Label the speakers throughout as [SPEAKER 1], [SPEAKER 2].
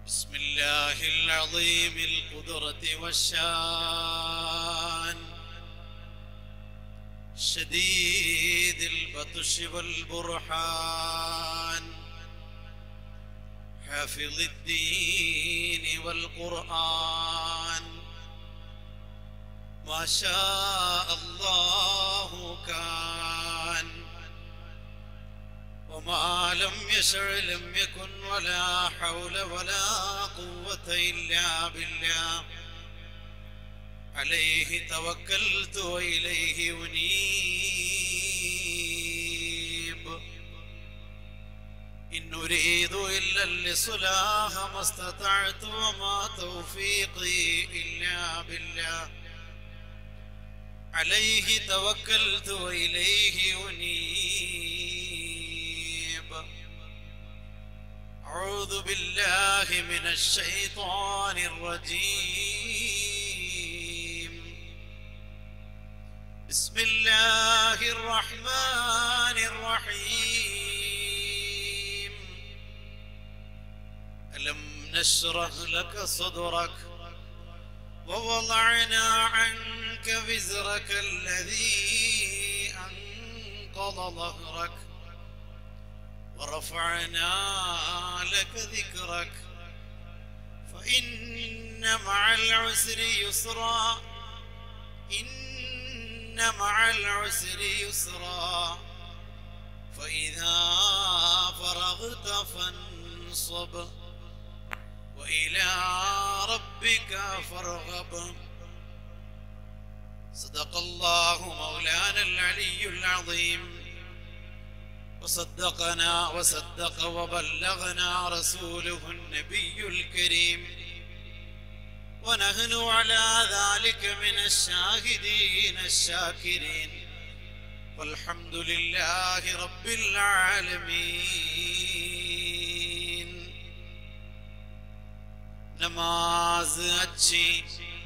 [SPEAKER 1] بسم الله العظيم القدرة والشان شديد البطش والبرحان حافظ الدين والقرآن ما شاء الله كان وما لم يشع لم يكن ولا حول ولا قوة إلا بالله عليه توكلت وإليه أنيب إن أريد إلا الإصلاح ما استطعت وما توفيقي إلا بالله عليه توكلت وإليه أنيب أعوذ بالله من الشيطان الرجيم بسم الله الرحمن الرحيم ألم نشرح لك صدرك ووضعنا عنك وزرك الذي أنقض ظهرك ورفعنا لك ذكرك فإن مع العسر يسرا إن مع العسر يسرا فإذا فرغت فانصب وإلى ربك فارغب صدق الله مولانا العلي العظيم وصدقنا وصدق وبلغنا رسوله النبي الكريم ونحن على ذلك من الشاهدين الشاكرين والحمد لله رب العالمين نماز अच्छी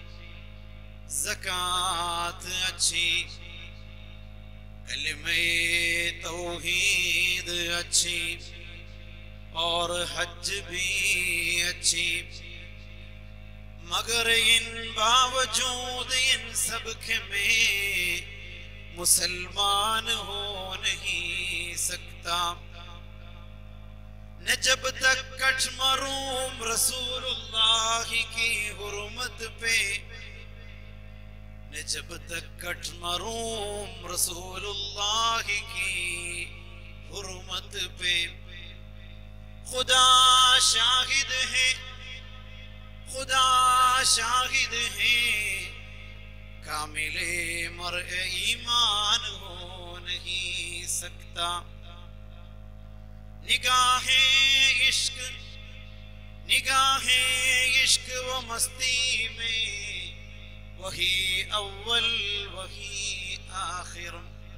[SPEAKER 1] زکات अच्छी कलमे तौहीद अच्छी और हज भी अच्छी मगर इन बावजूद इन सब के में मुसलमान हो नहीं सकता न जब तक कठ मरूम रसूलुल्लाह की हुरमत पे न जब तक कठ मरूम रसूलुल्लाह की हुरमत पे खुदा शाहिद है खुदा शाहिद है कामिले मर ईमान हो नहीं सकता निगाहें इश्क निगाहें इश्क व मस्ती में वही अव्वल वही आखिर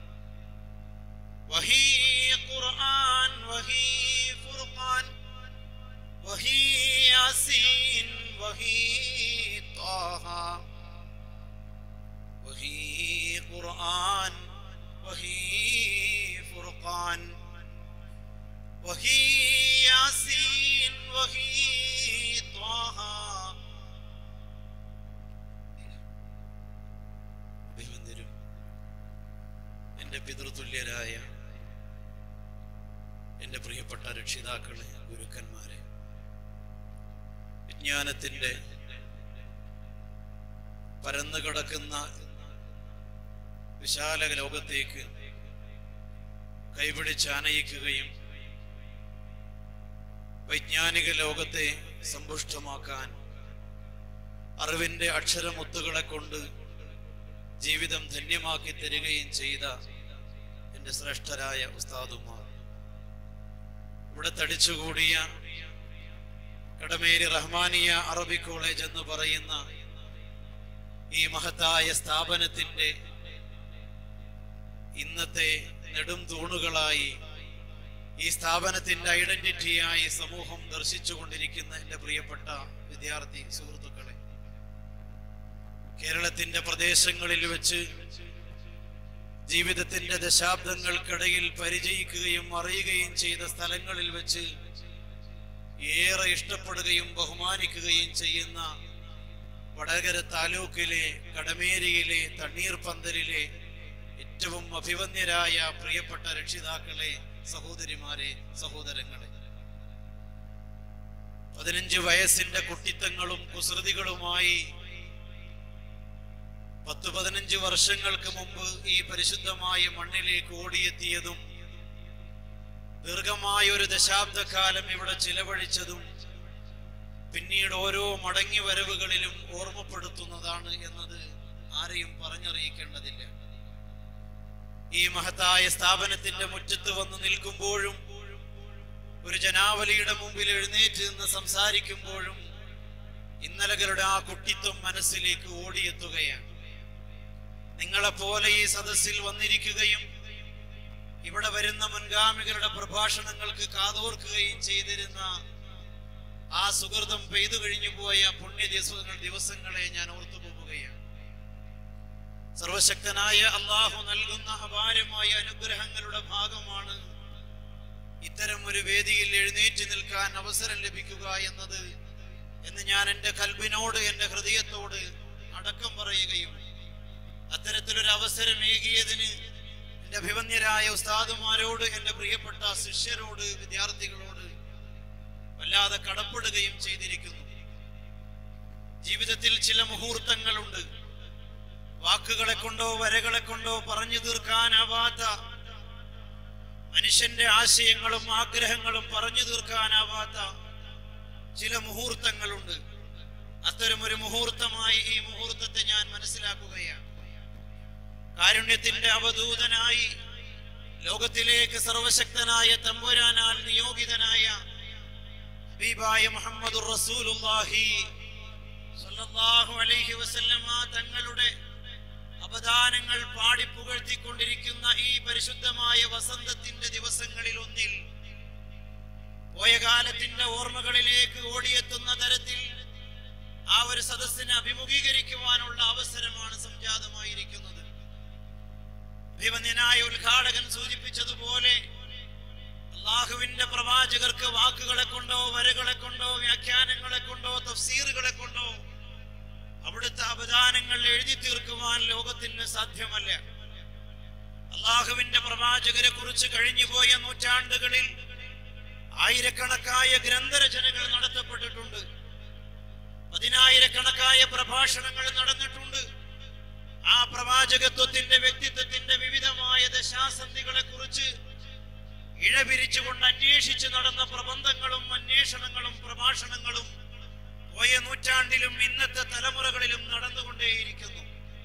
[SPEAKER 1] वही कुरान वही फुरकान वही यासीन वही ताहा वही कुरान वही फुरकान वही यासीन वही ताहा അഭിമന്യരും എൻ്റെ പിതൃതുല്യരായ എൻ്റെ പ്രിയപ്പെട്ട രക്ഷിതാക്കളെ ഗുരുക്കന്മാരെ വിജ്ഞാനത്തിൻ്റെ പരന്നു കിടക്കുന്ന വിശാല ലോകത്തേക്ക് കൈപിടിച്ചാനയിക്കുകയും വൈജ്ഞാനിക ലോകത്തെ സമ്പുഷ്ടമാക്കാൻ അറിവിന്റെ അക്ഷരമുത്തുകളെ കൊണ്ട് ജീവിതം ധന്യമാക്കി തരികയും ചെയ്ത എൻ്റെ ശ്രേഷ്ഠരായ ഉസ്താദുമാർ ഇവിടെ തടിച്ചുകൂടിയ കടമേരി റഹ്മാനിയ അറബി കോളേജ് എന്ന് പറയുന്ന ഈ മഹത്തായ സ്ഥാപനത്തിന്റെ ഇന്നത്തെ നെടും തൂണുകളായി ഈ സ്ഥാപനത്തിന്റെ ഐഡന്റിറ്റിയായി സമൂഹം ദർശിച്ചുകൊണ്ടിരിക്കുന്ന എൻ്റെ പ്രിയപ്പെട്ട വിദ്യാർത്ഥി സുഹൃത്തുക്കളെ കേരളത്തിന്റെ പ്രദേശങ്ങളിൽ വെച്ച് ജീവിതത്തിന്റെ ദശാബ്ദങ്ങൾക്കിടയിൽ പരിചയിക്കുകയും അറിയുകയും ചെയ്ത സ്ഥലങ്ങളിൽ വെച്ച് ഏറെ ഇഷ്ടപ്പെടുകയും ബഹുമാനിക്കുകയും ചെയ്യുന്ന വടകര താലൂക്കിലെ കടമേരിയിലെ തണ്ണീർപന്തലിലെ ഏറ്റവും അഭിവന്യരായ പ്രിയപ്പെട്ട രക്ഷിതാക്കളെ സഹോദരിമാരെ സഹോദരങ്ങളെ പതിനഞ്ച് വയസ്സിന്റെ കുട്ടിത്തങ്ങളും കുസൃതികളുമായി പത്ത് പതിനഞ്ച് വർഷങ്ങൾക്ക് മുമ്പ് ഈ പരിശുദ്ധമായ മണ്ണിലേക്ക് ഓടിയെത്തിയതും ദീർഘമായ ഒരു ദശാബ്ദക്കാലം ഇവിടെ ചിലവഴിച്ചതും പിന്നീട് ഓരോ മടങ്ങി വരവുകളിലും ഓർമ്മപ്പെടുത്തുന്നതാണ് എന്നത് ആരെയും പറഞ്ഞറിയിക്കേണ്ടതില്ല ഈ മഹത്തായ സ്ഥാപനത്തിന്റെ മുറ്റത്ത് വന്ന് നിൽക്കുമ്പോഴും ഒരു ജനാവലിയുടെ മുമ്പിൽ എഴുന്നേറ്റ് നിന്ന് സംസാരിക്കുമ്പോഴും ഇന്നലകളുടെ ആ കുട്ടിത്വം മനസ്സിലേക്ക് ഓടിയെത്തുകയാണ് നിങ്ങളെപ്പോലെ ഈ സദസ്സിൽ വന്നിരിക്കുകയും ഇവിടെ വരുന്ന മുൻഗാമികളുടെ പ്രഭാഷണങ്ങൾക്ക് കാതോർക്കുകയും ചെയ്തിരുന്ന ആ സുഹൃതം പെയ്തു കഴിഞ്ഞു പോയ പുണ്യ ദിവസങ്ങൾ ദിവസങ്ങളെ ഞാൻ ഓർത്തു പോവുകയാണ് സർവശക്തനായ അള്ളാഹു നൽകുന്ന അപാരമായ അനുഗ്രഹങ്ങളുടെ ഭാഗമാണ് ഇത്തരം ഒരു വേദിയിൽ എഴുന്നേറ്റ് നിൽക്കാൻ അവസരം ലഭിക്കുക എന്നത് എന്ന് ഞാൻ എൻ്റെ കൽബിനോട് എൻ്റെ ഹൃദയത്തോട് അടക്കം പറയുകയും അത്തരത്തിലൊരു അവസരം ഏകിയതിന് എൻ്റെ അഭിമന്യരായ ഉസ്താദുമാരോട് എൻ്റെ പ്രിയപ്പെട്ട ശിഷ്യരോട് വിദ്യാർത്ഥികളോട് വല്ലാതെ കടപ്പെടുകയും ചെയ്തിരിക്കുന്നു ജീവിതത്തിൽ ചില മുഹൂർത്തങ്ങളുണ്ട് വാക്കുകളെ കൊണ്ടോ വരകളെ കൊണ്ടോ പറഞ്ഞു തീർക്കാനാവാത്ത മനുഷ്യന്റെ ആശയങ്ങളും ആഗ്രഹങ്ങളും പറഞ്ഞു തീർക്കാനാവാത്ത ചില മുഹൂർത്തങ്ങളുണ്ട് അത്തരം ഒരു മുഹൂർത്തമായി ഈ മുഹൂർത്തത്തെ ഞാൻ മനസ്സിലാക്കുകയാണ് കാരുണ്യത്തിന്റെ അവധൂതനായി ലോകത്തിലേക്ക് സർവശക്തനായ തമ്പുരാനാൽ നിയോഗിതനായ ഹബീബായ മുഹമ്മദ് റസൂലുള്ളാഹി സ്വല്ലല്ലാഹു അലൈഹി വസല്ലമ തങ്ങളുടെ അവദാനങ്ങൾ പാടി പുകഴ്ത്തിക്കൊണ്ടിരിക്കുന്ന ഈ പരിശുദ്ധമായ വസന്തത്തിന്റെ ദിവസങ്ങളിൽ ഒന്നിൽ പോയ കാലത്തിന്റെ ഓർമ്മകളിലേക്ക് ഓടിയെത്തുന്ന തരത്തിൽ ആ ഒരു സദസ്സിനെ അഭിമുഖീകരിക്കുവാനുള്ള അവസരമാണ് സംജാതമായിരിക്കുന്നത് അഭിമന്യനായ ഉദ്ഘാടകൻ സൂചിപ്പിച്ചതുപോലെ അള്ളാഹുവിന്റെ പ്രവാചകർക്ക് വാക്കുകളെ കൊണ്ടോ വരകളെ കൊണ്ടോ വ്യാഖ്യാനങ്ങളെ കൊണ്ടോ തഫ്സീറുകളെ കൊണ്ടോ അവിടുത്തെ അവദാനങ്ങൾ എഴുതി തീർക്കുവാൻ ലോകത്തിന് സാധ്യമല്ല അള്ളാഹുവിന്റെ പ്രവാചകരെ കുറിച്ച് കഴിഞ്ഞുപോയ നൂറ്റാണ്ടുകളിൽ ആയിരക്കണക്കായ ഗ്രന്ഥരചനകൾ നടത്തപ്പെട്ടിട്ടുണ്ട് പതിനായിരക്കണക്കായ പ്രഭാഷണങ്ങൾ നടന്നിട്ടുണ്ട് ആ പ്രവാചകത്വത്തിന്റെ വ്യക്തിത്വത്തിന്റെ വിവിധമായ ദശാസന്ധികളെ കുറിച്ച് ഇഴപിരിച്ചുകൊണ്ട് അന്വേഷിച്ച് നടന്ന പ്രബന്ധങ്ങളും അന്വേഷണങ്ങളും പ്രഭാഷണങ്ങളും പോയ നൂറ്റാണ്ടിലും ഇന്നത്തെ തലമുറകളിലും നടന്നുകൊണ്ടേയിരിക്കുന്നു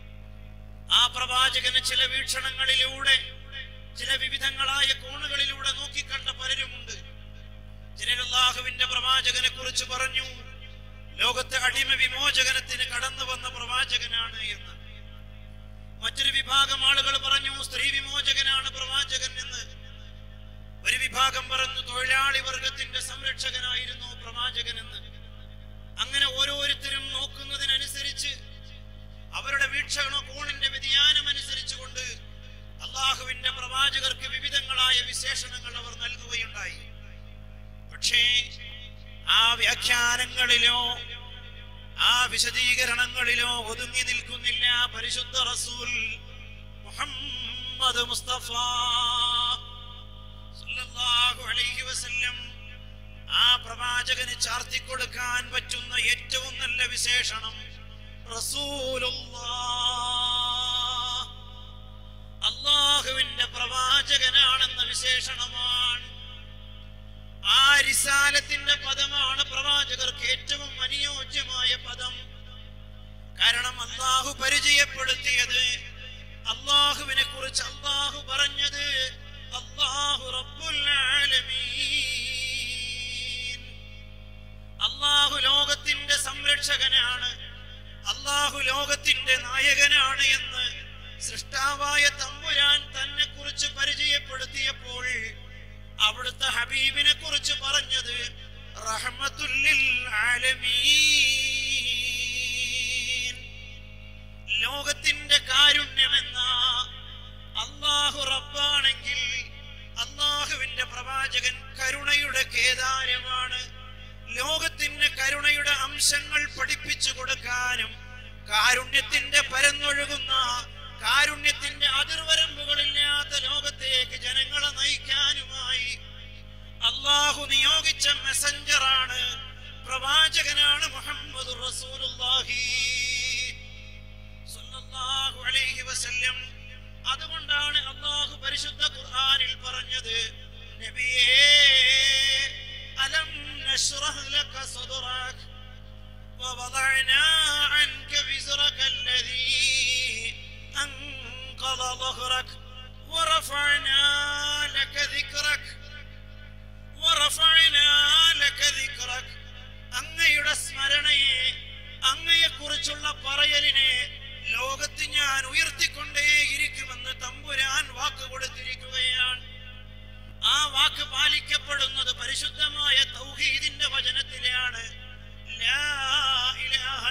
[SPEAKER 1] ആ പ്രവാചകന് ചില വീക്ഷണങ്ങളിലൂടെ ചില വിവിധങ്ങളായ കോണുകളിലൂടെ നോക്കിക്കണ്ട പലരുമുണ്ട് ചിലരുല്ലാഹുവിന്റെ പ്രവാചകനെ കുറിച്ച് പറഞ്ഞു ലോകത്തെ അടിമ വിമോചകനത്തിന് കടന്നു വന്ന പ്രവാചകനാണ് എന്ന് മറ്റൊരു വിഭാഗം ആളുകൾ പറഞ്ഞു സ്ത്രീ വിമോചകനാണ് പ്രവാചകൻ എന്ന് ഒരു വിഭാഗം പറഞ്ഞു തൊഴിലാളി വർഗത്തിന്റെ സംരക്ഷകനായിരുന്നു പ്രവാചകൻ എന്ന് അങ്ങനെ ഓരോരുത്തരും നോക്കുന്നതിനനുസരിച്ച് അവരുടെ വീക്ഷണ കോണിന്റെ വ്യതിയാനം അനുസരിച്ചുകൊണ്ട് അള്ളാഹുവിന്റെ പ്രവാചകർക്ക് വിവിധങ്ങളായ വിശേഷണങ്ങൾ അവർ നൽകുകയുണ്ടായി പക്ഷേ ആ വ്യാഖ്യാനങ്ങളിലോ ആ വിശദീകരണങ്ങളിലോ ഒതുങ്ങി നിൽക്കുന്നില്ല പരിശുദ്ധ റസൂൽ മുഹമ്മദ് മുസ്തഫ സല്ലല്ലാഹു അലൈഹി വസല്ലം ആ പ്രവാചകന് ചാർത്തിക്കൊടുക്കാൻ പറ്റുന്ന ഏറ്റവും നല്ല വിശേഷണം റസൂലുള്ളാഹ് അള്ളാഹുവിന്റെ പ്രവാചകനാണെന്ന വിശേഷണമാണ് ആ റിസാലത്തിന്റെ പദമാണ് പ്രവാചകർക്ക് ഏറ്റവും അനുയോജ്യമായ പദം കാരണം അള്ളാഹു പരിചയപ്പെടുത്തിയത് അള്ളാഹുവിനെ കുറിച്ച് അള്ളാഹു പറഞ്ഞത് അള്ളാഹു റബ്ബുൽ ആലമീൻ അള്ളാഹു ലോകത്തിന്റെ സംരക്ഷകനാണ് അള്ളാഹു ലോകത്തിന്റെ നായകനാണ് എന്ന് സൃഷ്ടാവായ തമ്പുരാൻ തന്നെ കുറിച്ച് പരിചയപ്പെടുത്തിയപ്പോൾ അവിടുത്തെ ഹബീബിനെ കുറിച്ച് പറഞ്ഞത് റഹ്മത്തുല്ലിൽ ആലമീൻ ലോകത്തിന്റെ കാരുണ്യമെന്ന അള്ളാഹു റബ്ബാണെങ്കിൽ അള്ളാഹുവിന്റെ പ്രവാചകൻ കരുണയുടെ കേദാരമാണ് അംശങ്ങൾ പഠിപ്പിച്ചു കൊടുക്കാനും കാരുണ്യത്തിന്റെ പരന്നൊഴുകുന്ന കാരുണ്യത്തിന്റെ അതിർവരമ്പുകളില്ലാത്ത ലോകത്തേക്ക് ജനങ്ങളെ നയിക്കാനുമായി അള്ളാഹു നിയോഗിച്ച മെസഞ്ചറാണ് പ്രവാചകനാണ് മുഹമ്മദ് റസൂലുള്ളാഹി സ്വല്ലല്ലാഹു അലൈഹി വസല്ലം അതുകൊണ്ടാണ് അള്ളാഹു പരിശുദ്ധ ഖുർആനിൽ പറഞ്ഞത് നബിയേ അലം നശ്റഹ് ലക സദ്റക് ووضعنا عنك وزرك الذي أنقض ظهرك ورفعنا لك ذكرك ورفعنا لك ذكرك അങ്ങയുടെ സ്മരണയെ അങ്ങയെക്കുറിച്ചുള്ള പറയലിനെ ലോകത്ത് ഞാൻ ഉയർത്തിക്കൊണ്ടേയിരിക്കുമെന്ന് തമ്പുരാൻ വാക്ക് കൊടുത്തിരിക്കുകയാണ് ആ വാക്ക് പാലിക്കപ്പെടുന്നത് പരിശുദ്ധമായ തൗഹീദിന്റെ വചനത്തിലാണ് ലാ ഇലാഹ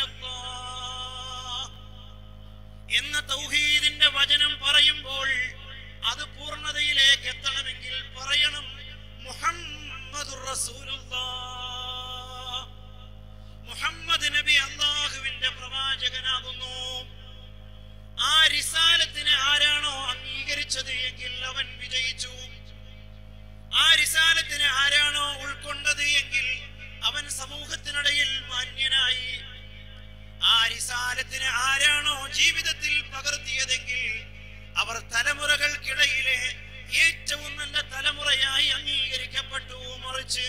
[SPEAKER 1] ഇല്ലല്ലാഹ് എന്ന തൗഹീദിന്റെ വചനം പറയുമ്പോൾ അത് പൂർണ്ണതയിലേക്ക് എത്തണമെങ്കിൽ പറയണം മുഹമ്മദുർ റസൂലുള്ളാഹ് മുഹമ്മദ് നബി അള്ളാഹുവിന്റെ പ്രവാചകനാകുന്നു ആ റിസാലത്തിന് ആരാണോ അംഗീകരിച്ചത് എങ്കിൽ അവൻ വിജയിച്ചു ആ റിസാലത്തിന് ആരാണോ ഉൾക്കൊണ്ടത് എങ്കിൽ അവൻ സമൂഹത്തിനിടയിൽ മാന്യനായി ആ റിസാലത്തിന് ആരാണോ ജീവിതത്തിൽ പകർത്തിയതെങ്കിൽ അവർ തലമുറകൾക്കിടയിലെ ഏറ്റവും നല്ല തലമുറയായി അംഗീകരിക്കപ്പെട്ടു മറിച്ച്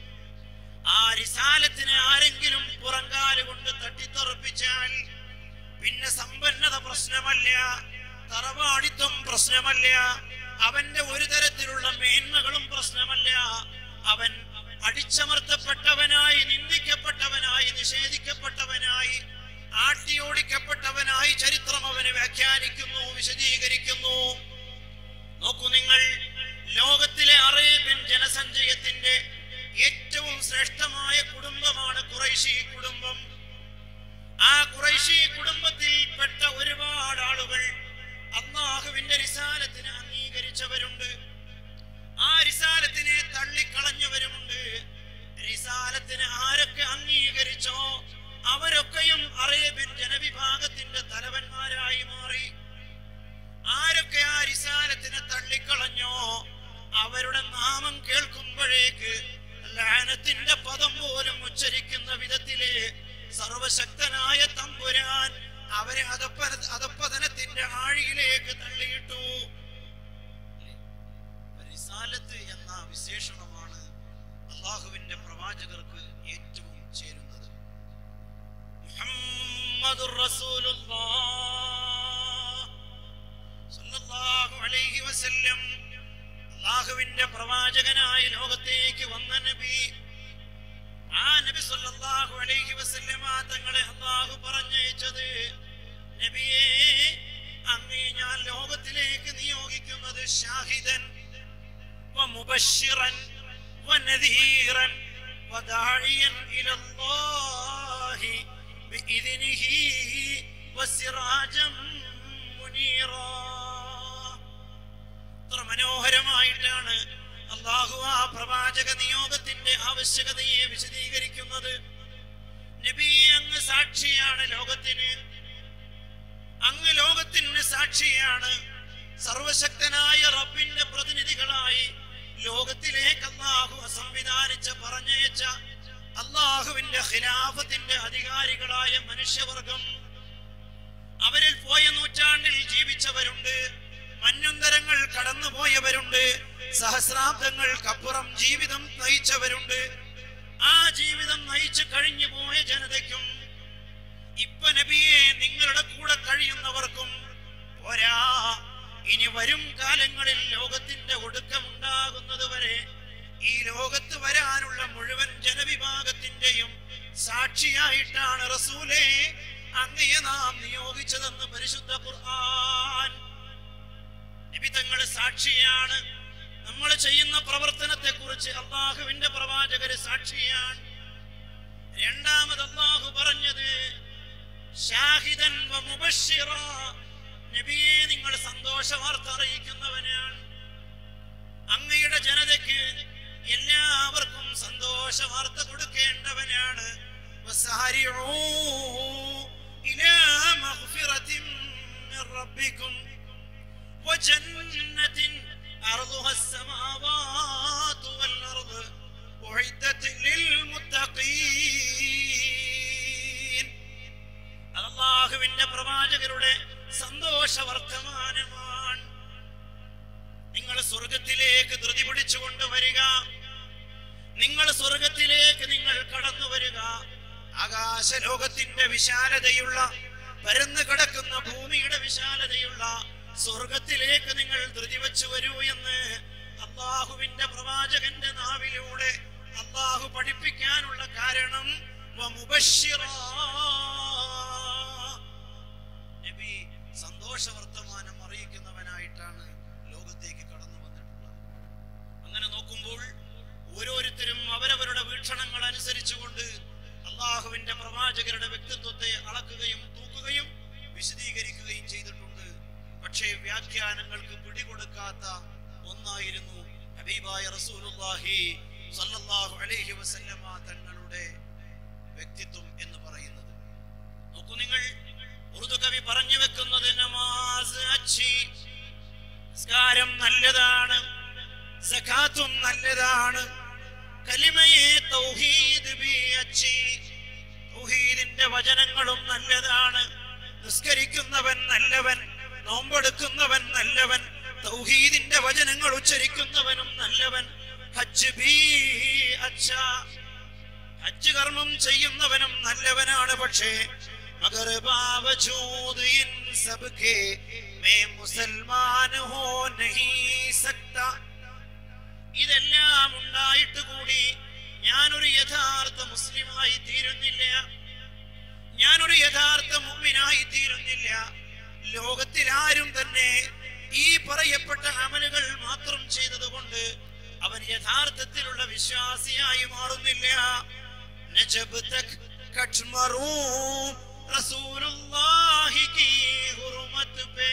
[SPEAKER 1] ആ റിസാലത്തിന് ആരെങ്കിലും പുറങ്കാല് കൊണ്ട് തട്ടിത്തെറിപ്പിച്ചാൽ പിന്നെ സമ്പന്നത പ്രശ്നമല്ല തറവാടിത്വം പ്രശ്നമല്ല അവന്റെ ഒരു തരത്തിലുള്ള മേന്മകളും പ്രശ്നമല്ല അവൻ അടിച്ചമർത്തപ്പെട്ടവനായി നിന്ദിക്കപ്പെട്ടവനായി നിഷേധിക്കപ്പെട്ടവനായി ആട്ടിയോടിക്കപ്പെട്ടവനായി ചരിത്രം അവന് വ്യാഖ്യാനിക്കുന്നു വിശദീകരിക്കുന്നു നോക്കൂ നിങ്ങൾ ലോകത്തിലെ അറേബ്യൻ ജനസഞ്ചയത്തിന്റെ ഏറ്റവും ശ്രേഷ്ഠമായ കുടുംബമാണ് ഖുറൈശി കുടുംബം ആ ഖുറൈശി കുടുംബത്തിൽ പെട്ട ഒരുപാട് ആളുകൾ അള്ളാഹുവിന്റെ റിസാലത്തിന് അംഗീകരിച്ചവരുണ്ട് ആ റിസാലത്തിനെ തള്ളിക്കളഞ്ഞവരുമുണ്ട് റിസാലത്തിന് ആരൊക്കെ അംഗീകരിച്ചോ അവരൊക്കെയും അറേബ്യൻ ജനവിഭാഗത്തിന്റെ തലവന്മാരായി മാറി ആരൊക്കെ ആ റിസാലത്തിനെ തള്ളിക്കളഞ്ഞോ അവരുടെ നാമം കേൾക്കുമ്പോഴേക്ക് ലാനത്തിന്റെ പദം പോലും ഉച്ചരിക്കുന്ന വിധത്തില് സർവശക്തനായ തമ്പുരാൻ അവരെ അധപ്പന അധപ്പതനത്തിന്റെ ആഴിയിലേക്ക് തള്ളിയിട്ടു റിസാലത്ത് എന്ന വിശേഷണമാണ് അള്ളാഹുവിന്റെ പ്രവാചകർക്ക് ഏറ്റവും ചേരുന്നത് മുഹമ്മദുർ റസൂലുള്ളാഹ് സല്ലല്ലാഹു അലൈഹി വസല്ലം അള്ളാഹുവിന്റെ പ്രവാചകനായി ലോകത്തേക്ക് വന്ന നബി ആ നബി സല്ലല്ലാഹു അലൈഹി വസല്ലമ തങ്ങളെ അള്ളാഹു പറഞ്ഞയച്ചത് നബിയെ അങ്ങേ ഞാൻ ലോകത്തിലേക്ക് നിയോഗിക്കുന്നത് ഷാഹിദൻ ومبشرا ونذيرا وداعيا إلى الله بإذنه وسراجا منيرا എത്ര മനോഹരമായിട്ടാണ് അള്ളാഹു ആ പ്രവാചക നിയോഗത്തിന്റെ ആവശ്യകതയെ വിശദീകരിക്കുന്നത് നബി അങ്ങ് സാക്ഷിയാണ് ലോകത്തിന് അങ്ങ് ലോകത്തിന് സാക്ഷിയാണ് സർവശക്തനായ റബ്ബിന്റെ പ്രതിനിധികളായി ലോകത്തിലേക്ക് അള്ളാഹു സംവിധാനിച്ച പറഞ്ഞയച്ച അള്ളാഹുവിന്റെ ഖിലാഫത്തിന്റെ അധികാരികളായ മനുഷ്യവർഗം അവരിൽ പോയ നൂറ്റാണ്ടിൽ ജീവിച്ചവരുണ്ട് മഞ്ഞുന്തരങ്ങൾ കടന്നുപോയവരുണ്ട് സഹസ്രാബ്ദങ്ങൾക്കപ്പുറം ജീവിതം നയിച്ചവരുണ്ട് ആ ജീവിതം നയിച്ചു കഴിഞ്ഞു പോയ ജനതയ്ക്കും ഇപ്പൊ നബിയെ നിങ്ങളുടെ കൂടെ കഴിയുന്നവർക്കും പോരാ ഇനി വരും കാലങ്ങളിൽ ലോകത്തിന്റെ ഒടുക്കമുണ്ടാകുന്നത് വരെ ഈ ലോകത്ത് വരാനുള്ള മുഴുവൻ ജനവിഭാഗത്തിന്റെയും സാക്ഷിയായിട്ടാണ് റസൂലേ അങ്ങയെ നാം നിയോഗിച്ചതെന്ന് പരിശുദ്ധ ഖുർആൻ നബി തങ്ങൾ സാക്ഷിയാണ് നമ്മൾ ചെയ്യുന്ന പ്രവർത്തനത്തെ കുറിച്ച് അള്ളാഹുവിന്റെ പ്രവാചകര് സാക്ഷിയാണ് രണ്ടാമത് അള്ളാഹു പറഞ്ഞത് ഷാഹിദൻ വ മുബശ്ശിറാ. നബിയെ നിങ്ങൾ സന്തോഷ വാർത്ത അറിയിക്കുന്നവനാണ് അങ്ങയുടെ ജനതയ്ക്ക് എല്ലാവർക്കും സന്തോഷ വാർത്ത കൊടുക്കേണ്ടവനാണ് വ ജന്നത്തിൻ അർളുഹ السماوات والأرض أعدت للمتقين അത് അള്ളാഹുവിന്റെ പ്രവാചകരുടെ സന്തോഷ വർത്തമാനമാണ് നിങ്ങൾ സ്വർഗത്തിലേക്ക് ധൃതി പിടിച്ചു കൊണ്ടുവരിക നിങ്ങൾ സ്വർഗത്തിലേക്ക് നിങ്ങൾ കടന്നു വരിക ആകാശ ലോകത്തിന്റെ വിശാലതയുള്ള പരന്നു കിടക്കുന്ന ഭൂമിയുടെ വിശാലതയുള്ള സ്വർഗത്തിലേക്ക് നിങ്ങൾ ധൃതി വെച്ചു വരൂ എന്ന് അള്ളാഹുവിന്റെ പ്രവാചകന്റെ നാവിലൂടെ അള്ളാഹു പഠിപ്പിക്കാനുള്ള കാരണം വമുബശ്ശിറാ. നബി സന്തോഷ വർത്തമാനം അറിയിക്കുന്നവനായിട്ടാണ് ലോകത്തേക്ക് കടന്നു വന്നിട്ടുള്ളത് അങ്ങനെ നോക്കുമ്പോൾ ഓരോരുത്തരും അവരവരുടെ വീക്ഷണങ്ങൾ അനുസരിച്ചുകൊണ്ട് അള്ളാഹുവിന്റെ പ്രവാചകരുടെ വ്യക്തിത്വത്തെ അളക്കുകയും തൂക്കുകയും വിശദീകരിക്കുകയും ചെയ്തിട്ടുണ്ട് പക്ഷേ വ്യാഖ്യാനങ്ങൾക്ക് പിടികൊടുക്കാത്ത ഒന്നായിരുന്നു ഹബീബായ റസൂലുള്ളാഹി സല്ലല്ലാഹു അലൈഹി വസല്ലമ തങ്ങളുടെ വ്യക്തിത്വം എന്ന് പറയുന്നത് നോക്കൂ നിങ്ങൾ ഉറുദു കവി പറഞ്ഞു വെക്കുന്നത് നമാസ് അച്ചി നിസ്കാരം നല്ലതാണ് സകാത്തും നല്ലതാണ് കലിമയെ തൗഹീദ് ബി അച്ചി തൗഹീദിന്റെ വചനങ്ങളും നല്ലതാണ് നിസ്കരിക്കുന്നവൻ നല്ലവൻ നോമ്പെടുക്കുന്നവൻ നല്ലവൻ തൗഹീദിന്റെ വചനങ്ങൾ ഉച്ചരിക്കുന്നവനും നല്ലവൻ ഹജ്ജ് ബി അച്ഛ ഹജ്ജ് കർമ്മം ചെയ്യുന്നവനും നല്ലവനാണ് പക്ഷേ മഗർ ബാവജൂദ് ഇൻ സബ്കെ മേ മുസൽമാൻ ഹോ നഹീ സക്ത ഇതെല്ലാം ഉണ്ടായിട്ട് കൂടി ഞാനൊരു യഥാർത്ഥ മുസ്ലിമായി തീരുന്നില്ല ഞാനൊരു യഥാർത്ഥ മുമ്പിനായി തീരുന്നില്ല ലോകത്തിൽ ആരും തന്നെ ഈ പറയപ്പെട്ട അമലുകൾ മാത്രം ചെയ്തതുകൊണ്ട് അവൻ യഥാർത്ഥത്തിലുള്ള വിശ്വാസിയായി മാറുന്നില്ല നജബ് തക് കട്മറൂ റസൂലുള്ളാഹി കീ ഹുർമത്ത് പേ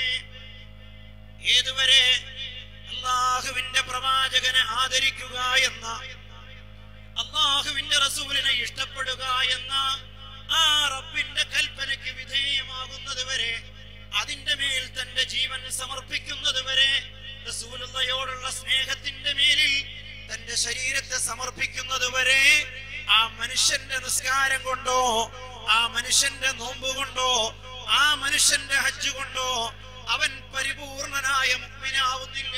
[SPEAKER 1] ഏതുവരെ അള്ളാഹുവിന്റെ പ്രവാചകനെ ആദരിക്കുക എന്ന അള്ളാഹുവിന്റെ റസൂലിനെ ഇഷ്ടപ്പെടുക എന്ന ആ റബ്ബിന്റെ കൽപ്പനയ്ക്ക് വിധേയമാകുന്നത് വരെ അതിന്റെ മേൽ തന്റെ ജീവൻ സമർപ്പിക്കുന്നത് വരെ റസൂലുള്ളയോടുള്ള സ്നേഹത്തിന്റെ മേലിൽ തന്റെ ശരീരത്തെ സമർപ്പിക്കുന്നത് വരെ ആ മനുഷ്യന്റെ നിസ്കാരം കൊണ്ടോ ആ മനുഷ്യന്റെ നോമ്പ് കൊണ്ടോ ആ മനുഷ്യന്റെ ഹജ്ജ് കൊണ്ടോ അവൻ പരിപൂർണനായ മുഗ്മിനാവുന്നില്ല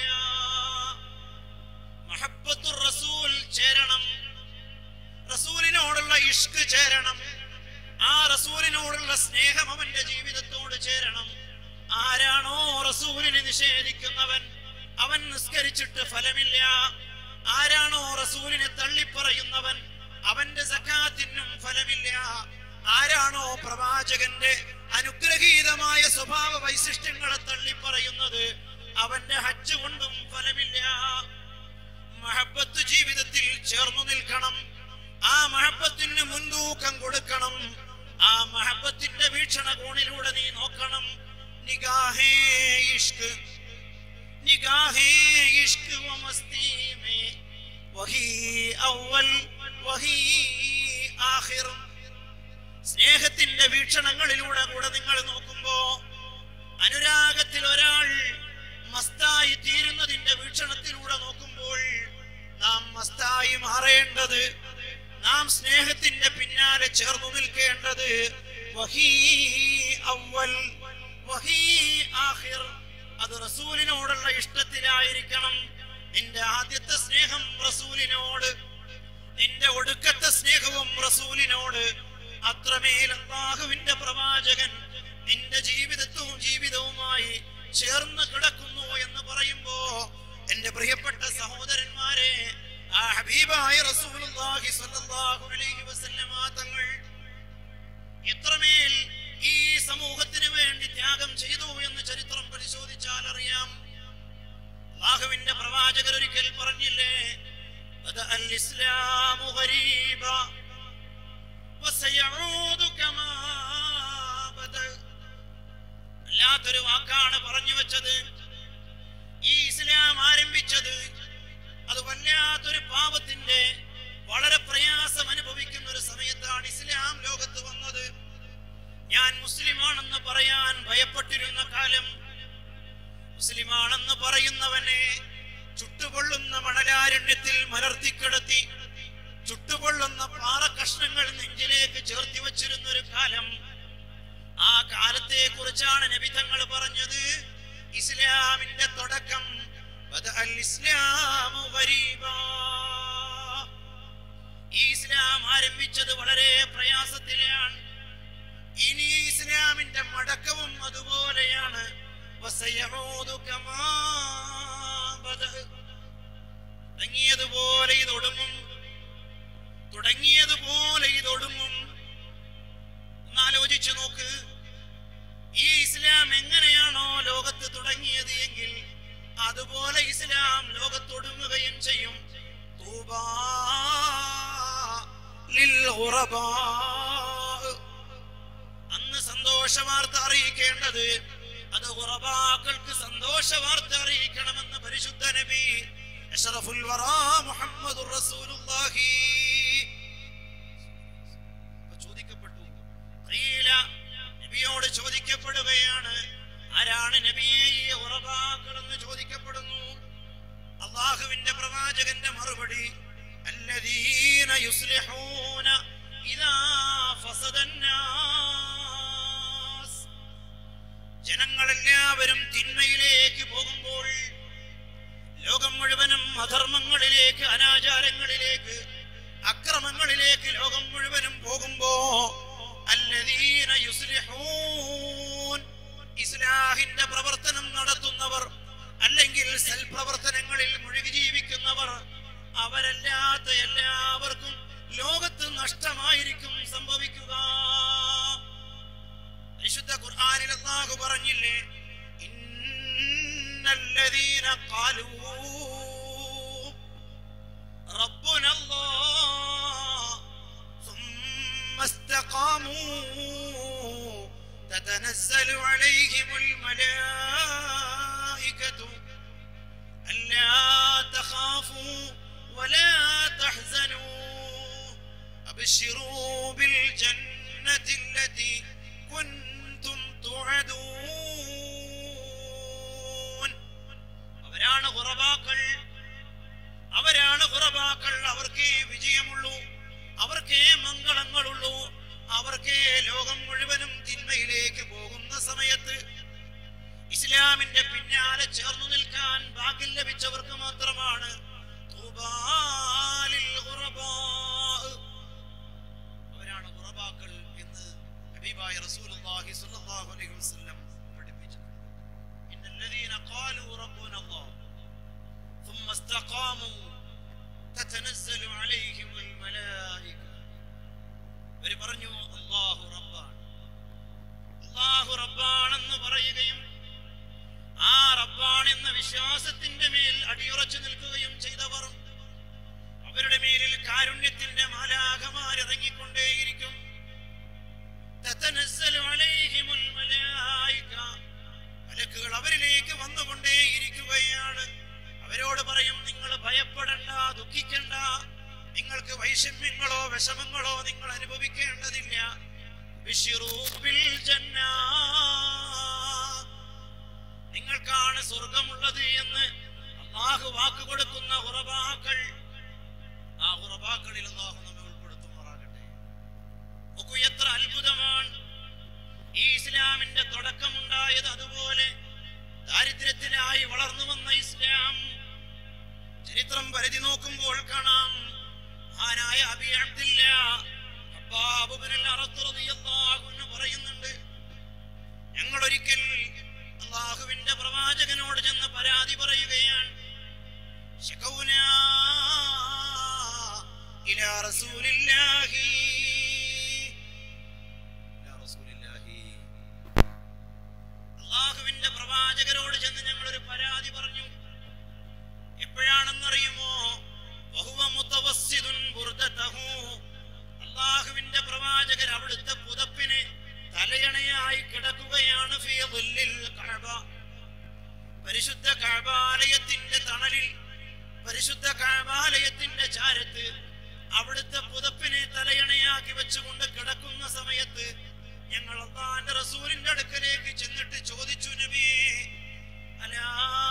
[SPEAKER 1] മഹബ്ബത്തുർ റസൂൽ ചേരണം റസൂലിനോടുള്ള ഇഷ്ക് ചേരണം ആ റസൂലിനോടുള്ള സ്നേഹം അവന്റെ ജീവിതത്തോട് ചേരണം ആരാണോ റസൂലിനെ നിഷേധിക്കുന്നവൻ അവൻ നിസ്കരിച്ചിട്ട് ഫലമില്ല ആരാണോ റസൂലിനെ തള്ളിപ്പറയുന്നവൻ അവന്റെ സക്കാത്തിനും ഫലമില്ല ആരാണോ പ്രവാചകന്റെ അനുഗ്രഹീതമായ സ്വഭാവ വൈശിഷ്ട്യങ്ങളെ തള്ളിപ്പറയുന്നത് അവന്റെ ഹജ്ജ് കൊണ്ടും ഫലമില്ല മഹബത്ത് ജീവിതത്തിൽ ചേർന്നു നിൽക്കണം ആ മഹബത്തിന് മുൻതൂക്കം കൊടുക്കണം ആ മഹബത്തിന്റെ വീക്ഷണകോണിലൂടെ നീ നോക്കണം നിഗാഹേ ഇഷ്ക് നിഗാഹേ ഇഷ്ക് വമസ്തി മേ വഹി അവൽ വഹി ആഖിർ സ്നേഹത്തിന്റെ വീക്ഷണങ്ങളിലൂടെ കൂടെ നിങ്ങൾ നോക്കുമ്പോ അനുരാഗത്തിൽ ഒരാൾ മസ്തായി തീരുന്നതിന്റെ വീക്ഷണത്തിലൂടെ നോക്കുമ്പോൾ നാം മസ്തായി മാറേണ്ടത് നാം സ്നേഹത്തിന്റെ പിന്നാലെ ചേർന്നു നിൽക്കേണ്ടത് വഹീ അവൽ വഹീ ആഖിർ അത് റസൂലിനോടുള്ള ഇഷ്ടത്തിലായിരിക്കണം നിന്റെ ആദ്യത്തെ സ്നേഹം റസൂലിനോട് നിന്റെ ഒടുക്കത്തെ സ്നേഹവും റസൂലിനോട് അത്രമേൽ അള്ളാഹുവിന്റെ പ്രവാചകൻ നിന്റെ ജീവിതത്വവും ജീവിതവുമായി ചേർന്ന് കിടക്കുന്നു എന്ന് പറയുമ്പോ എന്റെ പ്രിയപ്പെട്ട സഹോദരന്മാരെ ആ ഹബീബായ റസൂലുള്ളാഹി സ്വല്ലല്ലാഹു അലൈഹി വസല്ലമ തങ്ങൾ എത്രമേൽ ഈ സമൂഹത്തിന് വേണ്ടി ത്യാഗം ചെയ്തു എന്ന് ചരിത്രം പരിശോധിച്ചാൽ അറിയാം അള്ളാഹുവിന്റെ പ്രവാചകർ ഒരിക്കൽ പറഞ്ഞില്ലേ بدأ الإسلام غريبا وسيعود كما بدأ അല്ലാത്തൊരു വാക്കാണ് പറഞ്ഞു വെച്ചത് ഈ ഇസ്ലാം ആരംഭിച്ചത് അത് വല്ലാത്തൊരു പാപത്തിന്റെ വളരെ പ്രയാസം അനുഭവിക്കുന്ന ഒരു സമയത്താണ് ഇസ്ലാം ലോകത്ത് വന്നത് ഞാൻ മുസ്ലിമാണെന്ന് പറയാൻ ഭയപ്പെട്ടിരുന്ന കാലം മുസ്ലിമാണെന്ന് പറയുന്ന പറയുന്നവനെ ചുട്ടുപൊള്ളുന്ന മണലാരണ്യത്തിൽ മലർത്തിക്കിടത്തി ചുട്ടുപൊള്ളുന്ന പാറ കഷ്ണങ്ങൾ നെഞ്ചിലേക്ക് ചേർത്തി വച്ചിരുന്ന ഒരു കാലം ആ കാലത്തെ കുറിച്ചാണ് നബിതങ്ങൾ പറഞ്ഞത് ഇസ്ലാമിന്റെ തുടക്കം ബദഅൽ ഇസ്ലാമു ഗരീബാ. ഈ ഇസ്ലാം ആരംഭിച്ചത് വളരെ പ്രയാസത്തിലാണ് ഇനി ഈ ഇസ്ലാമിന്റെ മടക്കവും അതുപോലെയാണ് വസയഊദു കമാ ബദഅ. തുടങ്ങിയതുപോലെ ഇതൊടുങ്ങും തുടങ്ങിയതുപോലെ ഇതൊടുങ്ങും ഒന്നാലോചിച്ചു നോക്ക് ഈ ഇസ്ലാം എങ്ങനെയാണോ ലോകത്ത് തുടങ്ങിയത് എങ്കിൽ അതുപോലെ ഇസ്ലാം ലോകത്തൊടുങ്ങുകയും ചെയ്യും തൂബാ ലിൽ ഖുറബാ. അന്ന് സന്തോഷ വാർത്ത അറിയിക്കേണ്ടത് അത് ഉറബാക്കൾക്ക് സന്തോഷ വാർത്ത അറിയിക്കണമെന്ന് പരിശുദ്ധ നബി അഷ്റഫുൽ വറാ മുഹമ്മദുർ റസൂലുള്ളാഹി അപ്പൊ ചോദിക്കപ്പെട്ടു ഖീല, നബിയോട് ചോദിക്കപ്പെടുകയാണ് ആരാണ് നബിയെ ഈ ഉറബാക്കൾ എന്ന് ചോദിക്കപ്പെടുന്നു അള്ളാഹുവിന്റെ പ്രവാചകന്റെ മറുപടി الذين يصلحون إذا فسد الناس ജനങ്ങളെല്ലാവരും തിന്മയിലേക്ക് പോകുമ്പോൾ ലോകം മുഴുവനും അധർമ്മങ്ങളിലേക്ക് അനാചാരങ്ങളിലേക്ക് അക്രമങ്ങളിലേക്ക് ലോകം മുഴുവനും പോകുമ്പോ അല്ലദീന യുസ്ലിഹൂൻ ഇസ്ലാഹിന്റെ പ്രവർത്തനം നടത്തുന്നവർ അല്ലെങ്കിൽ സൽപ്രവർത്തനങ്ങളിൽ മുഴുകി ജീവിക്കുന്നവർ അവരല്ലാത്ത എല്ലാവർക്കും ലോകത്ത് നഷ്ടമായിരിക്കും സംഭവിക്കുക പരിശുദ്ധ ഖുർആനിൽ അല്ലാഹു പറഞ്ഞില്ലേ ഇന്നല്ലദീന ഖാലൂ റബ്ബുന അല്ലാഹ് ثم استقاموا تتنزل عليهم الملائكة ألا تخافوا ولا تحزنوا أبشروا بالجنة التي كنتم توعدون അവരാണ് ഖുറബാക്കൾ അവരാണ് ഖുറബാക്കൾ അവർക്കേ വിജയമുള്ളൂ അവർക്കേ മംഗളങ്ങളുള്ളൂ അവർക്കേ ലോകം മുഴുവനും തിന്മയിലേക്ക് പോകുന്ന സമയത്ത് ഇസ്ലാമിന്റെ പിന്നാലെ ചേർന്നു നിൽക്കാൻ ഭാഗ്യം ലഭിച്ചവർക്ക് മാത്രമാണ് ഖുബാലിൽ ഖുറബാ. അവരാണ് ഖുറബാക്കൾ എന്ന് ഹബീബായ റസൂലുള്ളാഹി സ്വല്ലല്ലാഹു അലൈഹി വസല്ലം പഠിപ്പിച്ചത് ഇന്നല്ലദീന ഖാലൂ റബ്ബുന അല്ലാഹ് ثم استقاموا تتنزل عليهم الملائكة അവര് പറഞ്ഞു അല്ലാഹു റബ്ബാണ് അല്ലാഹു റബ്ബാണെന്ന് പറയുകയും ആ റബ്ബാണ് എന്ന വിശ്വാസത്തിന്റെ മേൽ അടിയുറച്ചു നിൽക്കുകയും ചെയ്തവർ അവരുടെ മേലിൽ കാരുണ്യത്തിന്റെ മാലാഖമാർ ഇറങ്ങിക്കൊണ്ടേയിരിക്കും തതനസ്സലു അലൈഹിമുൽ മലായിക. മലക്കുകൾ അവരിലേക്ക് വന്നുകൊണ്ടേയിരിക്കുകയാണ് അവരോട് പറയും നിങ്ങൾ ഭയപ്പെടണ്ട ദുഃഖിക്കണ്ട നിങ്ങൾക്ക് വൈഷമ്യങ്ങളോ വിഷമങ്ങളോ നിങ്ങൾ അനുഭവിക്കേണ്ടതില്ല ബിശ്ശിറൂ ബിൽ ജന്നാ. നിങ്ങൾക്കാണ് സ്വർഗമുള്ളത് എന്ന് അള്ളാഹു വാക്ക് കൊടുക്കുന്ന ഉറവാക്കൾ ആ ഉറവാക്കളിൽ അള്ളാഹു നമ്മെ ഉൾപ്പെടുത്തുമാറാകട്ടെ നോക്കൂ എത്ര അത്ഭുതമാണ് ഈ ഇസ്ലാമിന്റെ തുടക്കമുണ്ടായത് അതുപോലെ ദാരിദ്ര്യത്തിലായി വളർന്നു വന്ന ഇസ്ലാം ചരിത്രം പരിധി നോക്കുമ്പോൾ കാണാം മഹാനായ അബി അബ്ദില്ല അബ്ബാബ് ഇബ്നുൽ അറത്ത് റളിയല്ലാഹു അൻഹു പറയുന്നുണ്ട് ഞങ്ങൾ ഒരിക്കൽ അള്ളാഹുവിന്റെ പ്രവാചകനോട് ചെന്ന് പരാതി പറയുകയാണ് ശകൗനാ ഇലാ റസൂലില്ലാഹി ഇലാ റസൂലില്ലാഹി അള്ളാഹുവിന്റെ പ്രവാചകരോട് ചെന്ന് ഞങ്ങൾ ഒരു പരാതി പറഞ്ഞു എപ്പോഴാണെന്നറിയുമോ വഹുവ മുതവസ്സിദുൻ ബുർദതഹു. അള്ളാഹുവിന്റെ പ്രവാചകർ അവിടുത്തെ പുതപ്പിന് തലയണയായി കിടക്കുകയാണ് ഫീ ളിൽ കഅബ. പരിശുദ്ധ കഅബാലയത്തിന്റെ തണലിൽ പരിശുദ്ധ കഅബാലയത്തിന്റെ ചാരത്ത് അവിടുത്തെ പുതപ്പിനെ തലയണയാക്കി വെച്ചുകൊണ്ട് കിടക്കുന്ന സമയത്ത് ഞങ്ങൾ അള്ളാന്റെ റസൂലിന്റെ അടുക്കലേക്ക് ചെന്നിട്ട് ചോദിച്ചു നബിയേ അലാ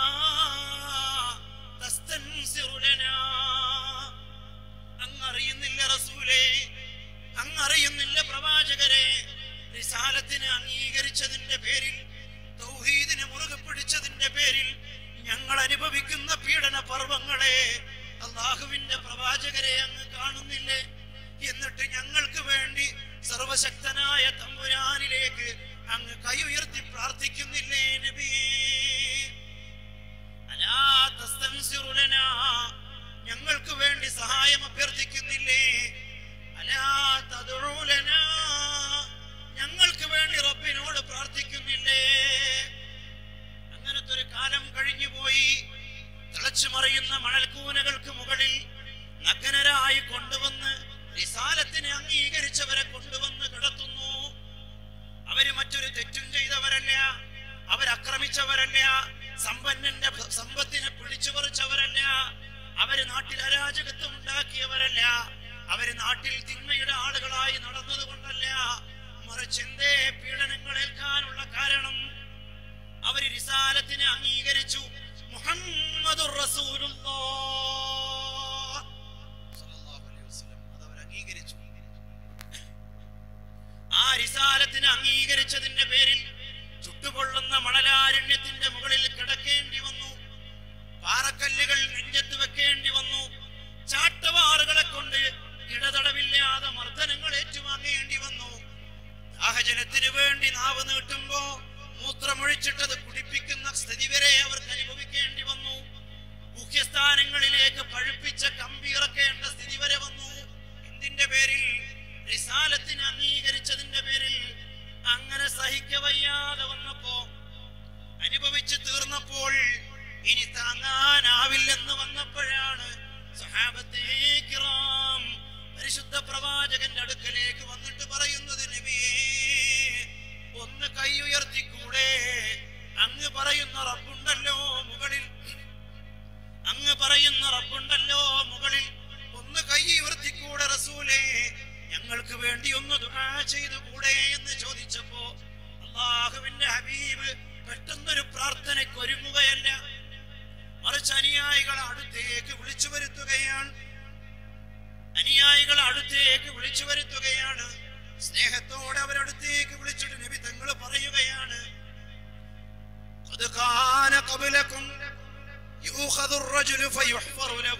[SPEAKER 1] തസ്തൻസിറു ലനാ അങ്ങറിയുന്നില്ല റസൂലേ അങ്ങറിയുന്നില്ല പ്രവാചകരെ റിസാലത്തിനെ അംഗീകരിച്ചതിന്റെ പേരിൽ തൗഹീദിനെ മുറുകെ പിടിച്ചതിന്റെ പേരിൽ ഞങ്ങൾ അനുഭവിക്കുന്ന പീഡന പർവങ്ങളെ അള്ളാഹുവിന്റെ പ്രവാചകരെ അങ്ങ് കാണുന്നില്ലേ എന്നിട്ട് ഞങ്ങൾക്ക് വേണ്ടി സർവശക്തനായ തമ്പുരാനിലേക്ക് അങ്ങ് കൈ ഉയർത്തി പ്രാർത്ഥിക്കുന്നില്ലേ നബിയേ അലാ തസ്തൻസിറു ലനാ ഞങ്ങൾക്ക് വേണ്ടി സഹായം അഭ്യർത്ഥിക്കുന്നില്ലേ അലാ തദ്ഉ ലനാ ഞങ്ങൾക്ക് വേണ്ടി റബ്ബിനോട് പ്രാർത്ഥിക്കുന്നില്ലേ അങ്ങനത്തെ ഒരു കാലം കഴിഞ്ഞു പോയി തിളച്ചു മറിയുന്ന മണൽക്കൂനകൾക്ക് മുകളിൽ നഗ്നരായി കൊണ്ടുവന്ന് റിസാലത്തിനെ അംഗീകരിച്ചവരെ കൊണ്ടുവന്ന് കിടത്തുന്നു അവര് മറ്റൊരു തെറ്റും ചെയ്തവരല്ല അവരക്രമിച്ചവരല്ല സമ്പന്നന്റെ ഭ- സമ്പത്തിനെ പിടിച്ചു പറിച്ചവരല്ല അവര് നാട്ടിൽ അരാജകത്വം ഉണ്ടാക്കിയവരല്ല അവര് നാട്ടിൽ തിന്മയുടെ ആളുകളായി നടന്നത് കൊണ്ടല്ല മറിച്ച് എന്തേ പീഡനങ്ങൾ ഏൽക്കാനുള്ള കാരണം അവര് റിസാലത്തിനെ അംഗീകരിച്ചു മുഹമ്മദുർ റസൂലുള്ളാഹ് സ്വല്ലല്ലാഹു അലൈഹി വസല്ലം അത് അവർ അംഗീകരിച്ചു ആ റിസാലത്തിനെ അംഗീകരിച്ചതിന്റെ പേരിൽ ചുട്ടുപൊള്ളുന്ന മണലാരണ്യത്തിന്റെ മുകളിൽ കിടക്കേണ്ടി വന്നു പാറക്കല്ലുകൾ നെഞ്ചത്ത് വെക്കേണ്ടി വന്നു ചാട്ടവാറുകളെ കൊണ്ട് ഇടതടവില്ലാതെ മർദ്ദനങ്ങൾ ഏറ്റുവാങ്ങേണ്ടി വന്നു ദാഹജലത്തിനു വേണ്ടി നാവ് നീട്ടുമ്പോ മൂത്രമൊഴിച്ചിട്ടത് കുടിപ്പിക്കുന്ന സ്ഥിതി വരെ അവർക്ക് അനുഭവിക്കേണ്ടി വന്നു മുഖ്യസ്ഥാനങ്ങളിലേക്ക് പഴുപ്പിച്ച കമ്പി ഇറക്കേണ്ട സ്ഥിതി വരെ വന്നു എന്തിന്റെ പേരിൽ റിസാലത്തിന് അംഗീകരിച്ചതിന്റെ പേരിൽ അങ്ങനെ സഹിക്കവയ്യാതെ വന്നപ്പോ അനുഭവിച്ചു തീർന്നപ്പോൾ ഇനി താങ്ങാനാവില്ലെന്ന് വന്നപ്പോഴാണ് സഹാബത്തേ കിറാം പരിശുദ്ധ പ്രവാചകന്റെ അടുക്കലേക്ക് വന്നിട്ട് പറയുന്നത് നബിയേ ഒന്ന് കൈ ഉയർത്തിക്കൂടെ അങ്ങ് പറയുന്ന റബ്ബുണ്ടല്ലോ മുകളിൽ അങ്ങ് പറയുന്ന റബ്ബുണ്ടല്ലോ മുകളിൽ ഒന്ന് കൈ ഉയർത്തിക്കൂടെ റസൂലേ ഞങ്ങൾക്ക് വേണ്ടി ഒന്ന് ദുആ ചെയ്തു കൂടെ എന്ന് ചോദിച്ചപ്പോ അള്ളാഹുവിന്റെ ഹബീബ് പെട്ടെന്നൊരു പ്രാർത്ഥനയ്ക്ക് ഒരുങ്ങുകയല്ല മറിച്ച് അനുയായികളെ അടുത്തേക്ക് വിളിച്ചു വരുത്തുകയാണ് അനുയായികളെ അടുത്തേക്ക് വിളിച്ചു വരുത്തുകയാണ് സ്നേഹത്തോടെ അവരടുത്തേക്ക് വിളിച്ചിട്ട് നബി തങ്ങൾ പറയുകയാണ് قد كان قبلكم يؤخذ الرجل فيحفر له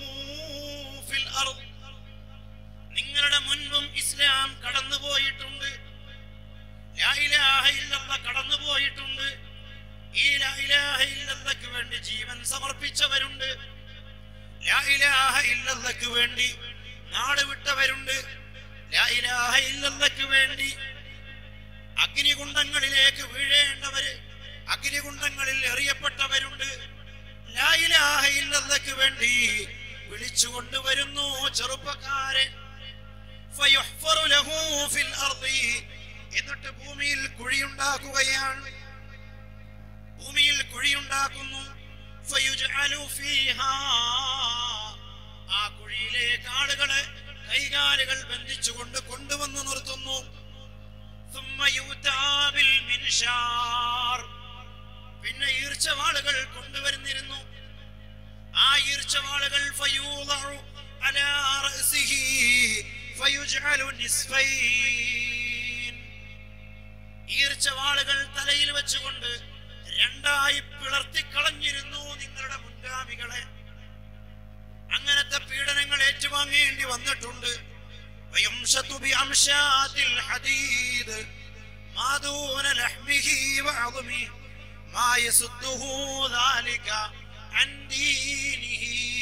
[SPEAKER 1] في الأرض നിങ്ങളുടെ മുൻപും ഇസ്ലാം കടന്നുപോയിട്ടുണ്ട് ലാ ഇലാഹ ഇല്ലല്ലാഹ് കടന്നുപോയിട്ടുണ്ട് ഈ ലാ ഇലാഹ ഇല്ലല്ലാഹ്ക്ക് വേണ്ടി ജീവൻ സമർപ്പിച്ചവരുണ്ട് ലാ ഇലാഹ ഇല്ലല്ലാഹ്ക്ക് വേണ്ടി നാട് വിട്ടവരുണ്ട് ലാ ഇലാഹ ഇല്ലല്ലാഹ്ക്ക് വേണ്ടി അഗ്നികുണ്ഡങ്ങളിലേക്ക് വീഴേണ്ടവര് അഗ്നികുണ്ഡങ്ങളിൽ എറിയപ്പെട്ടവരുണ്ട് ലാ ഇലാഹ ഇല്ലല്ലാഹ്ക്ക് വേണ്ടി വിളിച്ചു കൊണ്ടുവരുന്നു ചെറുപ്പക്കാരെ ഫയുഹ്ഫറു ലഹു ഫിൽ അർദി എന്നിട്ട് ഭൂമിയിൽ കുഴിയുണ്ടാക്കുകയാണ് ഭൂമിയിൽ കുഴിയുണ്ടാക്കുന്നു ഫയുജ്അലു ഫീഹാ ആ കുഴിയിലേക്ക് ആളുകളെ കൈകാലുകൾ ബന്ധിച്ചുകൊണ്ട് കൊണ്ടുവന്ന് നിർത്തുന്നു ثم يؤتى بالمنشار. പിന്നെ ഈർച്ചവാളുകൾ കൊണ്ടുവരുന്നിരുന്നു ആ ഈർച്ചവാളുകൾ ഫയൂളഉ അലാ റഅസിഹി ഫയുജ്അലു നിസ്ഫൈൻ. ഈർച്ചവാളുകൾ തലയിൽ വെച്ചുകൊണ്ട് രണ്ടായി പിളർത്തിക്കളഞ്ഞിരുന്നു നിങ്ങളുടെ മുൻഗാമികളെ അങ്ങനത്തെ പീഡനങ്ങൾ ഏറ്റുവാങ്ങേണ്ടി വന്നിട്ടുണ്ട് ويمشط بأمشاط الحديد ما دون لحمه وعظمه ما يسده ذلك عن دينه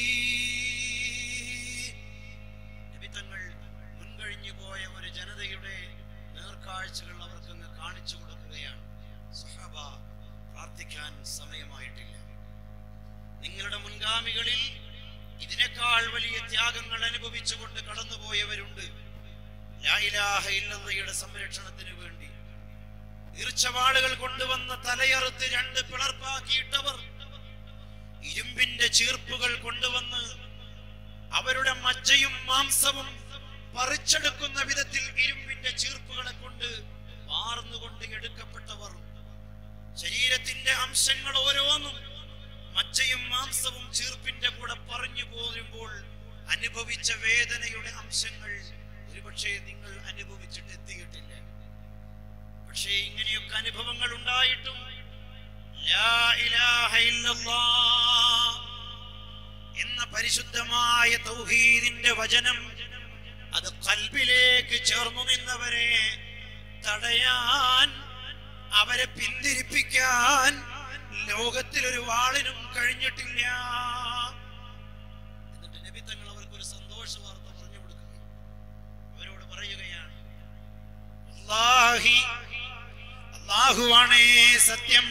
[SPEAKER 1] നബി തങ്ങൾ മുൻകഴിഞ്ഞു പോയ ഒരു ജനതയുടെ നേർക്കാഴ്ചകൾ അവർക്കങ്ങ് കാണിച്ചു കൊടുക്കുകയാണ് സഹബ പ്രാർത്ഥിക്കാൻ സമയമായിട്ടില്ല നിങ്ങളുടെ മുൻഗാമികളിൽ ഇതിനേക്കാൾ വലിയ ത്യാഗങ്ങൾ അനുഭവിച്ചുകൊണ്ട് കടന്നുപോയവരുണ്ട് ലാ ഇലാഹ ഇല്ലല്ലയുടെ സംരക്ഷണത്തിന് വേണ്ടി ഈർച്ചവാളുകൾ കൊണ്ടുവന്ന തലയറുത്ത് രണ്ട് പിളർപ്പാക്കിയിട്ടവർ ഇരുമ്പിന്റെ ചീർപ്പുകൾ കൊണ്ടുവന്ന് അവരുടെ മജ്ജയും മാംസവും പറിച്ചെടുക്കുന്ന വിധത്തിൽ ഇരുമ്പിന്റെ ചീർപ്പുകളെ കൊണ്ട് വാർന്നുകൊണ്ട് എടുക്കപ്പെട്ടവർ ശരീരത്തിന്റെ അംശങ്ങൾ ഓരോന്നും മജ്ജയും മാംസവും ചീർപ്പിന്റെ കൂടെ പറഞ്ഞു പോരുമ്പോൾ അനുഭവിച്ച വേദനയുടെ അംശങ്ങൾ ഒരുപക്ഷെ നിങ്ങൾ അനുഭവിച്ചിട്ട് എത്തിയിട്ടില്ല പക്ഷേ ഇങ്ങനെയൊക്കെ അനുഭവങ്ങൾ ഉണ്ടായിട്ടും ലാ ഇലാഹ ഇല്ലല്ലാഹ് എന്ന പരിശുദ്ധമായ തൗഹീദിന്റെ വചനം അത് കൽബിലേക്ക് ചേർന്നു നിന്നവരെ തടയാൻ അവരെ പിന്തിരിപ്പിക്കാൻ ലോകത്തിൽ ഒരു വാളിനും കഴിഞ്ഞിട്ടില്ല എന്നിട്ട് നബി തങ്ങൾ അവർക്ക് ഒരു സന്തോഷ വാർത്ത പറഞ്ഞു കൊടുക്കുക അവരോട് പറയുകയാണ് അല്ലാഹി അല്ലാഹുവാണേ സത്യം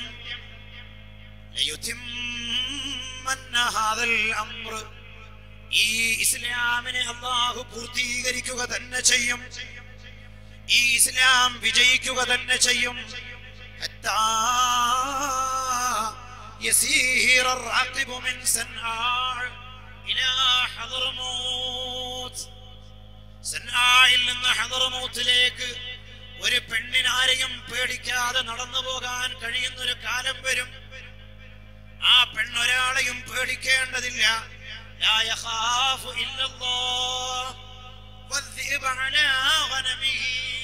[SPEAKER 1] ലയുതിമ്മന്ന ഹാദൽ അംറ് ഈ ഇസ്ലാമിനെ അള്ളാഹു പൂർത്തീകരിക്കുക തന്നെ ചെയ്യും ഈ ഇസ്ലാം വിജയിക്കുക തന്നെ ചെയ്യും ഹത്താ يسير الراكب من سنعاء إلى حضرموت സന്നായിൽ നിന്ന് ഹദർമൗത്തിലേക്ക് ഒരു പെണ്ണിനാരെയും പേടിക്കാതെ നടന്നു പോകാൻ കഴിയുന്ന ഒരു കാലം വരും ആ പെണ്ണൊരാളെയും പേടിക്കേണ്ടതില്ല لا يخاف إلا الله والذئب على غنمه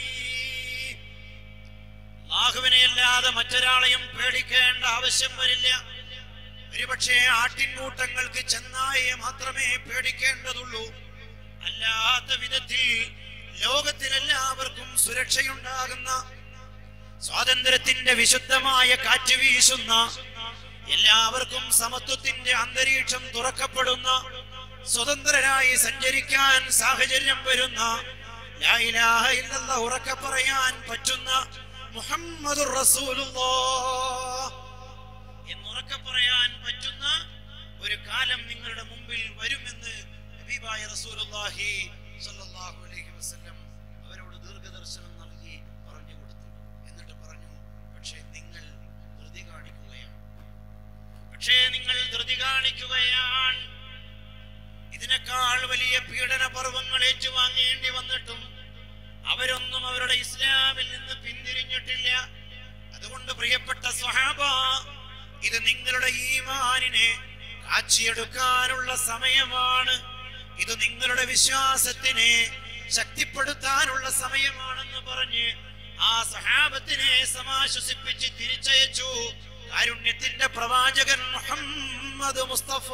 [SPEAKER 1] അള്ളാഹുവിനെ അല്ലാതെ മറ്റൊരാളെയും പേടിക്കേണ്ട ആവശ്യം വരില്ല ഒരുപക്ഷെ ആട്ടിൻകൂട്ടങ്ങൾക്ക് ചെന്നായെ മാത്രമേ പേടിക്കേണ്ടതുള്ളൂ അല്ലാത്ത വിധത്തിൽ ലോകത്തിലെല്ലാവർക്കും സുരക്ഷയുണ്ടാകുന്ന സ്വാതന്ത്ര്യത്തിന്റെ വിശുദ്ധമായ കാറ്റ് വീശുന്ന എല്ലാവർക്കും സമത്വത്തിന്റെ അന്തരീക്ഷം തുറക്കപ്പെടുന്ന സ്വതന്ത്രരായി സഞ്ചരിക്കാൻ സാഹചര്യം വരുന്ന ലാ ഇലാഹ ഇല്ലല്ലാഹ് ഉറക്കെ പറയാൻ പറ്റുന്ന മുഹമ്മദുർ റസൂലുള്ളാഹ് എന്നുറക്കെ പറയാൻ പറ്റുന്ന ഒരു കാലം നിങ്ങളുടെ മുമ്പിൽ വരുമെന്ന് ഹബീബായ റസൂലുള്ളാഹി സ്വല്ലല്ലാഹു അലൈഹി വസല്ലം അവരോട് ദീർഘദർശനം നൽകി പറഞ്ഞു കൊടുത്തു എന്നിട്ട് പറഞ്ഞു പക്ഷേ നിങ്ങൾ ധൃതി കാണിക്കുകയാണ് പക്ഷേ നിങ്ങൾ ധൃതി കാണിക്കുകയാണ് ഇതിനേക്കാൾ വലിയ പീഡന പർവങ്ങൾ ഏറ്റുവാങ്ങേണ്ടി വന്നിട്ടും അവരൊന്നും അവരുടെ ഇസ്ലാമിൽ നിന്ന് പിന്തിരിഞ്ഞിട്ടില്ല അതുകൊണ്ട് പ്രിയപ്പെട്ട സ്വഹാബ ഇത് നിങ്ങളുടെ ഈമാനിനെ കാച്ചിയെടുക്കാനുള്ള സമയമാണ് ഇത് നിങ്ങളുടെ വിശ്വാസത്തിനെ ശക്തിപ്പെടുത്താനുള്ള സമയമാണെന്ന് പറഞ്ഞ് ആ സഹാബത്തിനെ സമാശ്വസിപ്പിച്ച് തിരിച്ചയച്ചു കാരുണ്യത്തിന്റെ പ്രവാചകൻ മുഹമ്മദ് മുസ്തഫ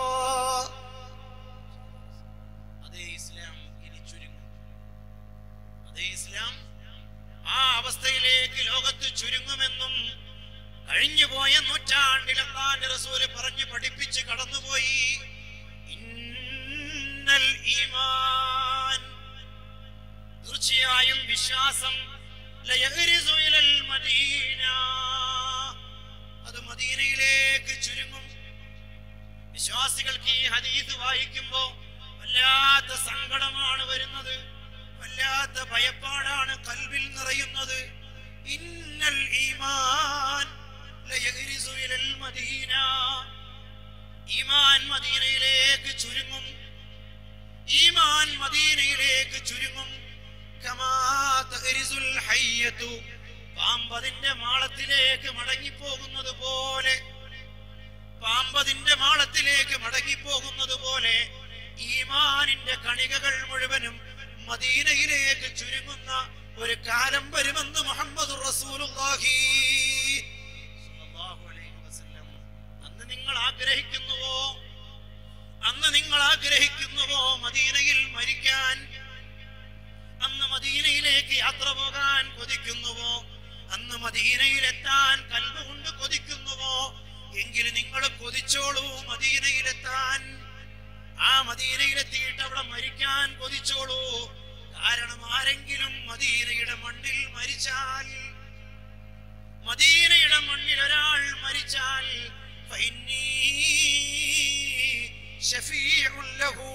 [SPEAKER 1] അതേ ഇസ്ലാം ഇനി ചുരുങ്ങും അതേ ഇസ്ലാം ആ അവസ്ഥയിലേക്ക് ലോകത്ത് ചുരുങ്ങുമെന്നും കഴിഞ്ഞുപോയ നൂറ്റാണ്ടിൽ അള്ളാന്റെ റസൂല് പറഞ്ഞു പഠിപ്പിച്ച് കടന്നുപോയി ഇന്നൽ ഈമാൻ തീർച്ചയായും വിശ്വാസം ലയഗ്രിസു ഇലൽ മദീന അത് മദീനയിലേക്ക് ചുരുങ്ങും വിശ്വാസികൾക്ക് ഈ ഹദീസ് വായിക്കുമ്പോ വല്ലാത്ത സങ്കടമാണ് വരുന്നത് വല്ലാത്ത ഭയപ്പാടാണ് കൽവിൽ നിറയുന്നത് ഇന്നൽ ഈമാൻ ലയഗ്രിസു ഇലൽ മദീന ഈമാൻ മദീനയിലേക്ക് ചുരുങ്ങും ഈമാൻ മദീനയിലേക്ക് ചുരുങ്ങും കമാ തഗ്രിസുൽ ഹയ്യത്തു പാമ്പതിന്റെ മാളത്തിലേക്ക് മടങ്ങിപ്പോകുന്നത് പോലെ പാമ്പതിന്റെ മാളത്തിലേക്ക് മടങ്ങിപ്പോകുന്നത് പോലെ ഈമാനിന്റെ കണികകൾ മുഴുവനും മദീനയിലേക്ക് ചുരുങ്ങുന്ന ഒരു കാലം വരുമെന്ന് മുഹമ്മദ് റസൂലുള്ളാഹി സ്വല്ലല്ലാഹു അലൈഹി വസല്ലം. അന്ന് നിങ്ങൾ ആഗ്രഹിക്കുന്നുവോ അന്ന് നിങ്ങൾ ആഗ്രഹിക്കുന്നുവോ മദീനയിൽ മരിക്കാൻ അന്ന് മദീനയിലേക്ക് യാത്ര പോകാൻ കൊതിക്കുന്നുവോ അന്ന് മദീനയിലെത്താൻ കൽവുകൊണ്ട് കൊതിക്കുന്നുവോ എങ്കിൽ നിങ്ങൾ കൊതിച്ചോളൂ മദീനയിലെത്താൻ ആ മദീനയിലെത്തിയിട്ട് അവിടെ മരിക്കാൻ കൊതിച്ചോളൂ കാരണം ആരെങ്കിലും മദീനയുടെ മണ്ണിൽ മരിച്ചാൽ മദീനയുടെ മണ്ണിൽ ഒരാൾ മരിച്ചാൽ ഫൈന്നീ ശഫീഉൻ ലഹു.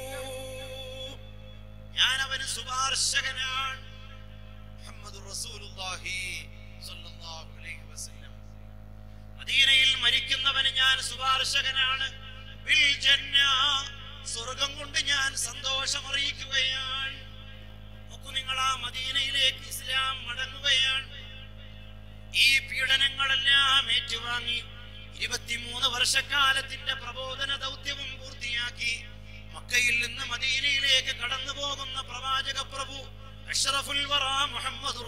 [SPEAKER 1] ഞാൻ അവന് ശുപാർശകനാണ് മുഹമ്മദ് റസൂലുള്ളാഹി സ്വല്ലല്ലാഹു അലൈഹി വസല്ലം മദീനയിൽ മരിക്കുന്നവന് ഞാൻ ശുപാർശകനാണ് ബിൽ ജന്ന സ്വർഗം കൊണ്ട് ഞാൻ സന്തോഷം അറിയിക്കുകയാണ് നോക്കൂ നിങ്ങൾ ആ മദീനയിലേക്ക് ഇസ്ലാം മടങ്ങുകയാണ് ഈ പീഡനങ്ങളെല്ലാം ഏറ്റുവാങ്ങി വർഷക്കാലത്തിന്റെ പ്രബോധന ദൗത്യവും പൂർത്തിയാക്കി മക്കയിൽ നിന്ന് മദീനയിലേക്ക് കടന്നു പോകുന്ന പ്രവാചക പ്രഭു അഷ്റഫുൽ വറ മുഹമ്മദ്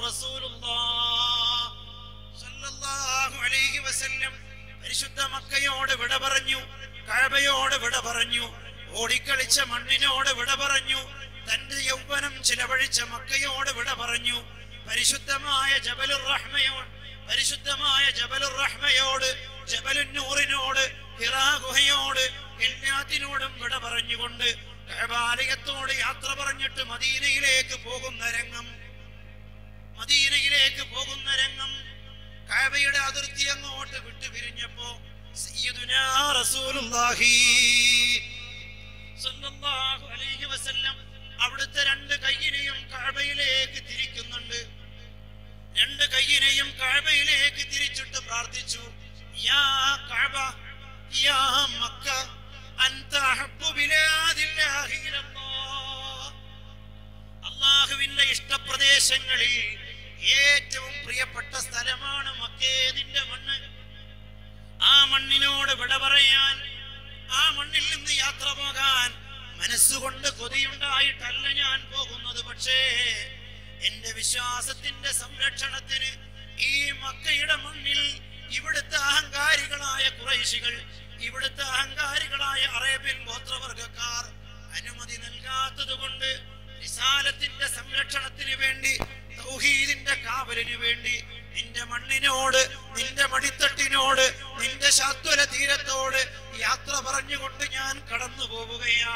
[SPEAKER 1] അലൈഹി വസല്ലം പരിശുദ്ധ മക്കയോട് വിട പറഞ്ഞു കഴബയോട് വിട പറഞ്ഞു ഓടിക്കളിച്ച മണ്ണിനോട് വിട പറഞ്ഞു തന്റെ യൗവനം ചിലവഴിച്ച മക്കയോട് വിട പറഞ്ഞു പരിശുദ്ധമായ ജബലുർ റഹ്മയോട് പരിശുദ്ധമായ ജബലുർ റഹ്മയോട് ജബലുന്നൂറിനോട് ഹിറാ ഗുഹയോട് എല്ലാത്തിനോടും വിട പറഞ്ഞുകൊണ്ട് കഅബാലയത്തോട് യാത്ര പറഞ്ഞിട്ട് മദീനയിലേക്ക് പോകുന്ന രംഗം മദീനയിലേക്ക് പോകുന്ന രംഗം കഅബയുടെ അതിർത്തി അങ്ങോട്ട് വിട്ടുപിരിഞ്ഞപ്പോ സയ്യിദുനാ റസൂലുള്ളാഹി സ്വല്ലല്ലാഹു അലൈഹി വസല്ലം അവിടുത്തെ രണ്ട് കൈയിനെയും കഅബയിലേക്ക് തിരിക്കുന്നുണ്ട് രണ്ട് കൈയിനെയും കഅബയിലേക്ക് തിരിച്ചിട്ട് പ്രാർത്ഥിച്ചു യാ കഅബ യാ മക്ക അൻത അഹബ്ബു ബിലാദില്ലാഹി ഇലല്ലാഹ് അള്ളാഹുവിന്റെ ഇഷ്ടപ്രദേശങ്ങളിൽ ഏറ്റവും പ്രിയപ്പെട്ട സ്ഥലമാണ് മക്കേ നിന്റെ മണ്ണ് ആ മണ്ണിനോട് വിട പറയാൻ ആ മണ്ണിൽ നിന്ന് യാത്ര പോകാൻ മനസ്സുകൊണ്ട് കൊതിയുണ്ടായിട്ടല്ല ഞാൻ പോകുന്നത് പക്ഷേ എന്റെ വിശ്വാസത്തിന്റെ സംരക്ഷണത്തിന് ഈ മക്കയുടെ മണ്ണിൽ ഇവിടുത്തെ അഹങ്കാരികളായ കുറൈശികൾ ഇവിടുത്തെ അഹങ്കാരികളായ അറേബ്യൻ ഗോത്രവർഗക്കാർ അനുമതി നൽകാത്തത് കൊണ്ട് വിശാലത്തിന്റെ സംരക്ഷണത്തിന് വേണ്ടി തൗഹീദിന്റെ കാവലിന് വേണ്ടി നിന്റെ മണ്ണിനോട് നിന്റെ മടിത്തട്ടിനോട് നിന്റെ ശാത്വല തീരത്തോട് യാത്ര പറഞ്ഞുകൊണ്ട് ഞാൻ കടന്നു പോവുകയാ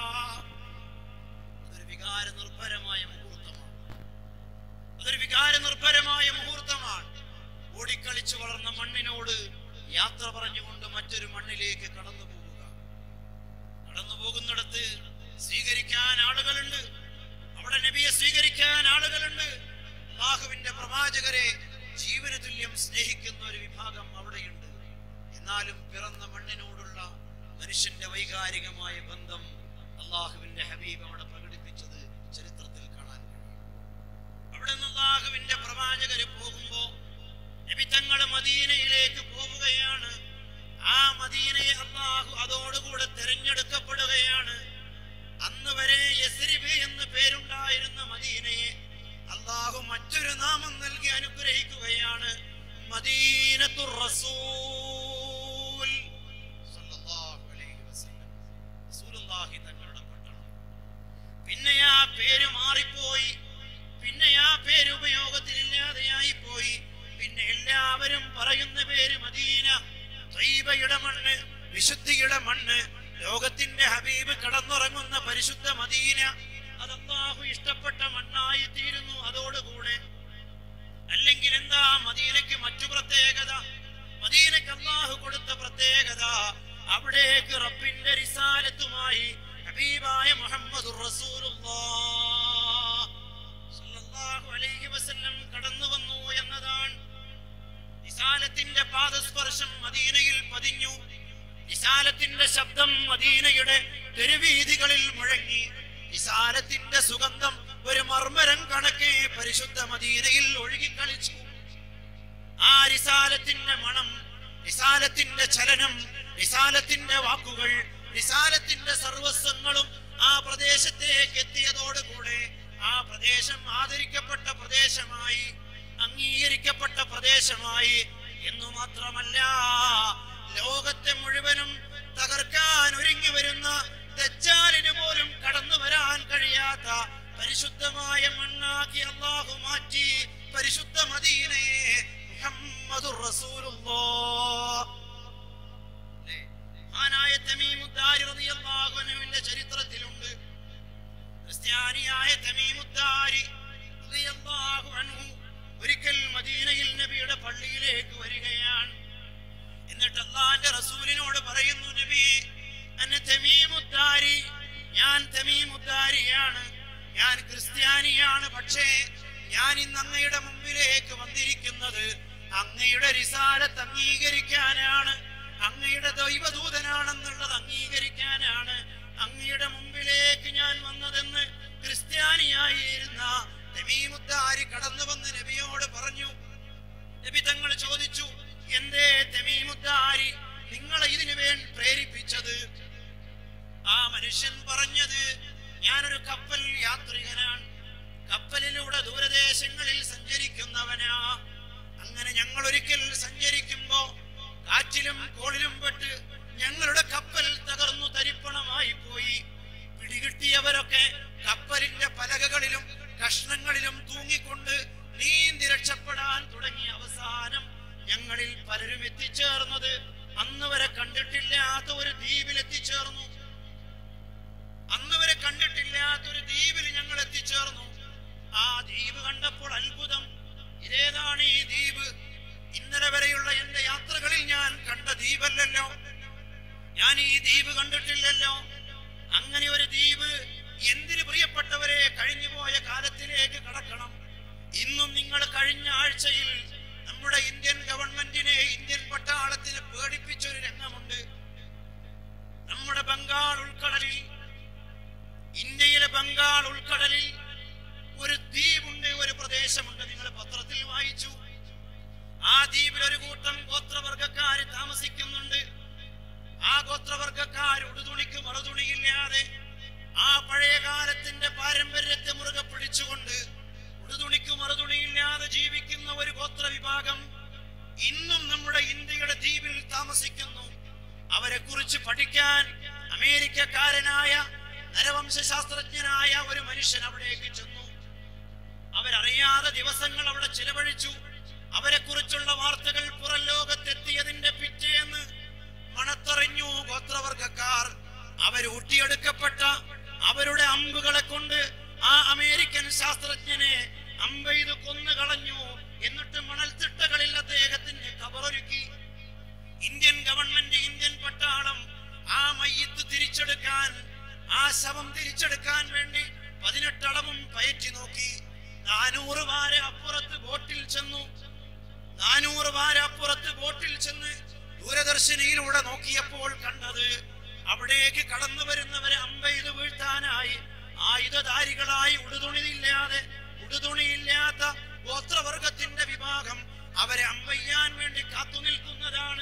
[SPEAKER 1] അതൊരു വികാര നിർഭരമായ മുഹൂർത്തമാണ് അതൊരു വികാര നിർഭരമായ മുഹൂർത്തമാണ് ഓടിക്കളിച്ചു വളർന്ന മണ്ണിനോട് യാത്ര പറഞ്ഞുകൊണ്ട് മറ്റൊരു മണ്ണിലേക്ക് കടന്നു പോവുക കടന്നു പോകുന്നിടത്ത് സ്വീകരിക്കാൻ ആളുകളുണ്ട് അവിടെ നബിയെ സ്വീകരിക്കാൻ ആളുകളുണ്ട് അള്ളാഹുവിന്റെ പ്രവാചകരെ ജീവന തുല്യം സ്നേഹിക്കുന്ന ഒരു വിഭാഗം അവിടെയുണ്ട് എന്നാലും പിറന്ന മണ്ണിനോടുള്ള മനുഷ്യന്റെ വൈകാരികമായ ബന്ധം അള്ളാഹുവിന്റെ ഹബീബ് അവിടെ പ്രകടിപ്പിച്ചത് ചരിത്രത്തിൽ കാണാൻ കഴിയും അവിടെ നിന്ന് അള്ളാഹുവിന്റെ പ്രവാചകര് പോകുമ്പോ നബി തങ്ങൾ മദീനയിലേക്ക് പോവുകയാണ് ആ മദീനയെ അള്ളാഹു അതോടുകൂടെ തിരഞ്ഞെടുക്കപ്പെടുകയാണ് അന്ന് വരെ യസ്രിബ് എന്ന് പേരുണ്ടായിരുന്ന മദീനയെ അള്ളാഹു മറ്റൊരു നാമം നൽകി അനുഗ്രഹിക്കുകയാണ് മദീനത്തുർ റസൂൽ സല്ലല്ലാഹു അലൈഹി വസല്ലം റസൂലുള്ളാഹി തങ്ങളുടെ പട്ടണം പിന്നെ ആ പേര് മാറിപ്പോയി പിന്നെ ആ പേര് ഉപയോഗത്തിലില്ലാതെയായി പോയി പിന്നെ എല്ലാവരും പറയുന്ന പേര് മദീന ത്വയ്ബയുടെ മണ്ണ് വിശുദ്ധിയുടെ മണ്ണ് ലോകത്തിന്റെ ഹബീബ് കടന്നുറങ്ങുന്ന പരിശുദ്ധ മദീന അത് അല്ലാഹു ഇഷ്ടപ്പെട്ട മണ്ണായി തീരുന്നു അതോടുകൂടെ അല്ലെങ്കിൽ എന്താ മദീനയ്ക്ക് മറ്റു പ്രത്യേകത മദീനയ്ക്ക് അള്ളാഹു കൊടുത്ത പ്രത്യേകത അവിടേക്ക് റബ്ബിന്റെ റിസാലത്തുമായി ഹബീബായ മുഹമ്മദ് കടന്നു വന്നു എന്നതാണ് നിസാലത്തിന്റെ പാദസ്പർശം മദീനയിൽ പതിഞ്ഞു നിസാലത്തിന്റെ ശബ്ദം മദീനയുടെ തെരുവീതികളിൽ മുഴങ്ങി നിസാലത്തിന്റെ സുഗന്ധം ഒരു മർമരം കണക്കെ പരിശുദ്ധ മദീനയിൽ ഒഴുകിക്കളിച്ചു ആ റിസാലത്തിന്റെ മണം റിസാലത്തിന്റെ ചലനം റിസാലത്തിന്റെ വാക്കുകൾ റിസാലത്തിന്റെ സർവസ്വങ്ങളും ആ പ്രദേശത്തേക്ക് എത്തിയതോടുകൂടെ ആ പ്രദേശം ആദരിക്കപ്പെട്ട പ്രദേശമായി അംഗീകരിക്കപ്പെട്ട പ്രദേശമായി എന്നു മാത്രമല്ല ലോകത്തെ മുഴുവനും തകർക്കാൻ ഒരുങ്ങി വരുന്ന ദജ്ജാലിന് പോലും കടന്നു വരാൻ കഴിയാത്ത പരിശുദ്ധമായ മണ്ണാക്കി അള്ളാഹു മാറ്റി പരിശുദ്ധ മദീനയെ മുഹമ്മദുർ റസൂലുള്ളാഹ് അല്ലേ? മഹാനായ തമീമുദ്ദാരി റളിയല്ലാഹു അൻഹുവിന്റെ ചരിത്രത്തിലുണ്ട് ക്രിസ്ത്യാനിയായ തമീമുദ്ദാരി റളിയല്ലാഹു അൻഹു ഒരിക്കൽ മദീനയിൽ നബിയുടെ പള്ളിയിലേക്ക് വരികയാണ് എന്നിട്ട് അള്ളാന്റെ റസൂലിനോട് പറയുന്നു നബി അന്നെ തമീമുദ്ദാരി ഞാൻ തമീമുദ്ദാരിയാണ് ഞാൻ ക്രിസ്ത്യാനിയാണ് പക്ഷേ ഞാൻ ഇന്ന് അങ്ങയുടെ മുമ്പിലേക്ക് വന്നിരിക്കുന്നത് അങ്ങയുടെ റിസാലത്ത് അംഗീകരിക്കാനാണ് അങ്ങയുടെ ദൈവദൂതനാണെന്നുള്ളത് അംഗീകരിക്കാനാണ് അങ്ങയുടെ മുമ്പിലേക്ക് ഞാൻ വന്നതെന്ന് ക്രിസ്ത്യാനിയായിരുന്ന തമീമുദ്ദാരി കടന്നു വന്ന് നബിയോട് പറഞ്ഞു നബി തങ്ങൾ ചോദിച്ചു എന്തേ തമീമുദ്ദാരി നിങ്ങളെ ഇതിനു മനുഷ്യൻ പറഞ്ഞത് ഞാനൊരു കപ്പൽ യാത്രികനാണ് കപ്പലിലൂടെ ദൂരദേശങ്ങളിൽ സഞ്ചരിക്കുന്നവനാ അങ്ങനെ ഞങ്ങൾ ഒരിക്കൽ സഞ്ചരിക്കുമ്പോ കാറ്റിലും കോളിലും പെട്ട് ഞങ്ങളുടെ കപ്പൽ തകർന്നു തരിപ്പണമായി പോയി പിടികിട്ടിയവരൊക്കെ കപ്പലിന്റെ പലകകളിലും കഷ്ണങ്ങളിലും തൂങ്ങിക്കൊണ്ട് നീന്തി രക്ഷപ്പെടാൻ തുടങ്ങിയ അവസാനം ഞങ്ങളിൽ പലരും എത്തിച്ചേർന്നത് അന്ന് വരെ കണ്ടിട്ടില്ലാത്ത ഒരു ദ്വീപിൽ എത്തിച്ചേർന്നു അന്ന് വരെ കണ്ടിട്ടില്ലാത്ത ഒരു ദ്വീപിൽ ഞങ്ങൾ എത്തിച്ചേർന്നു ആ ദ്വീപ് കണ്ടപ്പോൾ അത്ഭുതം ഇതേതാണ് ഈ ദ്വീപ് ഇന്നലെ വരെയുള്ള എന്റെ യാത്രകളിൽ ഞാൻ കണ്ട ദ്വീപല്ലല്ലോ ഞാൻ ഈ ദ്വീപ് കണ്ടിട്ടില്ലല്ലോ അങ്ങനെ ഒരു ദ്വീപ് എന്തിന് പ്രിയപ്പെട്ടവരെ കഴിഞ്ഞുപോയ കാലത്തിലേക്ക് കടക്കണം ഇന്നും നിങ്ങൾ കഴിഞ്ഞ ആഴ്ചയിൽ നമ്മുടെ ഇന്ത്യൻ ഗവൺമെന്റിനെ ഇന്ത്യൻ പട്ടാളത്തിനെ പേടിപ്പിച്ച ഒരു രംഗമുണ്ട് നമ്മുടെ ബംഗാൾ ഉൾക്കടലിൽ ഇന്ത്യയിലെ ബംഗാൾ ഉൾക്കടലിൽ ഒരു ദ്വീപുണ്ട് ഒരു പ്രദേശമുണ്ട് നിങ്ങൾ പത്രത്തിൽ വായിച്ചു ആ ദ്വീപിൽ ഒരു കൂട്ടം ഗോത്രവർഗക്കാര് താമസിക്കുന്നുണ്ട് ആ ഗോത്രവർഗക്കാർ ഉടുതുണിക്ക് മറുതുണിയില്ലാതെ ആ പഴയ കാലത്തിന്റെ പാരമ്പര്യത്തെ മുറുകെ പിടിച്ചുകൊണ്ട് ഉടുതുണിക്ക് മറുതുണിയില്ലാതെ ജീവിക്കുന്ന ഒരു ഗോത്ര വിഭാഗം ഇന്നും നമ്മുടെ ഇന്ത്യയുടെ ദ്വീപിൽ താമസിക്കുന്നു അവരെ കുറിച്ച് പഠിക്കാൻ അമേരിക്കക്കാരനായ നരവംശാസ്ത്രജ്ഞനായ ഒരു മനുഷ്യൻ അവിടേക്ക് ചെന്നു അവരറിയാതെ ദിവസങ്ങൾ അവിടെ ചിലവഴിച്ചു അവരെ കുറിച്ചുള്ള വാർത്തകൾ പുറം ലോകത്തെത്തിയതിന്റെ പിറ്റേന്ന് മണത്തറിഞ്ഞു ഗോത്രവർഗക്കാർ അവർ ഊട്ടിയെടുക്കപ്പെട്ട അവരുടെ അമ്പുകളെ കൊണ്ട് ആ അമേരിക്കൻ ശാസ്ത്രജ്ഞനെ അമ്പെയ്ത് കൊന്നു കളഞ്ഞു എന്നിട്ട് മണൽത്തിട്ടകളിൽ അദ്ദേഹത്തിന് കബറൊരുക്കി ഇന്ത്യൻ ഗവൺമെന്റ് ഇന്ത്യൻ പട്ടാളം ആ മയ്യത്ത് തിരിച്ചെടുക്കാൻ ആ ശവം തിരിച്ചെടുക്കാൻ വേണ്ടി പതിനെട്ടളവും പയറ്റി നോക്കി നാനൂറ് വാര അപ്പുറത്ത് ബോട്ടിൽ ചെന്നു നാനൂറ് വാര അപ്പുറത്ത് ബോട്ടിൽ ചെന്ന് ദൂരദർശനിയിലൂടെ നോക്കിയപ്പോൾ കണ്ടത് അവിടേക്ക് കടന്നു വരുന്നവരെ അമ്പെയ്ത് വീഴ്ത്താനായി ആയുധധാരികളായി ഉടുതുണിയില്ലാതെ ഉടുതുണിയില്ലാത്ത ഗോത്രവർഗത്തിന്റെ വിഭാഗം അവരെ അമ്പയ്യാൻ വേണ്ടി കാത്തു നിൽക്കുന്നതാണ്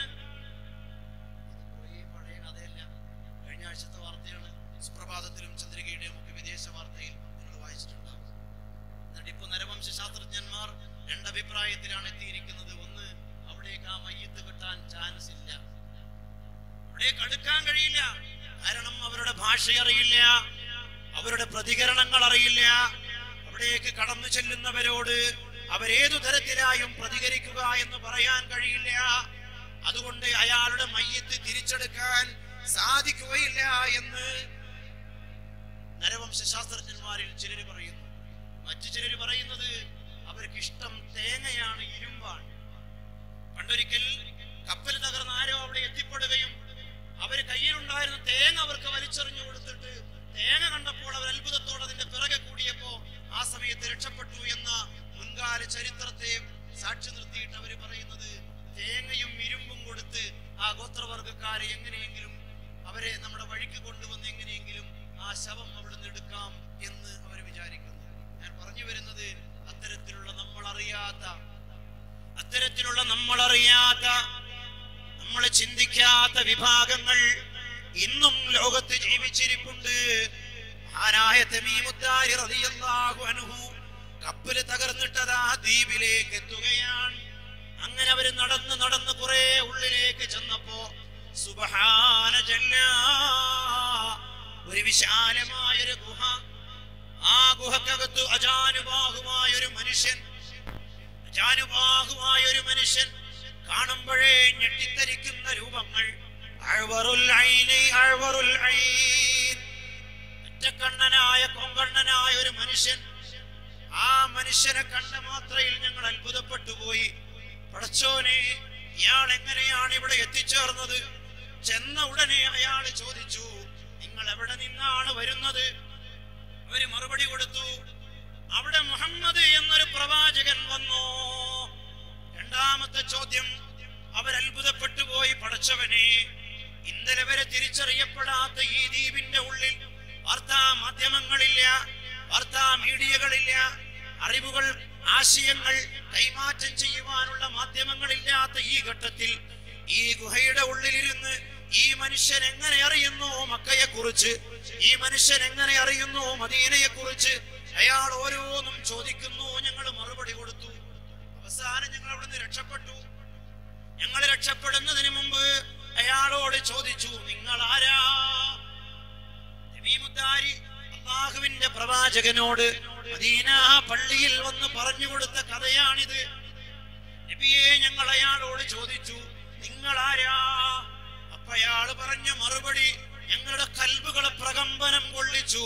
[SPEAKER 1] കുറേ പഴയ കഥയല്ല. കഴിഞ്ഞ ആഴ്ചത്തെ വാർത്തയാണ് സുപ്രഭാതത്തിലും ചന്ദ്രികയുടെയും ഒക്കെ വിദേശ വാർത്തയിൽ നിങ്ങൾ വായിച്ചിട്ടുണ്ടാവും എന്നിട്ട് ഇപ്പൊ നരവംശ ശാസ്ത്രജ്ഞന്മാർ രണ്ടഭിപ്രായത്തിലാണ് എത്തിയിരിക്കുന്നത് ഒന്ന് അവിടേക്ക് ആ മയ്യത്ത് കിട്ടാൻ ചാൻസ് ഇല്ല അവിടേക്ക് അടുക്കാൻ കഴിയില്ല കാരണം അവരുടെ ഭാഷ അറിയില്ല അവരുടെ പ്രതികരണങ്ങൾ അറിയില്ല അവിടേക്ക് കടന്നു ചെല്ലുന്നവരോട് അവരേതു തരത്തിലായും പ്രതികരിക്കുക എന്ന് പറയാൻ കഴിയില്ല അതുകൊണ്ട് അയാളുടെ മയ്യത്ത് തിരിച്ചെടുക്കാൻ സാധിക്കുകയില്ല എന്ന് നരവംശ ശാസ്ത്രജ്ഞന്മാരിൽ ചിലര് പറയുന്നു മറ്റു ചിലര് പറയുന്നത് അവർക്ക് ഇഷ്ടം തേങ്ങയാണ് ഇരുമ്പാണ് പണ്ടൊരിക്കൽ കപ്പൽ തകർന്ന് ആരോ അവിടെ എത്തിപ്പെടുകയും അവര് കയ്യിലുണ്ടായിരുന്ന തേങ്ങ അവർക്ക് വലിച്ചെറിഞ്ഞു കൊടുത്തിട്ട് തേങ്ങ കണ്ടപ്പോൾ അവർ അത്ഭുതത്തോടെ അതിന്റെ പിറകെ കൂടിയപ്പോ ആ സമയത്ത് രക്ഷപ്പെട്ടു എന്ന മുൻകാല ചരിത്രത്തെ സാക്ഷി നിർത്തിയിട്ട് അവര് പറയുന്നത് തേങ്ങയും ഇരുമ്പും കൊടുത്ത് ആ ഗോത്രവർഗക്കാരെ എങ്ങനെയെങ്കിലും അവരെ നമ്മുടെ വഴിക്ക് കൊണ്ടുവന്ന് എങ്ങനെയെങ്കിലും ആ ശവം അവിടെ നിന്ന് എടുക്കാം എന്ന് അവർ വിചാരിക്കുന്നു ഞാൻ പറഞ്ഞു വരുന്നത് അത്തരത്തിലുള്ള നമ്മൾ അറിയാത്ത അത്തരത്തിലുള്ള നമ്മൾ അറിയാത്ത നമ്മൾ ചിന്തിക്കാത്ത വിഭാഗങ്ങൾ ഇന്നും ലോകത്ത് ജീവിച്ചിരിപ്പുണ്ട് മഹാനായ തമീമുദ്ദാരി റളിയല്ലാഹു അൻഹു കപ്പല് തകർന്നിട്ടത് ആ ദ്വീപിലേക്ക് എത്തുകയാണ് അങ്ങനെ അവര് നടന്ന് നടന്ന് കുറെ ഉള്ളിലേക്ക് ചെന്നപ്പോ സുബഹാന ജല്ല ഒരു വിശാലമായ ഒരു ഗുഹ ആ ഗുഹക്കകത്ത് അജാനുബാഹുമായ ഒരു മനുഷ്യൻ അജാനുബാഹുമായ ഒരു മനുഷ്യൻ കാണുമ്പോഴേ ഞെട്ടിത്തരിക്കുന്ന രൂപങ്ങൾ അഴ്വറുൽ ഐനി, അഴ്വറുൽ ഐൻ. ഒറ്റക്കണ്ണനായ കൊങ്കണ്ണനായ ഒരു മനുഷ്യൻ ആ മനുഷ്യനെ കണ്ട മാത്രയിൽ ഞങ്ങൾ അത്ഭുതപ്പെട്ടു പോയി പടച്ചോനെ ഇയാൾ എങ്ങനെയാണ് ഇവിടെ എത്തിച്ചേർന്നത് ചെന്ന ഉടനെ അയാൾ ചോദിച്ചു നിങ്ങൾ എവിടെ നിന്നാണ് വരുന്നത് അവര് മറുപടി കൊടുത്തു അവിടെ മുഹമ്മദ് എന്നൊരു പ്രവാചകൻ വന്നു രണ്ടാമത്തെ ചോദ്യം അവർ അത്ഭുതപ്പെട്ടു പോയി പടച്ചവനെ ഇന്നലെ വരെ തിരിച്ചറിയപ്പെടാത്ത ഈ ദ്വീപിന്റെ ഉള്ളിൽ വാർത്താ മാധ്യമങ്ങളില്ല വാർത്താ മീഡിയകളില്ല അറിവുകൾ ആശയങ്ങൾ കൈമാറ്റം ചെയ്യുവാനുള്ള മാധ്യമങ്ങളില്ലാത്ത ഈ ഘട്ടത്തിൽ ഈ ഗുഹയുടെ ഉള്ളിലിരുന്ന് ഈ മനുഷ്യൻ എങ്ങനെ അറിയുന്നു മക്കയെ കുറിച്ച് ഈ മനുഷ്യൻ എങ്ങനെ അറിയുന്നു മദീനയെ കുറിച്ച് അയാൾ ഓരോന്നും ചോദിക്കുന്നു ഞങ്ങൾ മറുപടി കൊടുത്തു അവസാനം ഞങ്ങൾ അവിടുന്ന് രക്ഷപ്പെട്ടു ഞങ്ങൾ രക്ഷപ്പെടുന്നതിന് മുമ്പ് അയാളോട് ചോദിച്ചു നിങ്ങൾ ആരാ തമീമുദ്ദാരി അള്ളാഹുവിന്റെ പ്രവാചകനോട് മദീന പള്ളിയിൽ വന്ന് പറഞ്ഞു കൊടുത്ത കഥയാണിത് നബിയെ ഞങ്ങൾ അയാളോട് ചോദിച്ചു നിങ്ങൾ ആരാ അപ്പൊ അയാള് പറഞ്ഞ മറുപടി ഞങ്ങളുടെ കൽബുകളെ പ്രകമ്പനം കൊള്ളിച്ചു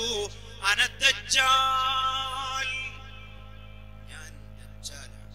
[SPEAKER 1] അനദ്ദജ്ജാൽ ഞാൻ ദജ്ജാലാണ്.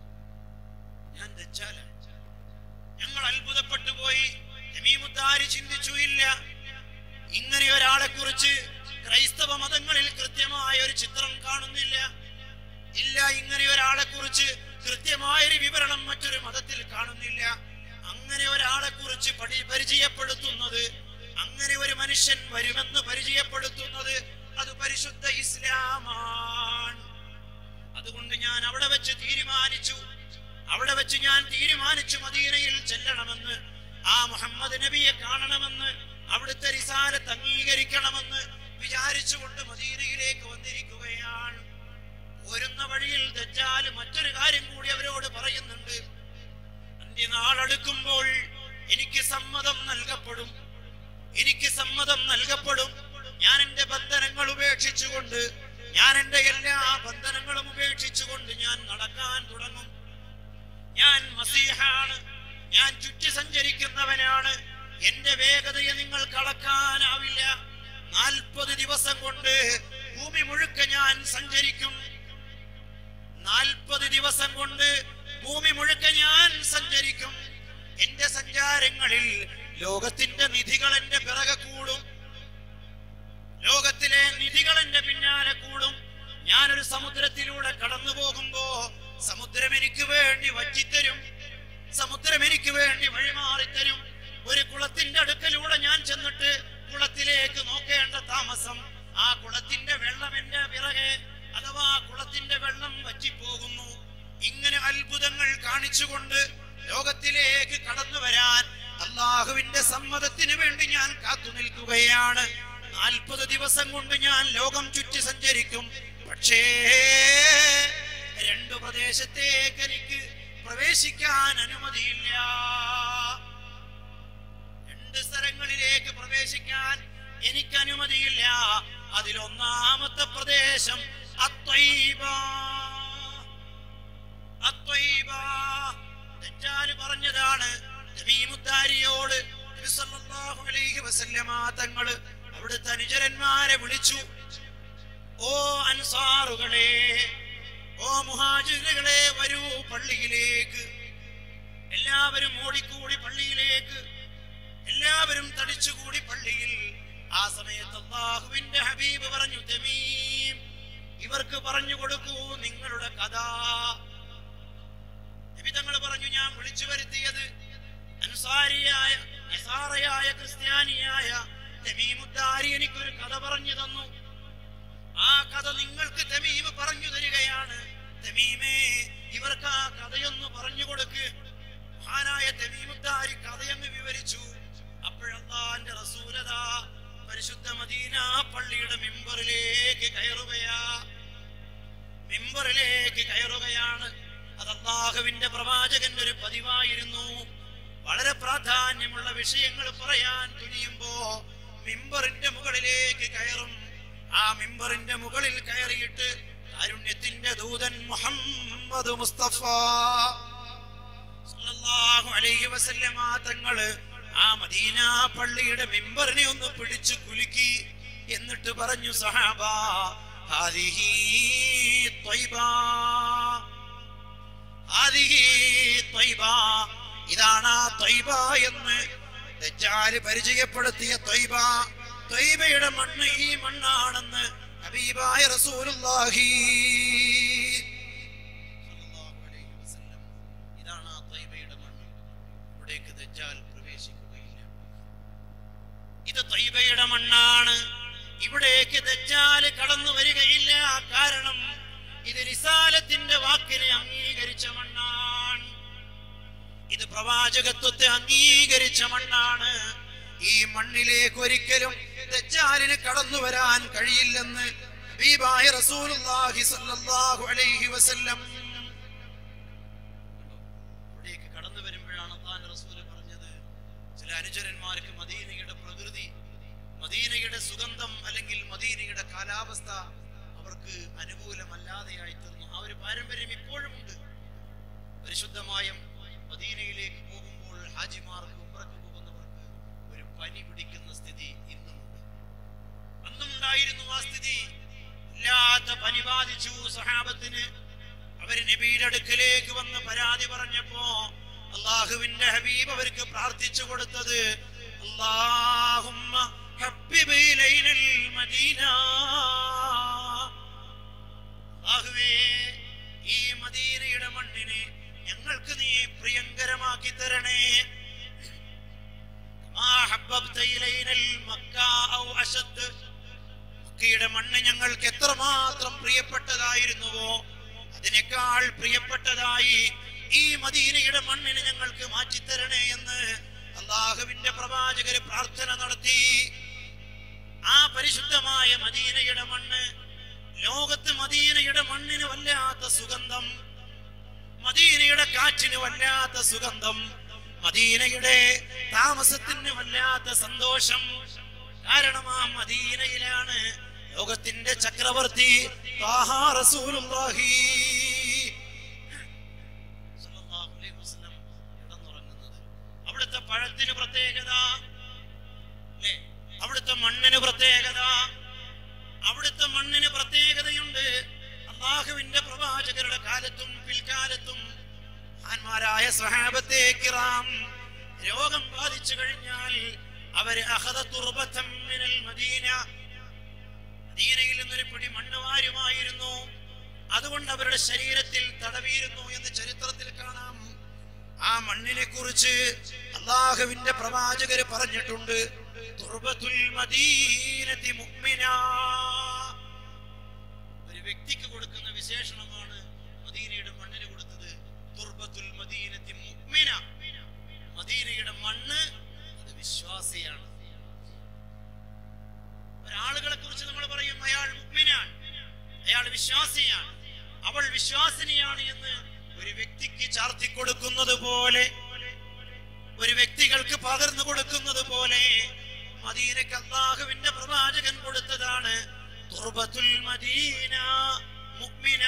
[SPEAKER 1] ഞാൻ ദജ്ജാലാണ്. ഞങ്ങൾ അത്ഭുതപ്പെട്ടു പോയി തമീമുദ്ദാരി ചിന്തിച്ചു ഇല്ല ഇങ്ങനെ ഒരാളെ കുറിച്ച് ക്രൈസ്തവ മതങ്ങളിൽ കൃത്യമായ ഒരു ചിത്രം കാണുന്നില്ല ഇല്ല ഇങ്ങനെ ഒരാളെ കുറിച്ച് കൃത്യമായ ഒരു വിവരണം മറ്റൊരു മതത്തിൽ കാണുന്നില്ല അങ്ങനെ ഒരാളെ കുറിച്ച് പഠി പരിചയപ്പെടുത്തുന്നത് അങ്ങനെ ഒരു മനുഷ്യൻ വരുമെന്ന് പരിചയപ്പെടുത്തുന്നത് അത് പരിശുദ്ധ ഇസ്ലാമാണ് അതുകൊണ്ട് ഞാൻ അവിടെ വെച്ച് തീരുമാനിച്ചു അവിടെ വെച്ച് ഞാൻ തീരുമാനിച്ചു മദീനയിൽ ചെല്ലണമെന്ന് ആ മുഹമ്മദ് നബിയെ കാണണമെന്ന് അവിടുത്തെ റിസാലത്ത് അംഗീകരിക്കണമെന്ന് വിചാരിച്ചുകൊണ്ട് മദീനയിലേക്ക് വന്നിരിക്കുകയാണ് പോരുന്ന വഴിയിൽ ദജ്ജാല് മറ്റൊരു കാര്യം കൂടി അവരോട് പറയുന്നുണ്ട് അന്ത്യനാളെടുക്കുമ്പോൾ എനിക്ക് സമ്മതം നൽകപ്പെടും എനിക്ക് സമ്മതം നൽകപ്പെടും ഞാൻ എന്റെ ബന്ധനങ്ങൾ ഉപേക്ഷിച്ചുകൊണ്ട് ഞാൻ എന്റെ എല്ലാ ബന്ധനങ്ങളും ഉപേക്ഷിച്ചുകൊണ്ട് ഞാൻ നടക്കാൻ തുടങ്ങും ഞാൻ മസീഹാണ് ഞാൻ ചുറ്റി സഞ്ചരിക്കുന്നവനാണ് എന്റെ വേഗതയെ നിങ്ങൾ കളക്കാനാവില്ല നാൽപ്പത് ദിവസം കൊണ്ട് ഭൂമി മുഴുക്ക ഞാൻ സഞ്ചരിക്കും നാൽപ്പത് ദിവസം കൊണ്ട് ഭൂമി മുഴുക്ക ഞാൻ സഞ്ചരിക്കും എന്റെ സഞ്ചാരങ്ങളിൽ ലോകത്തിന്റെ നിധികൾ എന്റെ പിറകെ കൂടും ലോകത്തിലെ നിധികൾ എന്റെ പിന്നാലെ കൂടും ഞാനൊരു സമുദ്രത്തിലൂടെ കടന്നു പോകുമ്പോ സമുദ്രം എനിക്ക് വേണ്ടി വറ്റിത്തരും സമുദ്രം എനിക്ക് വേണ്ടി വഴിമാറിത്തരും ഒരു കുളത്തിന്റെ അടുക്കലൂടെ ഞാൻ ചെന്നിട്ട് കുളത്തിലേക്ക് നോക്കേണ്ട താമസം ആ കുളത്തിന്റെ വെള്ളം എന്റെ പിറകെ അഥവാ കുളത്തിന്റെ വെള്ളം വറ്റിപ്പോകുന്നു ഇങ്ങനെ അത്ഭുതങ്ങൾ കാണിച്ചുകൊണ്ട് ലോകത്തിലേക്ക് കടന്നു വരാൻ അള്ളാഹുവിന്റെ സമ്മതത്തിന് വേണ്ടി ഞാൻ കാത്തു നിൽക്കുകയാണ് നാൽപ്പത് ദിവസം കൊണ്ട് ഞാൻ ലോകം ചുറ്റി സഞ്ചരിക്കും പക്ഷേ രണ്ടു പ്രദേശത്തേക്ക് എനിക്ക് പ്രവേശിക്കാൻ അനുമതിയില്ല രണ്ട് സ്ഥലങ്ങളിലേക്ക് പ്രവേശിക്കാൻ എനിക്ക് അനുമതിയില്ല അതിലൊന്നാമത്തെ പ്രദേശം അത്വൈബ അത്വൈബ ദജ്ജാല് പറഞ്ഞതാണ് തമീമുദ്ദാരിയോട് നബി സല്ലല്ലാഹു അലൈഹി വസല്ലമ തങ്ങള് അവിടുത്തെ അനുചരന്മാരെ വിളിച്ചു ഓ അൻസാറുകളെ ഓ മുഹാജിറുകളെ വരൂ പള്ളിയിലേക്ക് എല്ലാവരും ഓടിക്കൂടി പള്ളിയിലേക്ക് എല്ലാവരും തടിച്ചുകൂടി പള്ളിയിൽ ആ സമയത്ത് അള്ളാഹുവിന്റെ ഹബീബ് പറഞ്ഞു തമീം ഇവർക്ക് പറഞ്ഞു കൊടുക്കൂ നിങ്ങളുടെ കഥ നിബിതങ്ങൾ പറഞ്ഞു ഞാൻ വിളിച്ചു വരുത്തിയത് അൻസാരിയായ നസാറയായ ക്രിസ്ത്യാനിയായ തമീമുദ്ദാരി എനിക്കൊരു കഥ പറഞ്ഞു തന്നു ആ കഥ നിങ്ങൾക്ക് തമീമ് പറഞ്ഞു തരികയാണ് തമീമേ ഇവർക്ക് ആ കഥയൊന്ന് പറഞ്ഞു കൊടുക്ക് മഹാനായ തമീമുദ്ദാരി കഥയങ്ങ് വിവരിച്ചു അപ്പോഴല്ലാന്റെ റസൂലത പരിശുദ്ധ മദീന പള്ളിയുടെ മിമ്പറിലേക്ക് കയറുകയാ മിമ്പറിലേക്ക് കയറുകയാണ് അത് അള്ളാഹുവിന്റെ പ്രവാചകന്റെ ഒരു പതിവായിരുന്നു വളരെ പ്രാധാന്യമുള്ള വിഷയങ്ങൾ പറയാൻ തുനിയുമ്പോ മിമ്പറിന്റെ മുകളിലേക്ക് കയറും ആ മിമ്പറിന്റെ മുകളിൽ കയറിയിട്ട് കാരുണ്യത്തിന്റെ ദൂതൻ മുഹമ്മദ് മുസ്തഫ സല്ലല്ലാഹു അലൈഹി വസല്ലമ തങ്ങള് ആ മദീന പള്ളിയുടെ മിമ്പറിനെ ഒന്ന് പിടിച്ചു കുലുക്കി എന്നിട്ട് പറഞ്ഞു സഹാബ ഹാദിഹി ത്വയ്ബ ഹാദിഹി ത്വയ്ബ ഇതാണ് ആ ത്വയ്ബ എന്ന് ദജ്ജാല് പരിചയപ്പെടുത്തിയ ത്വയ്ബ ത്വയ്ബയുടെ മണ്ണ് ഈ മണ്ണാണെന്ന് ഹബീബായ റസൂലുള്ളാഹി സല്ലല്ലാഹു അലൈഹി വസല്ലം ഇതാണ് ആ ത്വയ്ബയുടെ മണ്ണ് ഇവിടേക്ക് ദജ്ജാൽ പ്രവേശിക്കുകയില്ല ഇത് ത്വയ്ബയുടെ മണ്ണാണ് ഇവിടേക്ക് ദജ്ജാൽ കടന്നു വരികയില്ല കാരണം ഇത് റിസാലത്തിന്റെ വാക്കിനെ അംഗീകരിച്ച മണ്ണാണ് ഇത് പ്രവാചകത്വത്തെ അംഗീകരിച്ച മണ്ണാണ് ഈ മണ്ണിലേക്ക് ഒരിക്കലും ദജ്ജാലിന് കടന്നു വരാൻ കഴിയില്ലെന്ന് ഹബീബായ റസൂലുള്ളാഹി സ്വല്ലല്ലാഹു അലൈഹി വസല്ലം അവിടേക്ക് കടന്നു വരുമ്പോഴാണ് അള്ളാന്റെ റസൂല് പറഞ്ഞത് ചില അനുചരന്മാർക്ക് മദീനയുടെ പ്രകൃതി മദീനയുടെ സുഗന്ധം അല്ലെങ്കിൽ മദീനയുടെ കാലാവസ്ഥ അവർക്ക് അനുകൂലമല്ലാതെയായി തീർന്നു ആ ഒരു പാരമ്പര്യം ഇപ്പോഴും ഉണ്ട് പരിശുദ്ധമായ മദീനയിലേക്ക് പോകുമ്പോൾ ഹാജിമാർക്ക് ഉംറക്ക് പോകുന്നവർക്ക് ഒരു പനി പിടിക്കുന്ന സ്ഥിതി ഇന്നുമുണ്ട് അന്നും ഉണ്ടായിരുന്നു ആ സ്ഥിതി ഇല്ലാത്ത പനി ബാധിച്ചു സഹാബത്തിന് അവര് നബിയുടെ അടുക്കലേക്ക് വന്ന് പരാതി പറഞ്ഞപ്പോ അള്ളാഹുവിന്റെ ഹബീബ് അവർക്ക് പ്രാർത്ഥിച്ചു കൊടുത്തത് അല്ലാഹുമ്മ ഹബ്ബിബ് ഇലൈനൽ മദീന അല്ലാഹുവേ ഈ മദീനയുടെ മണ്ണിനെ ഞങ്ങൾക്ക് നീ പ്രിയങ്കരമാക്കി തരണേ കമാ ഹബ്ബബ്ത ഇലൈനൽ മക്ക ഔ അശദ് മക്കയുടെ മണ്ണ് ഞങ്ങൾക്ക് എത്രമാത്രം പ്രിയപ്പെട്ടതായിരുന്നുവോ അതിനേക്കാൾ പ്രിയപ്പെട്ടതായി ഈ മദീനയുടെ മണ്ണിനെ ഞങ്ങൾക്ക് മാറ്റിത്തരണേ എന്ന് അള്ളാഹുവിന്റെ പ്രവാചകര് പ്രാർത്ഥന നടത്തി ആ പരിശുദ്ധമായ മദീനയുടെ മണ്ണ് ലോകത്ത് മദീനയുടെ മണ്ണിന് വല്ലാത്ത സുഗന്ധം മദീനയുടെ കാറ്റിന് വല്ലാത്ത സുഗന്ധം മദീനയുടെ താമസത്തിന് വല്ലാത്ത സന്തോഷം കാരണം ആ മദീനയിലാണ് ലോകത്തിന്റെ ചക്രവർത്തി ത്വാഹാ റസൂലുള്ളാഹി സ്വല്ലല്ലാഹു അലൈഹി വസല്ലം കിടന്നുറങ്ങുന്നത് അവിടുത്തെ പഴത്തിന് പ്രത്യേകത ല്ലേ? അവിടുത്തെ മണ്ണിന് പ്രത്യേകത അവിടുത്തെ മണ്ണിന് പ്രത്യേകതയുണ്ട് അള്ളാഹുവിന്റെ പ്രവാചകരുടെ കാലത്തും പിൽക്കാലത്തും മഹാന്മാരായ സ്വഹാബത്തെ കിറാം രോഗം ബാധിച്ചു കഴിഞ്ഞാൽ അവര് അഹദ തുർബത്തം മിനൽ മദീന മദീനയിൽ നിന്നൊരു പിടി മണ്ണ് വാരുമായിരുന്നു അതുകൊണ്ട് അവരുടെ ശരീരത്തിൽ തടവിയിരുന്നു എന്ന് ചരിത്രത്തിൽ കാണാം ആ മണ്ണിനെ കുറിച്ച് അള്ളാഹുവിന്റെ പ്രവാചകര് പറഞ്ഞിട്ടുണ്ട് തുർബത്തുൽ മദീനത്തി മുഅ്മിന ഒരു വ്യക്തിക്ക് കൊടുക്കുന്ന വിശേഷണമാണ് മദീനയുടെ മണ്ണിന് കൊടുത്തത് തുർബത്തുൽ മദീനത്തി മുഅ്മിന മദീനയുടെ മണ്ണ് അത് വിശ്വാസിയാണ് ഒരാളുകളെ കുറിച്ച് നമ്മൾ പറയും അയാൾ മുഅ്മിനാണ് അയാൾ വിശ്വാസിയാണ് അവൾ വിശ്വാസിനിയാണ് എന്ന് ഒരു വ്യക്തിക്ക് ചാർത്തി കൊടുക്കുന്നത് പോലെ ഒരു വ്യക്തികൾക്ക് പകർന്നു കൊടുക്കുന്നത് പോലെ മദീനക്ക് അള്ളാഹുവിന്റെ പ്രവാചകൻ കൊടുത്തതാണ് തുർബത്തുൽ മദീന മുഅ്മിന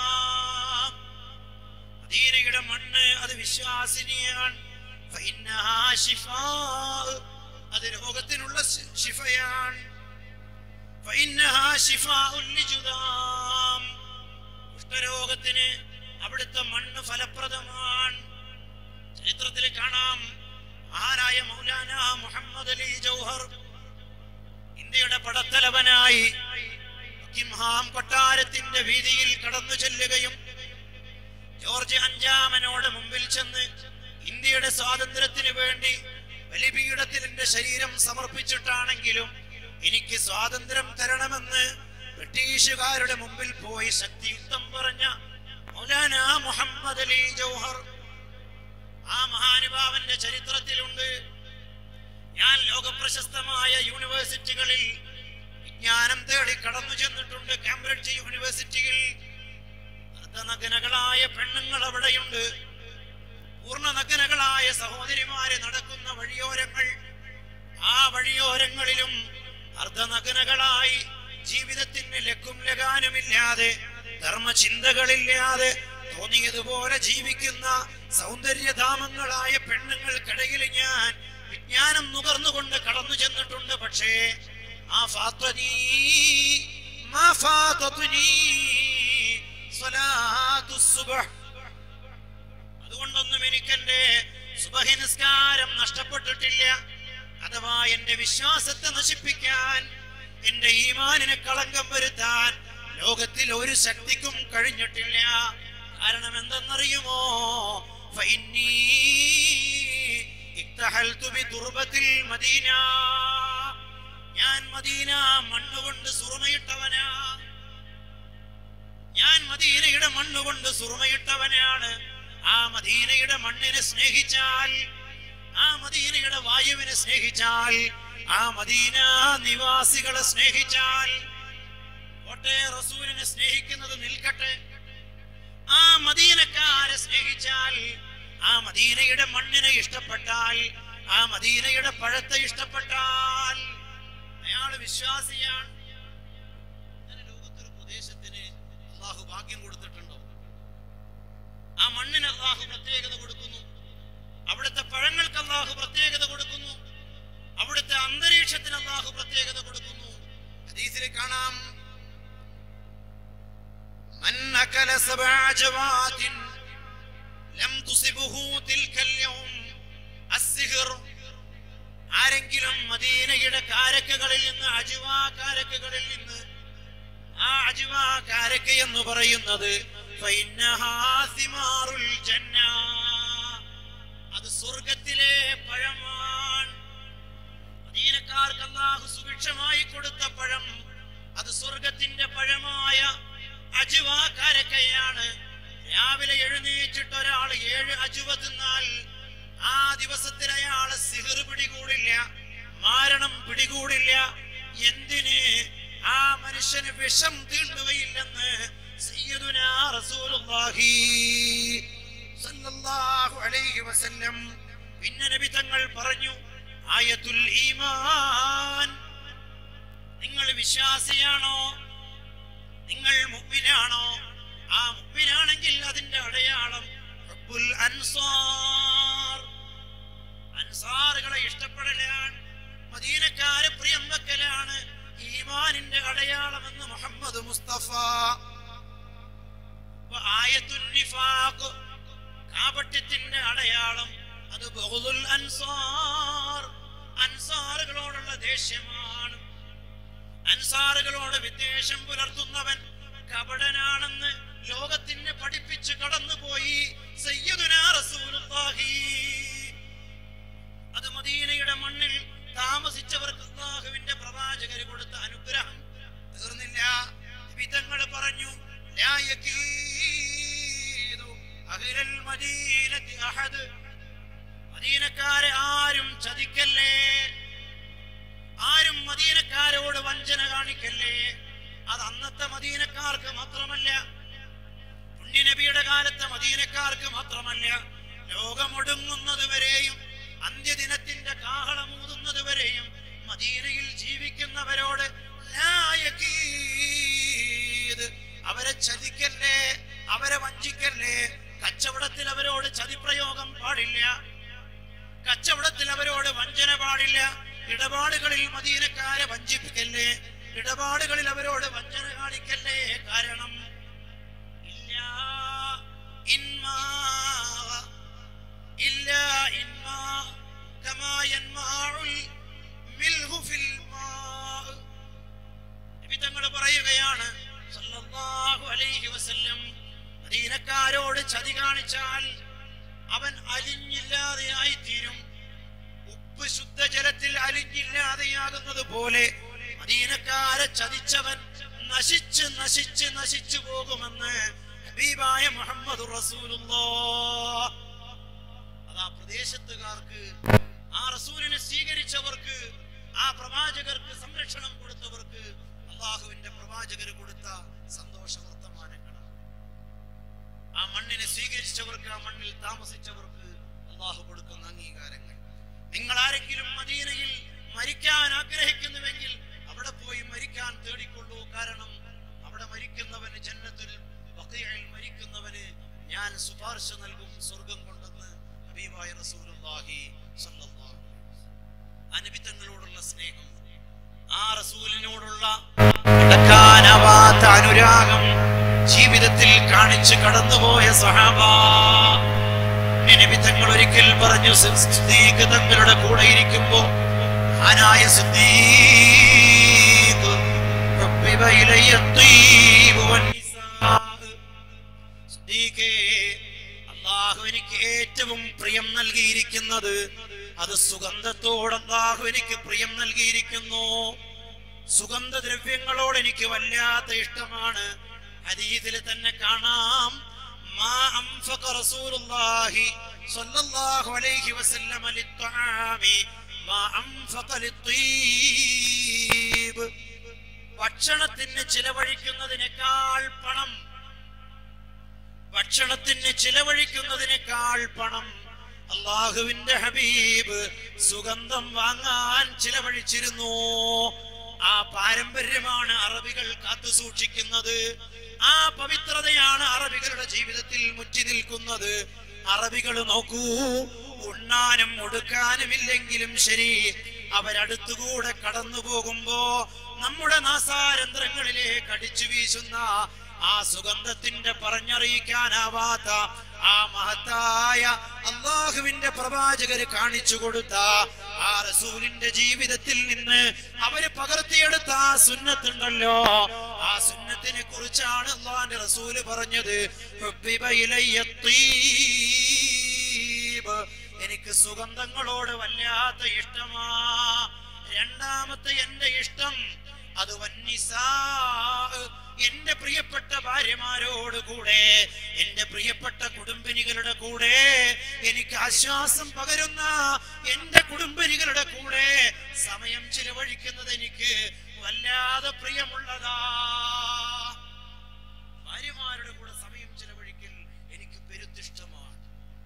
[SPEAKER 1] മദീനയുടെ മണ്ണ് അത് വിശ്വാസിനിയാണ് ഫഇന്നഹാ ശിഫാ. അത് രോഗത്തിനുള്ള ശി- ശിഫയാണ് ഫഇന്നഹാ ശിഫാഉൻ ലിജുദാം. കുഷ്ഠരോഗത്തിന് അവിടുത്തെ മണ്ണ് ഫലപ്രദമാണ് ചരിത്രത്തിൽ കാണാം മഹാനായ മൗലാന മുഹമ്മദ് അലി ജൗഹർ ഇന്ത്യയുടെ പടത്തലവനായി ബക്കിംഹാം കൊട്ടാരത്തിന്റെ വീതിയിൽ കടന്നു ചെല്ലുകയും ജോർജ് അഞ്ചാമനോട് മുമ്പിൽ ചെന്ന് ഇന്ത്യയുടെ സ്വാതന്ത്ര്യത്തിന് വേണ്ടി ബലിപീഠത്തിൽ എന്റെ ശരീരം സമർപ്പിച്ചിട്ടാണെങ്കിലും എനിക്ക് സ്വാതന്ത്ര്യം തരണമെന്ന് ബ്രിട്ടീഷുകാരുടെ മുമ്പിൽ പോയി ശക്തിയുക്തം പറഞ്ഞ മൗലാന മുഹമ്മദ് അലി ജൗഹർ ആ മഹാനുഭാവന്റെ ചരിത്രത്തിലുണ്ട് ഞാൻ ലോകപ്രശസ്തമായ യൂണിവേഴ്സിറ്റികളിൽ വിജ്ഞാനം തേടി കടന്നു ചെന്നിട്ടുണ്ട് കാംബ്രിഡ്ജ് യൂണിവേഴ്സിറ്റിയിൽ അർദ്ധനഗ്നകളായ പെണ്ണുങ്ങൾ അവിടെയുണ്ട് പൂർണ്ണനഗ്നകളായ സഹോദരിമാര് നടക്കുന്ന വഴിയോരങ്ങൾ ആ വഴിയോരങ്ങളിലും അർദ്ധനഗ്നകളായി ജീവിതത്തിന് ലക്കും ലഗാനുമില്ലാതെ ധർമ്മചിന്തകളില്ലാതെ തോന്നിയതുപോലെ ജീവിക്കുന്ന സൗന്ദര്യധാമങ്ങളായ പെണ്ണുങ്ങൾക്കിടയിൽ ഞാൻ വിജ്ഞാനം നുകർന്നുകൊണ്ട് കടന്നു ചെന്നിട്ടുണ്ട് പക്ഷേ ആ ഫാത്വനീ മാ ഫാതത്നീ സ്വലാത്തു സുബ്ഹ് അതുകൊണ്ടൊന്നും എനിക്കെന്റെ സുബഹി നിസ്കാരം നഷ്ടപ്പെട്ടിട്ടില്ല അഥവാ എന്റെ വിശ്വാസത്തെ നശിപ്പിക്കാൻ എന്റെ ഈമാനിനെ കളങ്കം വരുത്താൻ ലോകത്തിൽ ഒരു ശക്തിക്കും കഴിഞ്ഞിട്ടില്ല കാരണം എന്തെന്നറിയുമോ ഫൈന്നീ ഇക്തഹൽതു ബിതുർബത്തിൽ മദീന ഞാൻ മദീന മണ്ണുകൊണ്ട് സുറുമയിട്ടവനാ ഞാൻ മദീനയുടെ മണ്ണുകൊണ്ട് സുറുമയിട്ടവനാണ് ആ മദീനയുടെ മണ്ണിനെ സ്നേഹിച്ചാൽ ആ മദീനയുടെ വായുവിനെ സ്നേഹിച്ചാൽ ആ മദീന നിവാസികളെ സ്നേഹിച്ചാൽ കോട്ടെ റസൂലിനെ സ്നേഹിക്കുന്നത് നിൽക്കട്ടെ ആ മദീനക്കാരെ സ്നേഹിച്ചാൽ ആ മദീനയുടെ മണ്ണിനെ ഇഷ്ടപ്പെട്ടാൽ ആ മദീനയുടെ പഴത്തെ ഇഷ്ടപ്പെട്ടാൽ അയാള് വിശ്വാസിയാണ് അങ്ങനെ ലോകത്തൊരു പ്രദേശത്തിന് അള്ളാഹു ഭാഗ്യം കൊടുത്തിട്ടുണ്ടോ ആ മണ്ണിന് അള്ളാഹു പ്രത്യേകത കൊടുക്കുന്നു അവിടുത്തെ പഴങ്ങൾക്ക് അള്ളാഹു പ്രത്യേകത കൊടുക്കുന്നു അവിടുത്തെ അന്തരീക്ഷത്തിന് അള്ളാഹു പ്രത്യേകത കൊടുക്കുന്നു ഹദീസിൽ കാണാം من أكل سبع جواد لم تصبه تلك اليوم السهر ആരെങ്കിലും മദീനയുടെ കാരക്കകളിൽ നിന്ന് അജുവ കാരക്കകളിൽ നിന്ന് ആ അജുവ കാരക്ക എന്ന് പറയുന്നത് ഫൈന്നഹാ സിമാറുൽ ജന്ന. അത് സ്വർഗത്തിലെ പഴമാണ് മദീനക്കാർക്ക് അള്ളാഹു സുഭിക്ഷമായി കൊടുത്ത പഴം അത് സ്വർഗത്തിന്റെ പഴമായ അജുവ കാരക്കയാണ് രാവിലെ എഴുന്നേറ്റിട്ട് ഒരാൾ ഏഴ് അജുവ തിന്നാൽ ആ ദിവസത്തിൽ അയാളെ സിഹിർ പിടികൂടില്ല മാരണം പിടികൂടില്ല എന്തിന് ആ മനുഷ്യന് വിഷം തീണ്ടുകയില്ലെന്ന് സയ്യിദുനാ റസൂലുള്ളാഹി സല്ലല്ലാഹു അലൈഹി വസല്ലം പിന്നെ നബി തങ്ങൾ പറഞ്ഞു ആയത്തുൽ ഈമാൻ നിങ്ങൾ വിശ്വാസിയാണോ നിങ്ങൾ മുഗ്മിനാണോ ആ മുഗ്മിനാണെങ്കിൽ അതിന്റെ അടയാളം റബ്ബുൽ അൻസാർ അൻസാറുകളെ ഇഷ്ടപ്പെടലാണ് മദീനക്കാരെ പ്രിയം വെക്കലാണ് ഈമാനിന്റെ അടയാളമെന്ന് മുഹമ്മദ് മുസ്തഫ വ ആയത്തുൻ നിഫാഖ് കാപട്യത്തിന്റെ അടയാളം അത് ബഹുദുൽ അൻസാർ അൻസാറുകളോടുള്ള ദേഷ്യമാണ് അൻസാറുകളോട് വിദ്വേഷം പുലർത്തുന്നവൻ കപടനാണെന്ന് ലോകത്തിന് പഠിപ്പിച്ച് കടന്നുപോയി സയ്യിദുനാ റസൂലുള്ളാഹി അത് മദീനയുടെ മണ്ണിൽ താമസിച്ചവർക്ക് അല്ലാഹുവിന്റെ പ്രവാചകര് കൊടുത്ത അനുഗ്രഹം തീർന്നില്ല വിധങ്ങൾ പറഞ്ഞു ലാ യകീദു അഹ്ലൽ മദീനത്തി അഹദ് മദീനക്കാരെ ആരും ചതിക്കല്ലേ ആരും മദീനക്കാരോട് വഞ്ചന കാണിക്കല്ലേ അത് അന്നത്തെ മദീനക്കാർക്ക് മാത്രമല്ല പുണ്യനബിയുടെ കാലത്തെ മദീനക്കാർക്ക് മാത്രമല്ല ലോകമൊടുങ്ങുന്നത് വരെയും അന്ത്യദിനത്തിന്റെ കാഹളമൂതുന്നത് വരെയും മദീനയിൽ ജീവിക്കുന്നവരോട് ലാ യകീദ്. അവരെ ചതിക്കല്ലേ അവരെ വഞ്ചിക്കല്ലേ കച്ചവടത്തിൽ അവരോട് ചതിപ്രയോഗം പാടില്ല കച്ചവടത്തിൽ അവരോട് വഞ്ചന പാടില്ല ഇടപാടുകളിൽ മദീനക്കാരെ വഞ്ചിപ്പിക്കല്ലേ ഇടപാടുകളിൽ അവരോട് വഞ്ചന കാണിക്കല്ലേ കാരണം ഇല്ല ഇൻമാ ഇല്ല ഇൻമാ കമാ യൻമാഉൽ മിൽഹു ഫിൽ മാ നബി തങ്ങൾ പറയുകയാണ് സല്ലല്ലാഹു അലൈഹി വസല്ലം മദീനക്കാരോട് ചതി കാണിച്ചാൽ അവൻ അലിഞ്ഞില്ലാതെയായി തീരും ഉപ്പ് ശുദ്ധജലത്തിൽ അലിഞ്ഞില്ലാതെയാകുന്നത് പോലെ മദീനക്കാരെ ചതിച്ചവൻ നശിച്ച് നശിച്ച് നശിച്ചു പോകുമെന്ന് ഹബീബായ മുഹമ്മദ് റസൂലുള്ളാഹ് അതാ പ്രദേശത്തുകാർക്ക് ആ റസൂലിനെ സ്വീകരിച്ചവർക്ക് ആ പ്രവാചകർക്ക് സംരക്ഷണം കൊടുത്തവർക്ക് അള്ളാഹുവിന്റെ പ്രവാചകർ കൊടുത്ത സന്തോഷ വർത്തമാനങ്ങളാണ് ആ മണ്ണിനെ സ്വീകരിച്ചവർക്ക് ആ മണ്ണിൽ താമസിച്ചവർക്ക് അള്ളാഹു കൊടുക്കുന്ന അംഗീകാരങ്ങൾ നിങ്ങൾ ആരെങ്കിലും മദീനയിൽ മരിക്കാൻ ആഗ്രഹിക്കുന്നുവെങ്കിൽ അവിടെ പോയി മരിക്കാൻ തേടിക്കൊള്ളൂ കാരണം അവിടെ മരിക്കുന്നവന് ജന്നത്തിൽ ബഖീഅയിൽ മരിക്കുന്നവന് ഞാൻ ശുപാർശ നൽകും സ്വർഗം കൊണ്ടെന്ന് ഹബീബായ റസൂലുള്ളാഹി സ്വല്ലല്ലാഹു അലൈഹി വസല്ലം. ആ നബി തങ്ങളോടുള്ള സ്നേഹം ആ റസൂലിനോടുള്ള അടക്കാനാവാത്ത അനുരാഗം ജീവിതത്തിൽ കാണിച്ചു കടന്നുപോയ സഹാബ നബി തങ്ങൾ ഒരിക്കൽ പറഞ്ഞു സിദ്ദീഖ് തങ്ങളുടെ കൂടെ ഇരിക്കുമ്പോ ആനായ സിദ്ദീഖ് റബ്ബിബ ഇലയ്യ الطيب والنساء. സിദ്ദീഖേ, അള്ളാഹു എനിക്ക് ഏറ്റവും പ്രിയം നൽകിയിരിക്കുന്നത് അത് സുഗന്ധത്തോട് അള്ളാഹു എനിക്ക് പ്രിയം നൽകിയിരിക്കുന്നു സുഗന്ധദ്രവ്യങ്ങളോട് എനിക്ക് വല്ലാത്ത ഇഷ്ടമാണ് ഹദീസിൽ തന്നെ കാണാം മാ അൻഫഖ റസൂലുള്ളാഹി സ്വല്ലല്ലാഹു അലൈഹി വസല്ലമ ലിത്ത്വാമി മാ അൻഫഖ ലിത്തീബ് ഭക്ഷണത്തിന് ചിലവഴിക്കുന്നതിനേക്കാൾ പണം ഭക്ഷണത്തിന് ചിലവഴിക്കുന്നതിനേക്കാൾ പണം അള്ളാഹുവിന്റെ ഹബീബ് സുഗന്ധം വാങ്ങാൻ ചിലവഴിച്ചിരുന്നു ആ പാരമ്പര്യമാണ് അറബികൾ കാത്തു സൂക്ഷിക്കുന്നത് ആ പവിത്രതയാണ് അറബികളുടെ ജീവിതത്തിൽ മുറ്റി നിൽക്കുന്നത് അറബികൾ നോക്കൂ ഉണ്ണാനും ഒടുക്കാനും ഇല്ലെങ്കിലും ശരി അവരടുത്തുകൂടെ കടന്നു പോകുമ്പോ നമ്മുടെ നാസാരന്ധ്രങ്ങളിലേക്ക് അടിച്ചു വീശുന്ന ആ സുഗന്ധത്തിന്റെ പറഞ്ഞറിയിക്കാനാവാത്ത ആ മഹത്തായ അള്ളാഹുവിന്റെ പ്രവാചകര് കാണിച്ചു കൊടുത്ത ആ റസൂലിന്റെ ജീവിതത്തിൽ നിന്ന് അവര് പകർത്തിയെടുത്ത ആ സുന്നത്തുണ്ടല്ലോ ആ സുന്നത്തിനെ കുറിച്ചാണ് അള്ളാന്റെ റസൂല് പറഞ്ഞത് ഹുബ്ബിബ ഇലയ്യ ത്വീബ്. എനിക്ക് സുഗന്ധങ്ങളോട് വല്ലാത്ത ഇഷ്ടമാ രണ്ടാമത്തെ എന്റെ ഇഷ്ടം അത് വന്നിസാ എന്റെ പ്രിയപ്പെട്ട ഭാര്യമാരോട് കൂടെ എന്റെ പ്രിയപ്പെട്ട കുടുംബിനികളുടെ കൂടെ എനിക്ക് ആശ്വാസം പകരുന്ന എന്റെ കുടുംബിനികളുടെ കൂടെ സമയം ചിലവഴിക്കുന്നത് എനിക്ക് വല്ലാതെ പ്രിയമുള്ളതാ ഭാര്യമാരുടെ കൂടെ സമയം ചിലവഴിക്കൽ എനിക്ക് പെരുത്തിഷ്ടമാണ്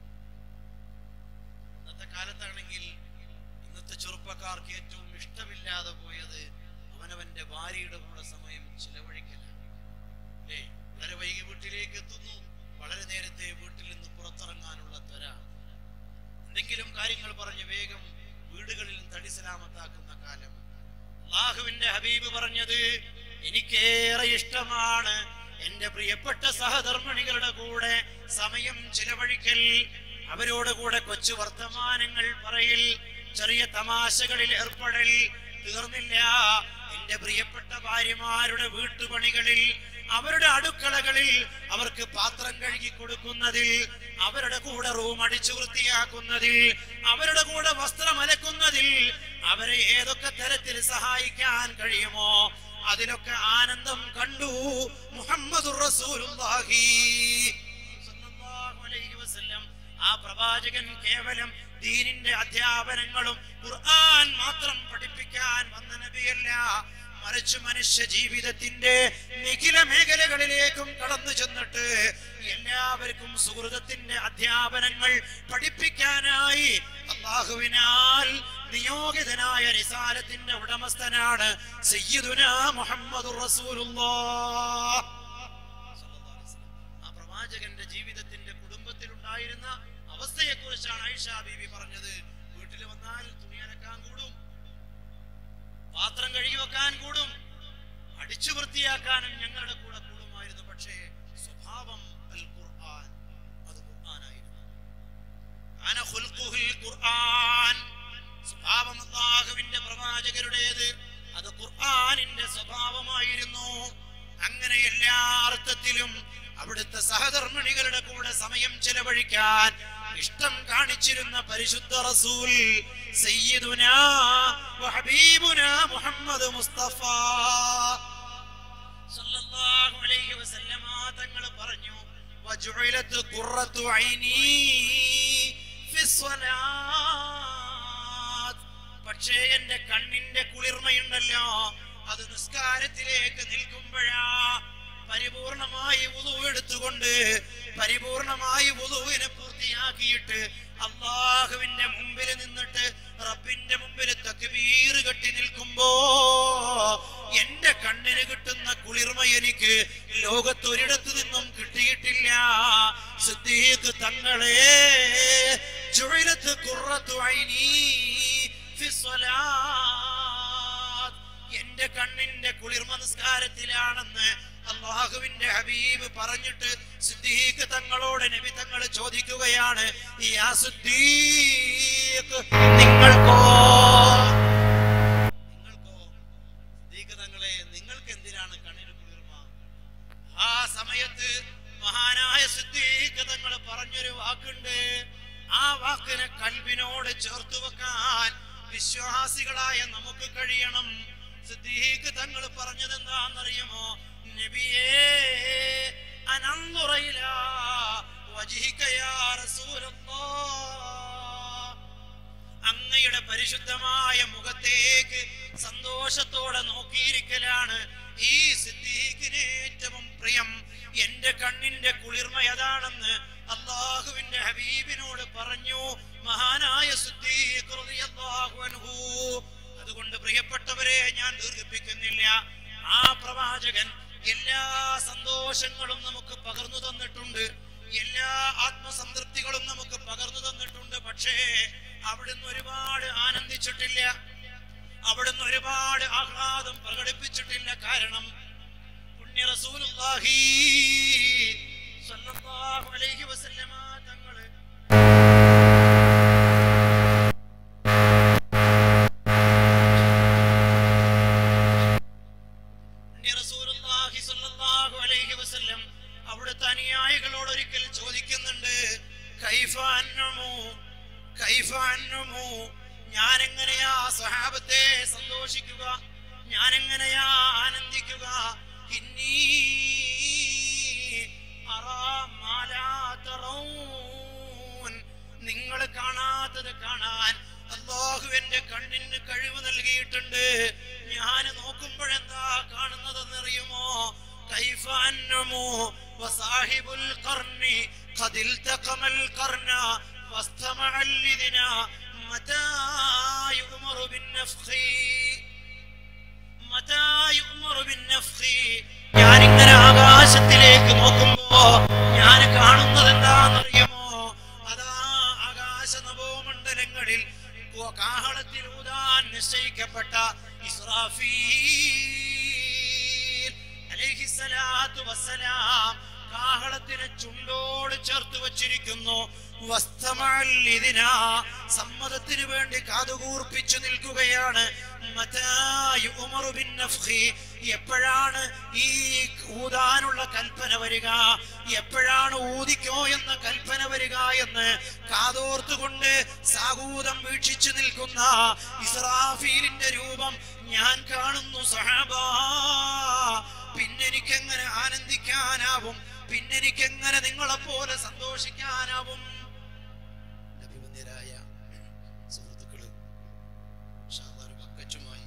[SPEAKER 1] ഇന്നത്തെ കാലത്താണെങ്കിൽ ഇന്നത്തെ ചെറുപ്പക്കാർക്ക് ഏറ്റവും ഇഷ്ടമില്ലാതെ പോയത് അവനവന്റെ ഭാര്യയുടെ കൂടെ സമയം ചിലവഴിക്കലാണ് അല്ലേ വളരെ വൈകി വീട്ടിലേക്ക് എത്തുന്നു വളരെ നേരത്തെ വീട്ടിൽ നിന്ന് പുറത്തിറങ്ങാനുള്ള ത്വര എന്തെങ്കിലും കാര്യങ്ങൾ പറഞ്ഞ് വേഗം വീടുകളിൽ തടിസലാമത്താക്കുന്ന കാലം അള്ളാഹുവിന്റെ ഹബീബ് പറഞ്ഞത് എനിക്കേറെ ഇഷ്ടമാണ് എന്റെ പ്രിയപ്പെട്ട സഹധർമ്മിണികളുടെ കൂടെ സമയം ചിലവഴിക്കൽ അവരോട് കൂടെ കൊച്ചു വർത്തമാനങ്ങൾ പറയൽ ചെറിയ തമാശകളിൽ ഏർപ്പെടൽ തീർന്നില്ല എന്റെ പ്രിയപ്പെട്ട ഭാര്യമാരുടെ വീട്ടുപണികളിൽ അവരുടെ അടുക്കളകളിൽ അവർക്ക് പാത്രം കഴുകി കൊടുക്കുന്നതിൽ അവരുടെ കൂടെ റൂം അടിച്ചു വൃത്തിയാക്കുന്നതിൽ അവരുടെ കൂടെ വസ്ത്രം അലക്കുന്നതിൽ അവരെ ഏതൊക്കെ തരത്തിൽ സഹായിക്കാൻ കഴിയുമോ അതിലൊക്കെ ആനന്ദം കണ്ടു മുഹമ്മദ് റസൂലുള്ളാഹി സ്വല്ലല്ലാഹു അലൈഹി വസല്ലം ആ പ്രവാചകൻ കേവലം ദീനിന്റെ അധ്യാപനങ്ങളും ഖുർആൻ മാത്രം പഠിപ്പിക്കാൻ വന്ന നബിയല്ല മറിച്ച് മനുഷ്യ ജീവിതത്തിന്റെ നിഖില മേഖലകളിലേക്കും കടന്നു ചെന്നിട്ട് എല്ലാവർക്കും സുഹൃതത്തിന്റെ അധ്യാപനങ്ങൾ പഠിപ്പിക്കാനായി അള്ളാഹുവിനാൽ നിയോഗിതനായ റിസാലത്തിന്റെ ഉടമസ്ഥനാണ് സയ്യിദുന മുഹമ്മദ് റസൂലുള്ളാഹ് ആ പ്രവാചകന്റെ ജീവിതത്തിന്റെ കുടുംബത്തിൽ ഉണ്ടായിരുന്ന അവസ്ഥയെ കുറിച്ചാണ് ഐഷ ബീബി പറഞ്ഞത് വീട്ടിൽ വന്നാൽ തുണി അലക്കാൻ കൂടും പാത്രം കഴുകി വെക്കാൻ കൂടും അടിച്ചു വൃത്തിയാക്കാനും ഞങ്ങളുടെ കൂടെ കൂടുമായിരുന്നു പക്ഷേ സ്വഭാവം അൽ ഖുർആൻ അത് ഖുർആനായിരുന്നു അന ഖുൽഖുഹുൽ ഖുർആൻ സ്വഭാവം അല്ലാഹുവിന്റെ പ്രവാചകരുടേത് അത് ഖുർആനിന്റെ സ്വഭാവമായിരുന്നു അങ്ങനെ എല്ലാ അർത്ഥത്തിലും അവിടുത്തെ സഹധർമ്മിണികളുടെ കൂടെ സമയം ചെലവഴിക്കാൻ ഇഷ്ടം കാണിച്ചിരുന്ന പരിശുദ്ധ റസൂൽ സയ്യിദുനാ വഹബീബുനാ മുഹമ്മദ് മുസ്തഫ സല്ലല്ലാഹു അലൈഹി വസല്ലമ തങ്ങൾ പറഞ്ഞു വജുഇലത് ഖുറത്തു ഐനി ഫിസ്സലാത്ത് പക്ഷേ എന്റെ കണ്ണിന്റെ കുളിർമയുണ്ടല്ലോ അത് നിസ്കാരത്തിലേക്ക് നിൽക്കുമ്പോഴാ പരിപൂർണമായി വുളു എടുത്തുകൊണ്ട് പരിപൂർണമായി വുളുവിനെ പൂർത്തിയാക്കിയിട്ട് അള്ളാഹുവിന്റെ മുമ്പിൽ നിന്നിട്ട് റബ്ബിന്റെ മുമ്പിൽ തക്ബീർ കെട്ടി നിൽക്കുമ്പോ എന്റെ കണ്ണിന് കിട്ടുന്ന കുളിർമ എനിക്ക് ലോകത്തൊരിടത്തു നിന്നും കിട്ടിയിട്ടില്ല സിദ്ദീഖ് തങ്ങളെ ജുഇലത്ത് ഖുറത്തു ഐനി ഫിസ്സലാത്ത് എന്റെ കണ്ണിന്റെ കുളിർമ നിസ്കാരത്തിലാണെന്ന് അള്ളാഹുവിന്റെ ഹബീബ് പറഞ്ഞിട്ട് സിദ്ദീഖ് തങ്ങളോട് നബി തങ്ങൾ ചോദിക്കുകയാണ് യാ സിദ്ദീഖ് നിങ്ങൾക്കോ നിങ്ങൾക്കോ സിദ്ദീഖ് തങ്ങളെ നിങ്ങൾക്ക് എന്തിനാണ് കണ്ണിന് കുളിർമ ആ സമയത്ത് മഹാനായ സിദ്ദീഖ് തങ്ങൾ പറഞ്ഞൊരു വാക്കുണ്ട് ആ വാക്കിനെ കൽബിനോട് ചേർത്ത് വെക്കാൻ വിശ്വാസികളായ നമുക്ക് കഴിയണം സിദ്ദീഖ് തങ്ങൾ പറഞ്ഞത് എന്താണെന്നറിയുമോ നബിയേ അനന്തുറയില വജ്ഹിക യാ റസൂലല്ലാഹ് അങ്ങയുടെ പരിശുദ്ധമായ മുഖത്തേക്ക് സന്തോഷത്തോടെ നോക്കിയിരിക്കലാണ് ഈ സിദ്ദീഖിന് ഏറ്റവും പ്രിയം എന്റെ കണ്ണിന്റെ കുളിർമ അതാണെന്ന് അള്ളാഹുവിന്റെ ഹബീബിനോട് പറഞ്ഞു മഹാനായ സിദ്ദീഖ് റളിയല്ലാഹു അൻഹു അതുകൊണ്ട് പ്രിയപ്പെട്ടവരെ ഞാൻ ദീർഘിപ്പിക്കുന്നില്ല ആ പ്രവാചകൻ എല്ലാ സന്തോഷങ്ങളും നമുക്ക് പകർന്നു തന്നിട്ടുണ്ട് എല്ലാ ആത്മസംതൃപ്തികളും നമുക്ക് പകർന്നു തന്നിട്ടുണ്ട് പക്ഷേ അവിടുന്ന് ഒരുപാട് ആനന്ദിച്ചിട്ടില്ല അവിടുന്ന് ഒരുപാട് ആഹ്ലാദം പ്രകടിപ്പിച്ചിട്ടില്ല കാരണം പുണ്യ റസൂലുള്ളാഹി സ്വല്ലല്ലാഹു അലൈഹി വസല്ലമ തങ്ങള് പുണ്യ റസൂലുള്ളാഹി സ്വല്ലല്ലാഹു അലൈഹി വസല്ലം അവിടുത്തെ അനുയായികളോട് ഒരിക്കൽ ചോദിക്കുന്നുണ്ട് കൈഫ അന്നമു കൈഫ അന്നമു ഞാൻ എങ്ങനെയാ സഹാബത്തെ സന്തോഷിക്കുക ഞാൻ എങ്ങനെയാ ആനന്ദിക്കുക ഇന്നീ അറാ മാ ലാ തറൗൻ. നിങ്ങൾ കാണാത്തത് കാണാൻ അള്ളാഹു എന്റെ കണ്ണിന് കഴിവ് നൽകിയിട്ടുണ്ട് ഞാൻ നോക്കുമ്പോഴെന്താ കാണുന്നതെന്നറിയുമോ كيف أنمو وصاحب القرن قد التقم القرن واستمع الإذن متى يؤمر بالنفخ متى يؤمر بالنفخ ഞാനിങ്ങനെ ആകാശത്തിലേക്ക് നോക്കുമ്പോ ഞാൻ കാണുന്നത് എന്താണെന്നറിയുമോ അതാ ആകാശ നവോമണ്ഡലങ്ങളിൽ കു- കാഹളത്തിൽ ഊതാൻ നിശ്ചയിക്കപ്പെട്ട ഇസ്രാഫീൽ അലൈഹിസ്സലാത്തു വസ്സലാം കാഹളത്തിന് ചുണ്ടോട് ചേർത്ത് വച്ചിരിക്കുന്നു വസ്തമഅൽ ഇതിനാ സമ്മതത്തിന് വേണ്ടി കാതുകൂർപ്പിച്ചു നിൽക്കുകയാണ് മതാ യുഅ്മറു ബിന്നഫ്ഖി. എപ്പോഴാണ് ഈ ഊതാനുള്ള കൽപ്പന വരിക എപ്പോഴാണ് ഊതിക്കോ എന്ന കൽപ്പന വരിക എന്ന് കാതോർത്തുകൊണ്ട് സാഹൂതം വീക്ഷിച്ചു നിൽക്കുന്ന ഇസ്രാഫീലിന്റെ രൂപം ഞാൻ കാണുന്നു സഹാബാ പിന്നെനിക്കെങ്ങനെ ആനന്ദിക്കാനാവും പിന്നെനിക്കെങ്ങനെ നിങ്ങളെ പോലെ സന്തോഷിക്കാനാവും അഭിമന്യരായ സുഹൃത്തുക്കള് ഷാദാർ വക്കച്ചുമായി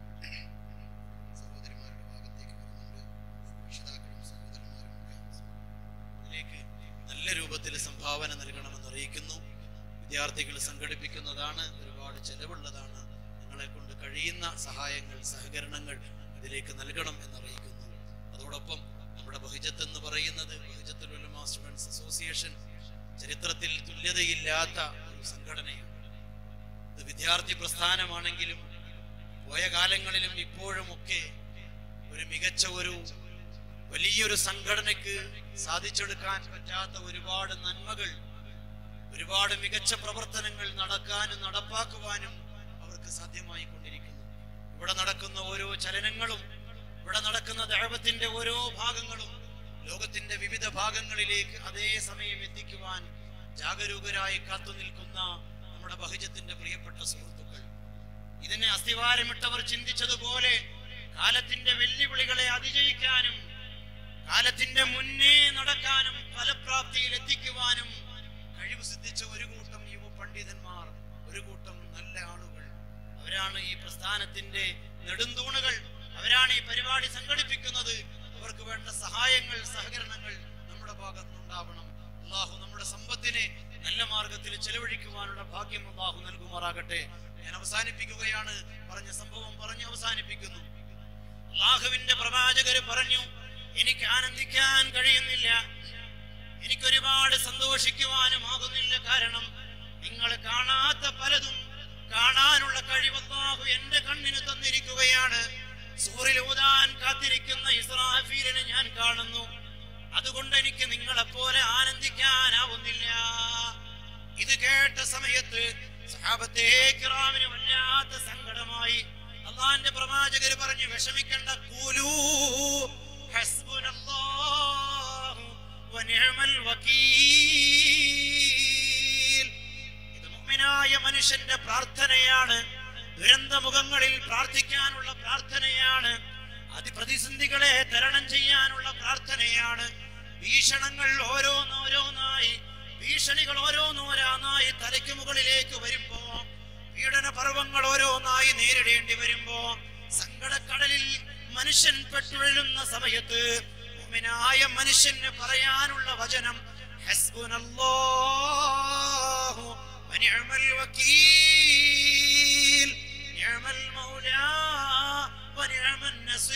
[SPEAKER 1] സഹോദരിമാരുടെ ഭാഗത്തേക്ക് വരുന്നുണ്ട് രക്ഷിതാക്കളും സഹോദരന്മാരും ഒക്കെ ഇതിലേക്ക് നല്ല രൂപത്തിൽ സംഭാവന നൽകണമെന്ന് അറിയിക്കുന്നു വിദ്യാർത്ഥികൾ സംഘടിപ്പിക്കുന്നതാണ് ഒരുപാട് ചെലവുള്ളതാണ് നിങ്ങളെ കൊണ്ട് കഴിയുന്ന സഹായങ്ങൾ സഹകരണങ്ങൾ ഇതിലേക്ക് നൽകണം എന്നറിയിക്കുന്നു അതോടൊപ്പം നമ്മുടെ ബഹുജത്ത് എന്ന് പറയുന്നത് ബഹുജത്തുൽ ഉലമാ സ്റ്റുഡൻസ് അസോസിയേഷൻ ചരിത്രത്തിൽ തുല്യതയില്ലാത്ത ഒരു സംഘടനയാണ് ഇത് വിദ്യാർത്ഥി പ്രസ്ഥാനമാണെങ്കിലും പോയ കാലങ്ങളിലും ഇപ്പോഴും ഒക്കെ ഒരു മികച്ച ഒരു വലിയൊരു സംഘടനയ്ക്ക് സാധിച്ചെടുക്കാൻ പറ്റാത്ത ഒരുപാട് നന്മകൾ ഒരുപാട് മികച്ച പ്രവർത്തനങ്ങൾ നടക്കാനും നടപ്പാക്കുവാനും അവർക്ക് സാധ്യമായി കൊണ്ടിരിക്കുന്നു ഇവിടെ നടക്കുന്ന ഓരോ ചലനങ്ങളും ഇവിടെ നടക്കുന്ന ദൈവത്തിന്റെ ഓരോ ഭാഗങ്ങളും ലോകത്തിന്റെ വിവിധ ഭാഗങ്ങളിലേക്ക് അതേ സമയം എത്തിക്കുവാൻ ജാഗരൂകരായി കാത്തു നിൽക്കുന്ന നമ്മുടെ ബഹുജത്തിന്റെ പ്രിയപ്പെട്ട സുഹൃത്തുക്കൾ ഇതിനെ അസ്ഥിവാരമിട്ടവർ ചിന്തിച്ചതുപോലെ കാലത്തിന്റെ വെല്ലുവിളികളെ അതിജയിക്കാനും കാലത്തിന്റെ മുന്നേ നടക്കാനും ഫലപ്രാപ്തിയിൽ എത്തിക്കുവാനും കഴിവ് സിദ്ധിച്ച ഒരു കൂട്ടം യുവ പണ്ഡിതന്മാർ ഒരു കൂട്ടം നല്ല ആളുകൾ അവരാണ് ഈ പ്രസ്ഥാനത്തിന്റെ നെടുന്തൂണുകൾ അവരാണ് ഈ പരിപാടി സംഘടിപ്പിക്കുന്നത് അവർക്ക് വേണ്ട സഹായങ്ങൾ സഹകരണങ്ങൾ നമ്മുടെ ഭാഗത്തുനിന്നുണ്ടാവണം അള്ളാഹു നമ്മുടെ സമ്പത്തിനെ നല്ല മാർഗത്തിൽ ചെലവഴിക്കുവാനുള്ള ഭാഗ്യം അള്ളാഹു നൽകുമാറാകട്ടെ ഞാൻ അവസാനിപ്പിക്കുകയാണ് പറഞ്ഞ സംഭവം പറഞ്ഞു അവസാനിപ്പിക്കുന്നു അള്ളാഹുവിന്റെ പ്രവാചകര് പറഞ്ഞു എനിക്ക് ആനന്ദിക്കാൻ കഴിയുന്നില്ല എനിക്ക് ഒരുപാട് സന്തോഷിക്കുവാനും ആകുന്നില്ല കാരണം നിങ്ങൾ കാണാത്ത പലതും കാണാനുള്ള കഴിവ് അല്ലാഹു എന്റെ കണ്ണിന് തന്നിരിക്കുകയാണ് സൂറിൽ ഊതാൻ കാത്തിരിക്കുന്ന ഇസ്രാഫീലിനെ ഞാൻ കാണുന്നു അതുകൊണ്ട് എനിക്ക് നിങ്ങളെ പോലെ ആനന്ദിക്കാനാവുന്നില്ല ഇത് കേട്ട സമയത്ത് സഹാബത്തെ കിറാമിന് വല്ലാത്ത സങ്കടമായി അള്ളാന്റെ പ്രവാചകര് പറഞ്ഞു വിഷമിക്കണ്ട കൂലൂ ഹസ്ബുനല്ലാഹു വനിഅമൽ വകീൽ ഇത് മുഅ്മിനായ മനുഷ്യന്റെ പ്രാർത്ഥനയാണ് ദുരന്ത മുഖങ്ങളിൽ പ്രാർത്ഥിക്കാനുള്ള പ്രാർത്ഥനയാണ് അതിപ്രതിസന്ധികളെ തരണം ചെയ്യാനുള്ള പ്രാർത്ഥനയാണ് ഭീഷണങ്ങൾ ഓരോന്നോരോന്നായി ഭീഷണികൾ ഓരോന്നോരോന്നായി തലയ്ക്ക് മുകളിലേക്ക് വരുമ്പോ പീഡന പർവങ്ങൾ ഓരോന്നായി നേരിടേണ്ടി വരുമ്പോ സങ്കടക്കടലിൽ മനുഷ്യൻ പെട്ടുഴലുന്ന സമയത്ത് മുഅ്മിനായ മനുഷ്യന് പറയാനുള്ള വചനം ഹസ്ബുനല്ലാഹു വനിഅമൽ വകീൽ നിഅമൽ മൗലാ വനിഅമൻ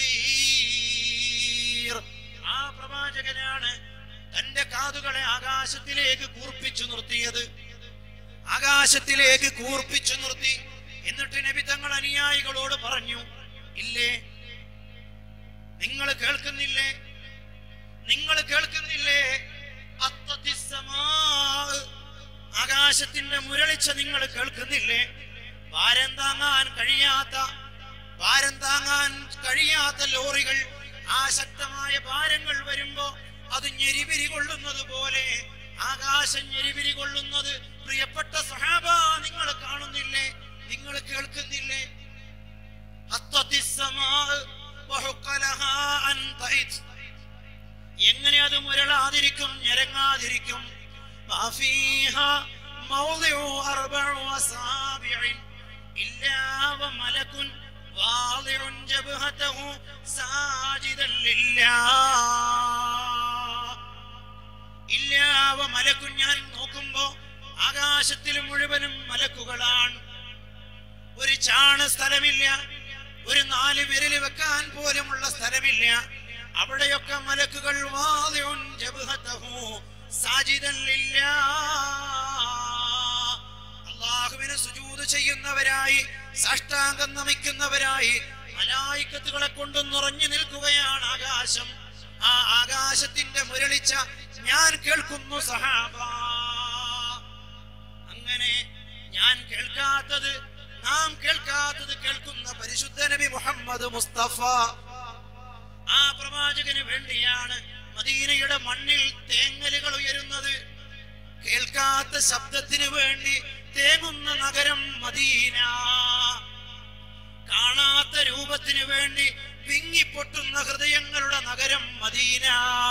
[SPEAKER 1] നസീർ ആ പ്രവാചകനാണ് തന്റെ കാതുകളെ ആകാശത്തിലേക്ക് കൂർപ്പിച്ചു നിർത്തിയത് ആകാശത്തിലേക്ക് കൂർപ്പിച്ചു നിർത്തി എന്നിട്ട് നബി തങ്ങൾ അനുയായികളോട് പറഞ്ഞു ഇല്ലേ നിങ്ങൾ കേൾക്കുന്നില്ലേ നിങ്ങൾ കേൾക്കുന്നില്ലേ അത്തത്തിസ്സമാ. ആകാശത്തിന്റെ മുരളിച്ച നിങ്ങൾ കേൾക്കുന്നില്ലേ ഭാരം താങ്ങാൻ കഴിയാത്ത ഭാരം താങ്ങാൻ കഴിയാത്ത ലോറികൾ ആ ശക്തമായ ഭാരങ്ങൾ വരുമ്പോ അത് ഞെരിപിരി കൊള്ളുന്നത് പോലെ ആകാശം ഞെരിപിരി കൊള്ളുന്നത് പ്രിയപ്പെട്ട സഹാബ നിങ്ങൾ കാണുന്നില്ലേ നിങ്ങൾ കേൾക്കുന്നില്ലേ അത്തത്തിസ്സമാ വഹുക്ക ലഹാ അൻ തഇത്. എങ്ങനെ അത് മുരളാതിരിക്കും ഞരങ്ങാതിരിക്കും മാഫീഹാ മൗളിഉ അർബഉ അസാബിഇൻ ഇല്ലാ വമലകുൻ വാളിഉൻ ജബ്ഹതഹു സാജിദൻ ലില്ലാഹ് ഇല്ലാ വമലകുൻ ഞാൻ നോക്കുമ്പോ ആകാശത്തിൽ മുഴുവനും മലക്കുകളാണ് ഒരു ചാണ് സ്ഥലമില്ല ഒരു നാല് വിരല് വെക്കാൻ പോലുമുള്ള സ്ഥലമില്ല അവിടെയൊക്കെ മലക്കുകൾ വാദിഉൻ ജബ്ഹതഹു സാജിദൻ ലില്ലാഹ്. അല്ലാഹുവിന് സുജൂദ് ചെയ്യുന്നവരായി സാഷ്ടാംഗം നമിക്കുന്നവരായി മലായിക്കത്തുകളെ കൊണ്ട് നിറഞ്ഞു നിൽക്കുകയാണ് ആകാശം ആ ആകാശത്തിന്റെ മുരളിച്ച ഞാൻ കേൾക്കുന്നു സഹാബ അങ്ങനെ ഞാൻ കേൾക്കാത്തത് നാം കേൾക്കാത്തത് കേൾക്കുന്ന പരിശുദ്ധ നബി മുഹമ്മദ് മുസ്തഫ ആ പ്രവാചകന് വേണ്ടിയാണ് മദീനയുടെ മണ്ണിൽ തേങ്ങലുകൾ ഉയരുന്നത് കേൾക്കാത്ത ശബ്ദത്തിന് വേണ്ടി തേങ്ങുന്ന നഗരം മദീന കാണാത്ത രൂപത്തിന് വേണ്ടി വിങ്ങിപ്പൊട്ടുന്ന ഹൃദയങ്ങളുടെ നഗരം മദീന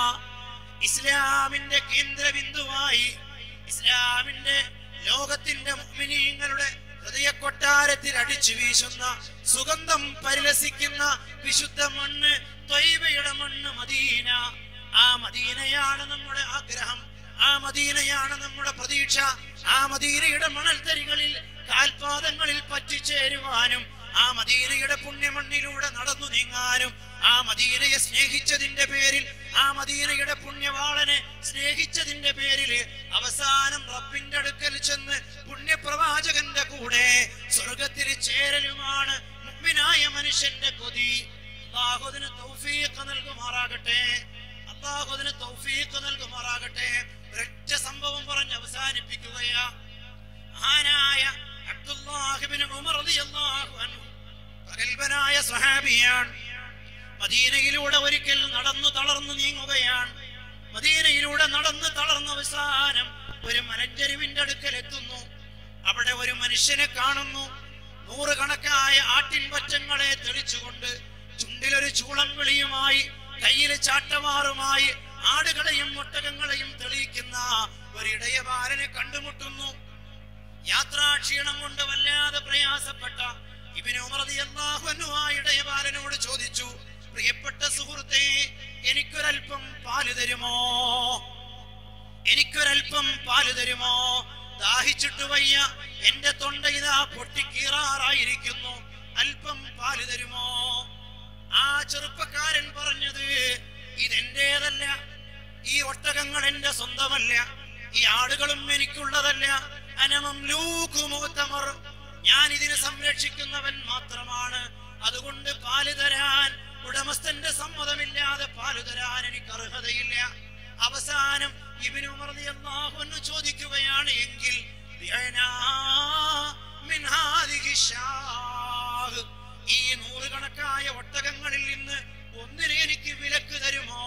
[SPEAKER 1] ഇസ്ലാമിന്റെ കേന്ദ്രബിന്ദുവായി ഇസ്ലാമിന്റെ ലോകത്തിന്റെ മുഅ്മിനീങ്ങളുടെ ഹൃദയ കൊട്ടാരത്തിൽ അടിച്ചു വീശുന്ന സുഗന്ധം പരിലസിക്കുന്ന വിശുദ്ധ മണ്ണ് ത്വയ്ബയുടെ മണ്ണ് മദീന ആ മദീനയാണ് നമ്മുടെ ആഗ്രഹം ആ മദീനയാണ് നമ്മുടെ പ്രതീക്ഷ ആ മദീനയുടെ മണൽത്തരികളിൽ കാൽപാദങ്ങളിൽ പറ്റിച്ചേരുവാനും ആ മദീനയുടെ പുണ്യമണ്ണിലൂടെ നടന്നു നീങ്ങാനും ആ മദീനയെ സ്നേഹിച്ചതിന്റെ പേരിൽ ആ മദീനയുടെ പുണ്യവാളനെ സ്നേഹിച്ചതിന്റെ പേരിൽ അവസാനം റബ്ബിന്റെ അടുക്കൽ ചെന്ന് പുണ്യപ്രവാചകന്റെ കൂടെ സ്വർഗത്തിൽ ചേരലുമാണ് മുഗ്മിനായ മനുഷ്യന്റെ കൊതി അള്ളാഹുദിന് തൗഫീഖ് നൽകുമാറാകട്ടെ അള്ളാഹുദിന് തൗഫീഖ് നൽകുമാറാകട്ടെ ഒരൊറ്റ സംഭവം പറഞ്ഞ് അവസാനിപ്പിക്കുകയാ മഹാനായ അബ്ദുല്ലാഹിബ്നു ഉമർ റളിയല്ലാഹു അൻഹു പ്രഗൽഭനായ സ്വഹാബിയാണ് മദീനയിലൂടെ ഒരിക്കൽ നടന്നു തളർന്നു നീങ്ങുകയാണ് മദീനയിലൂടെ നടന്ന് തളർന്ന അവസാനം ഒരു മലഞ്ചെരുവിന്റെ അടുക്കൽ എത്തുന്നു അവിടെ ഒരു മനുഷ്യനെ കാണുന്നു നൂറുകണക്കായ ആട്ടിൻ പറ്റങ്ങളെ തെളിച്ചുകൊണ്ട് ചുണ്ടിലൊരു ചൂളം വിളിയുമായി കയ്യിൽ ചാട്ടമാറുമായി ആടുകളെയും ഒട്ടകങ്ങളെയും തെളിയിക്കുന്ന ഒരു ഇടയബാലനെ കണ്ടുമുട്ടുന്നു യാത്രാക്ഷീണം കൊണ്ട് വല്ലാതെ പ്രയാസപ്പെട്ട ഇബിന് ഉമർ റളിയല്ലാഹു അൻഹു ആ ഇടയബാലനോട് ചോദിച്ചു പ്രിയപ്പെട്ട സുഹൃത്തേ എനിക്കൊരൽപ്പം പാല് തരുമോ എനിക്കൊരൽപ്പം പാല് തരുമോ ദാഹിച്ചിട്ട് വയ്യ എന്റെ തൊണ്ട ഇതാ പൊട്ടിക്കീറാറായിരിക്കുന്നു അല്പം പാല് തരുമോ ആ ചെറുപ്പക്കാരൻ പറഞ്ഞത് ഇതെന്റേതല്ല ഈ ഒട്ടകങ്ങൾ എന്റെ സ്വന്തമല്ല ഈ ആടുകളും എനിക്കുള്ളതല്ല അനമംലൂക്കുമൂത്തമർ ഞാൻ ഇതിനെ സംരക്ഷിക്കുന്നവൻ മാത്രമാണ് അതുകൊണ്ട് പാല് തരാൻ ഉടമസ്ഥന്റെ സമ്മതമില്ലാതെ പാല് തരാൻ എനിക്ക് അർഹതയില്ല അവസാനം ഇബിനു മറിയാഹുന്ന് ചോദിക്കുകയാണ് എങ്കിൽ ബിഅനാ മിൻ ഹാദിഹി ഷാഹ്. ഈ നൂറുകണക്കായ ഒട്ടകങ്ങളിൽ നിന്ന് ഒന്നിനെ എനിക്ക് വിലക്ക് തരുമോ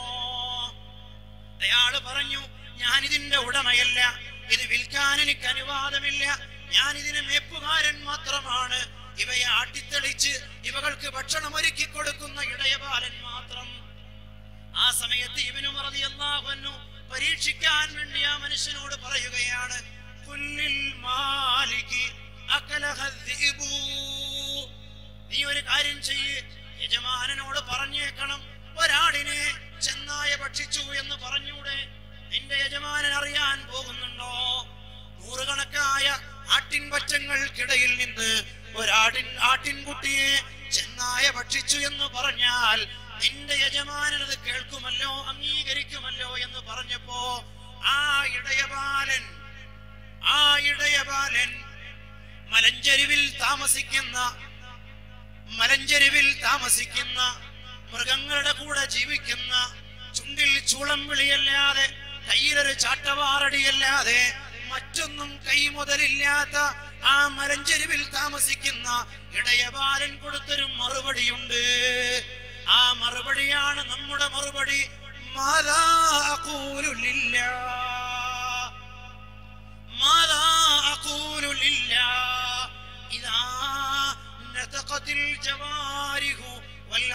[SPEAKER 1] അയാള് പറഞ്ഞു ഞാൻ ഇതിന്റെ ഉടമയല്ല ഇത് വിൽക്കാൻ എനിക്ക് അനുവാദമില്ല ഞാൻ ഇതിന് മേപ്പുകാരൻ മാത്രമാണ് ഇവയെ ആട്ടിത്തെളിച്ച് ഇവകൾക്ക് ഭക്ഷണം ഒരുക്കി കൊടുക്കുന്ന ഇടയബാലൻ മാത്രം ആ സമയത്ത് ഇവനു മറതിയല്ല റളിയല്ലാഹു അൻഹു പരീക്ഷിക്കാൻ വേണ്ടി ആ മനുഷ്യനോട് പറയുകയാണ് കുല്ലിൽ മാലികി അകലഹ الذئبു. നീ ഒരു കാര്യം ചെയ്യ് യജമാനനോട് പറഞ്ഞേക്കണം ഒരാടിനെ ചെന്നായ ഭക്ഷിച്ചു എന്ന് പറഞ്ഞൂടെ നിന്റെ യജമാനൻ അറിയാൻ പോകുന്നുണ്ടോ നൂറുകണക്കായ ആട്ടിൻപറ്റങ്ങൾക്കിടയിൽ നിന്ന് ഒരാടിൻ ആട്ടിൻകുട്ടിയെ ചെന്നായ ഭക്ഷിച്ചു എന്ന് പറഞ്ഞാൽ നിന്റെ യജമാനൻ അത് കേൾക്കുമല്ലോ അംഗീകരിക്കുമല്ലോ എന്ന് പറഞ്ഞപ്പോ ആ ഇടയബാലൻ ആ ഇടയബാലൻ മലഞ്ചെരുവിൽ താമസിക്കുന്ന മലഞ്ചെരുവിൽ താമസിക്കുന്ന മൃഗങ്ങളുടെ കൂടെ ജീവിക്കുന്ന ചുണ്ടിൽ ചൂളം വിളിയല്ലാതെ കയ്യിലൊരു ചാട്ടവാറടിയല്ലാതെ മറ്റൊന്നും കൈമുതലില്ലാത്ത ആ മലഞ്ചെരുവിൽ താമസിക്കുന്ന ഇടയബാലൻ കൊടുത്തൊരു മറുപടിയുണ്ട് ആ മറുപടിയാണ് നമ്മുടെ മറുപടി മാതാ അഖൂലു ലില്ലാഹ്. മാതാ അഖൂലു ലില്ലാഹ്. ഇതാ നതഖത്തിൽ ജവാരിഹു വൽ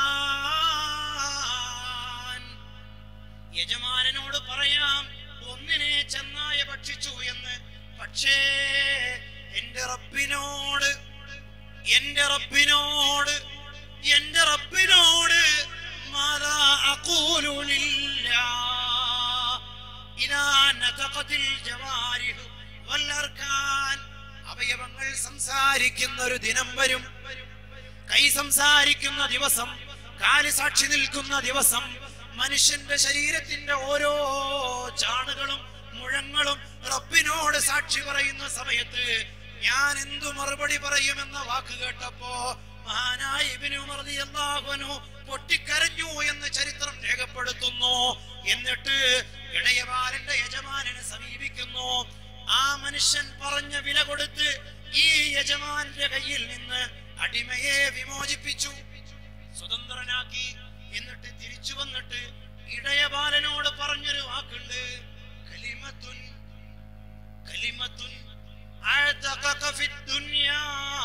[SPEAKER 1] അർക്കാൻ യജമാനനോട് പറയാം ഒന്നിനെ ചെന്നായ ഭക്ഷിച്ചു എന്ന് പക്ഷേ എന്റെ റബ്ബിനോട് എന്റെ റബ്ബിനോട് എന്റെ റബ്ബിനോട് മാതാ അഖൂലു ലില്ലാഹ്. ഇതാ നതഖത്തിൽ ജവാരിഹു വൽ അർക്കാൻ. അവയവങ്ങൾ സംസാരിക്കുന്ന ഒരു ദിനം വരും കൈ സംസാരിക്കുന്ന ദിവസം കാല് സാക്ഷി നിൽക്കുന്ന ദിവസം മനുഷ്യന്റെ ശരീരത്തിന്റെ ഓരോ ചാണുകളും മുഴങ്ങളും റബ്ബിനോട് സാക്ഷി പറയുന്ന സമയത്ത് ഞാൻ എന്തു മറുപടി പറയുമെന്ന വാക്ക് കേട്ടപ്പോ മഹാനായ ഇബ്നു ഉമർ റളിയല്ലാഹു അൻഹു പൊട്ടിക്കരഞ്ഞു എന്ന് ചരിത്രം രേഖപ്പെടുത്തുന്നു എന്നിട്ട് ഇടയബാലന്റെ യജമാനനെ സമീപിക്കുന്നു ആ മനുഷ്യൻ പറഞ്ഞ വില കൊടുത്ത് ഈ യജമാന്റെ കയ്യിൽ നിന്ന് അടിമയെ വിമോചിപ്പിച്ചു സ്വതന്ത്രനാക്കി എന്നിട്ട് തിരിച്ചു വന്നിട്ട് ഇടയബാലനോട് പറഞ്ഞൊരു വാക്കുണ്ട് കലിമത്തുൻ കലിമത്തുൻ അഅതഖക ഫിദ്ദുനിയാ.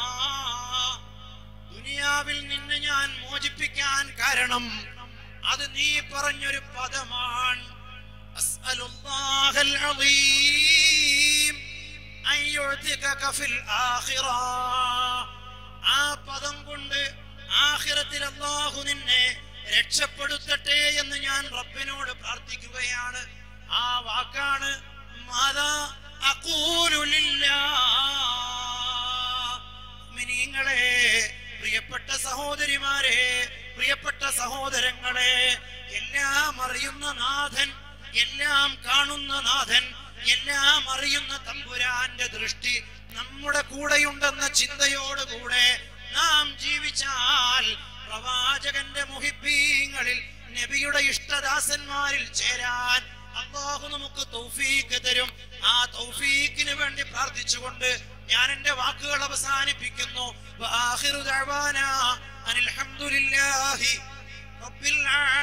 [SPEAKER 1] ദുനിയാവിൽ നിന്ന് ഞാൻ മോചിപ്പിക്കാൻ കാരണം അത് നീ പറഞ്ഞൊരു പദമാണ് അസ്അലുല്ലാഹൽ അളീം അൻ യുഅ്തികക ഫിൽ ആഖിറ ആ പദം കൊണ്ട് ആഖിറത്തിൽ അല്ലാഹു നിന്നെ രക്ഷപ്പെടുത്തട്ടെ എന്ന് ഞാൻ റബ്ബിനോട് പ്രാർത്ഥിക്കുകയാണ് ആ വാക്കാണ് മാതാ അഖൂലു ലില്ലാഹ് മുഅ്മിനീങ്ങളെ പ്രിയപ്പെട്ട സഹോദരിമാരെ പ്രിയപ്പെട്ട സഹോദരങ്ങളെ എല്ലാം അറിയുന്ന നാഥൻ എല്ലാം കാണുന്ന നാഥൻ എല്ലാം അറിയുന്ന തമ്പുരാന്റെ ദൃഷ്ടി നമ്മുടെ കൂടെയുണ്ടെന്ന ചിന്തയോടുകൂടെ നാം ജീവിച്ചാൽ പ്രവാചകന്റെ മുഹിബീങ്ങളിൽ നബിയുടെ ഇഷ്ടദാസന്മാരിൽ ചേരാൻ അള്ളാഹു നമുക്ക് തൗഫീക്ക് തരും ആ തൗഫീക്കിന് വേണ്ടി പ്രാർത്ഥിച്ചുകൊണ്ട് ഞാൻ എന്റെ വാക്കുകൾ അവസാനിപ്പിക്കുന്നു വആഖിറു ദഅവാനാ അനിൽ ഹംദുലില്ലാഹി റബ്ബിൽ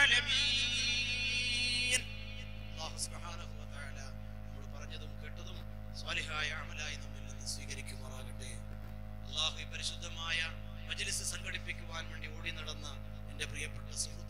[SPEAKER 1] ആലമീൻ അല്ലാഹു സുബ്ഹാനഹു വ തആല നമ്മൾ പറഞ്ഞതും കേട്ടതും സ്വാലിഹായ അമലായി നമ്മിൽ നിന്ന് സ്വീകരിക്കുമാറാകട്ടെ അള്ളാഹു ഈ പരിശുദ്ധമായ മജ്ലിസ് സംഘടിപ്പിക്കുവാൻ വേണ്ടി ഓടി നടന്ന എൻ്റെ പ്രിയപ്പെട്ട സുഹൃത്ത്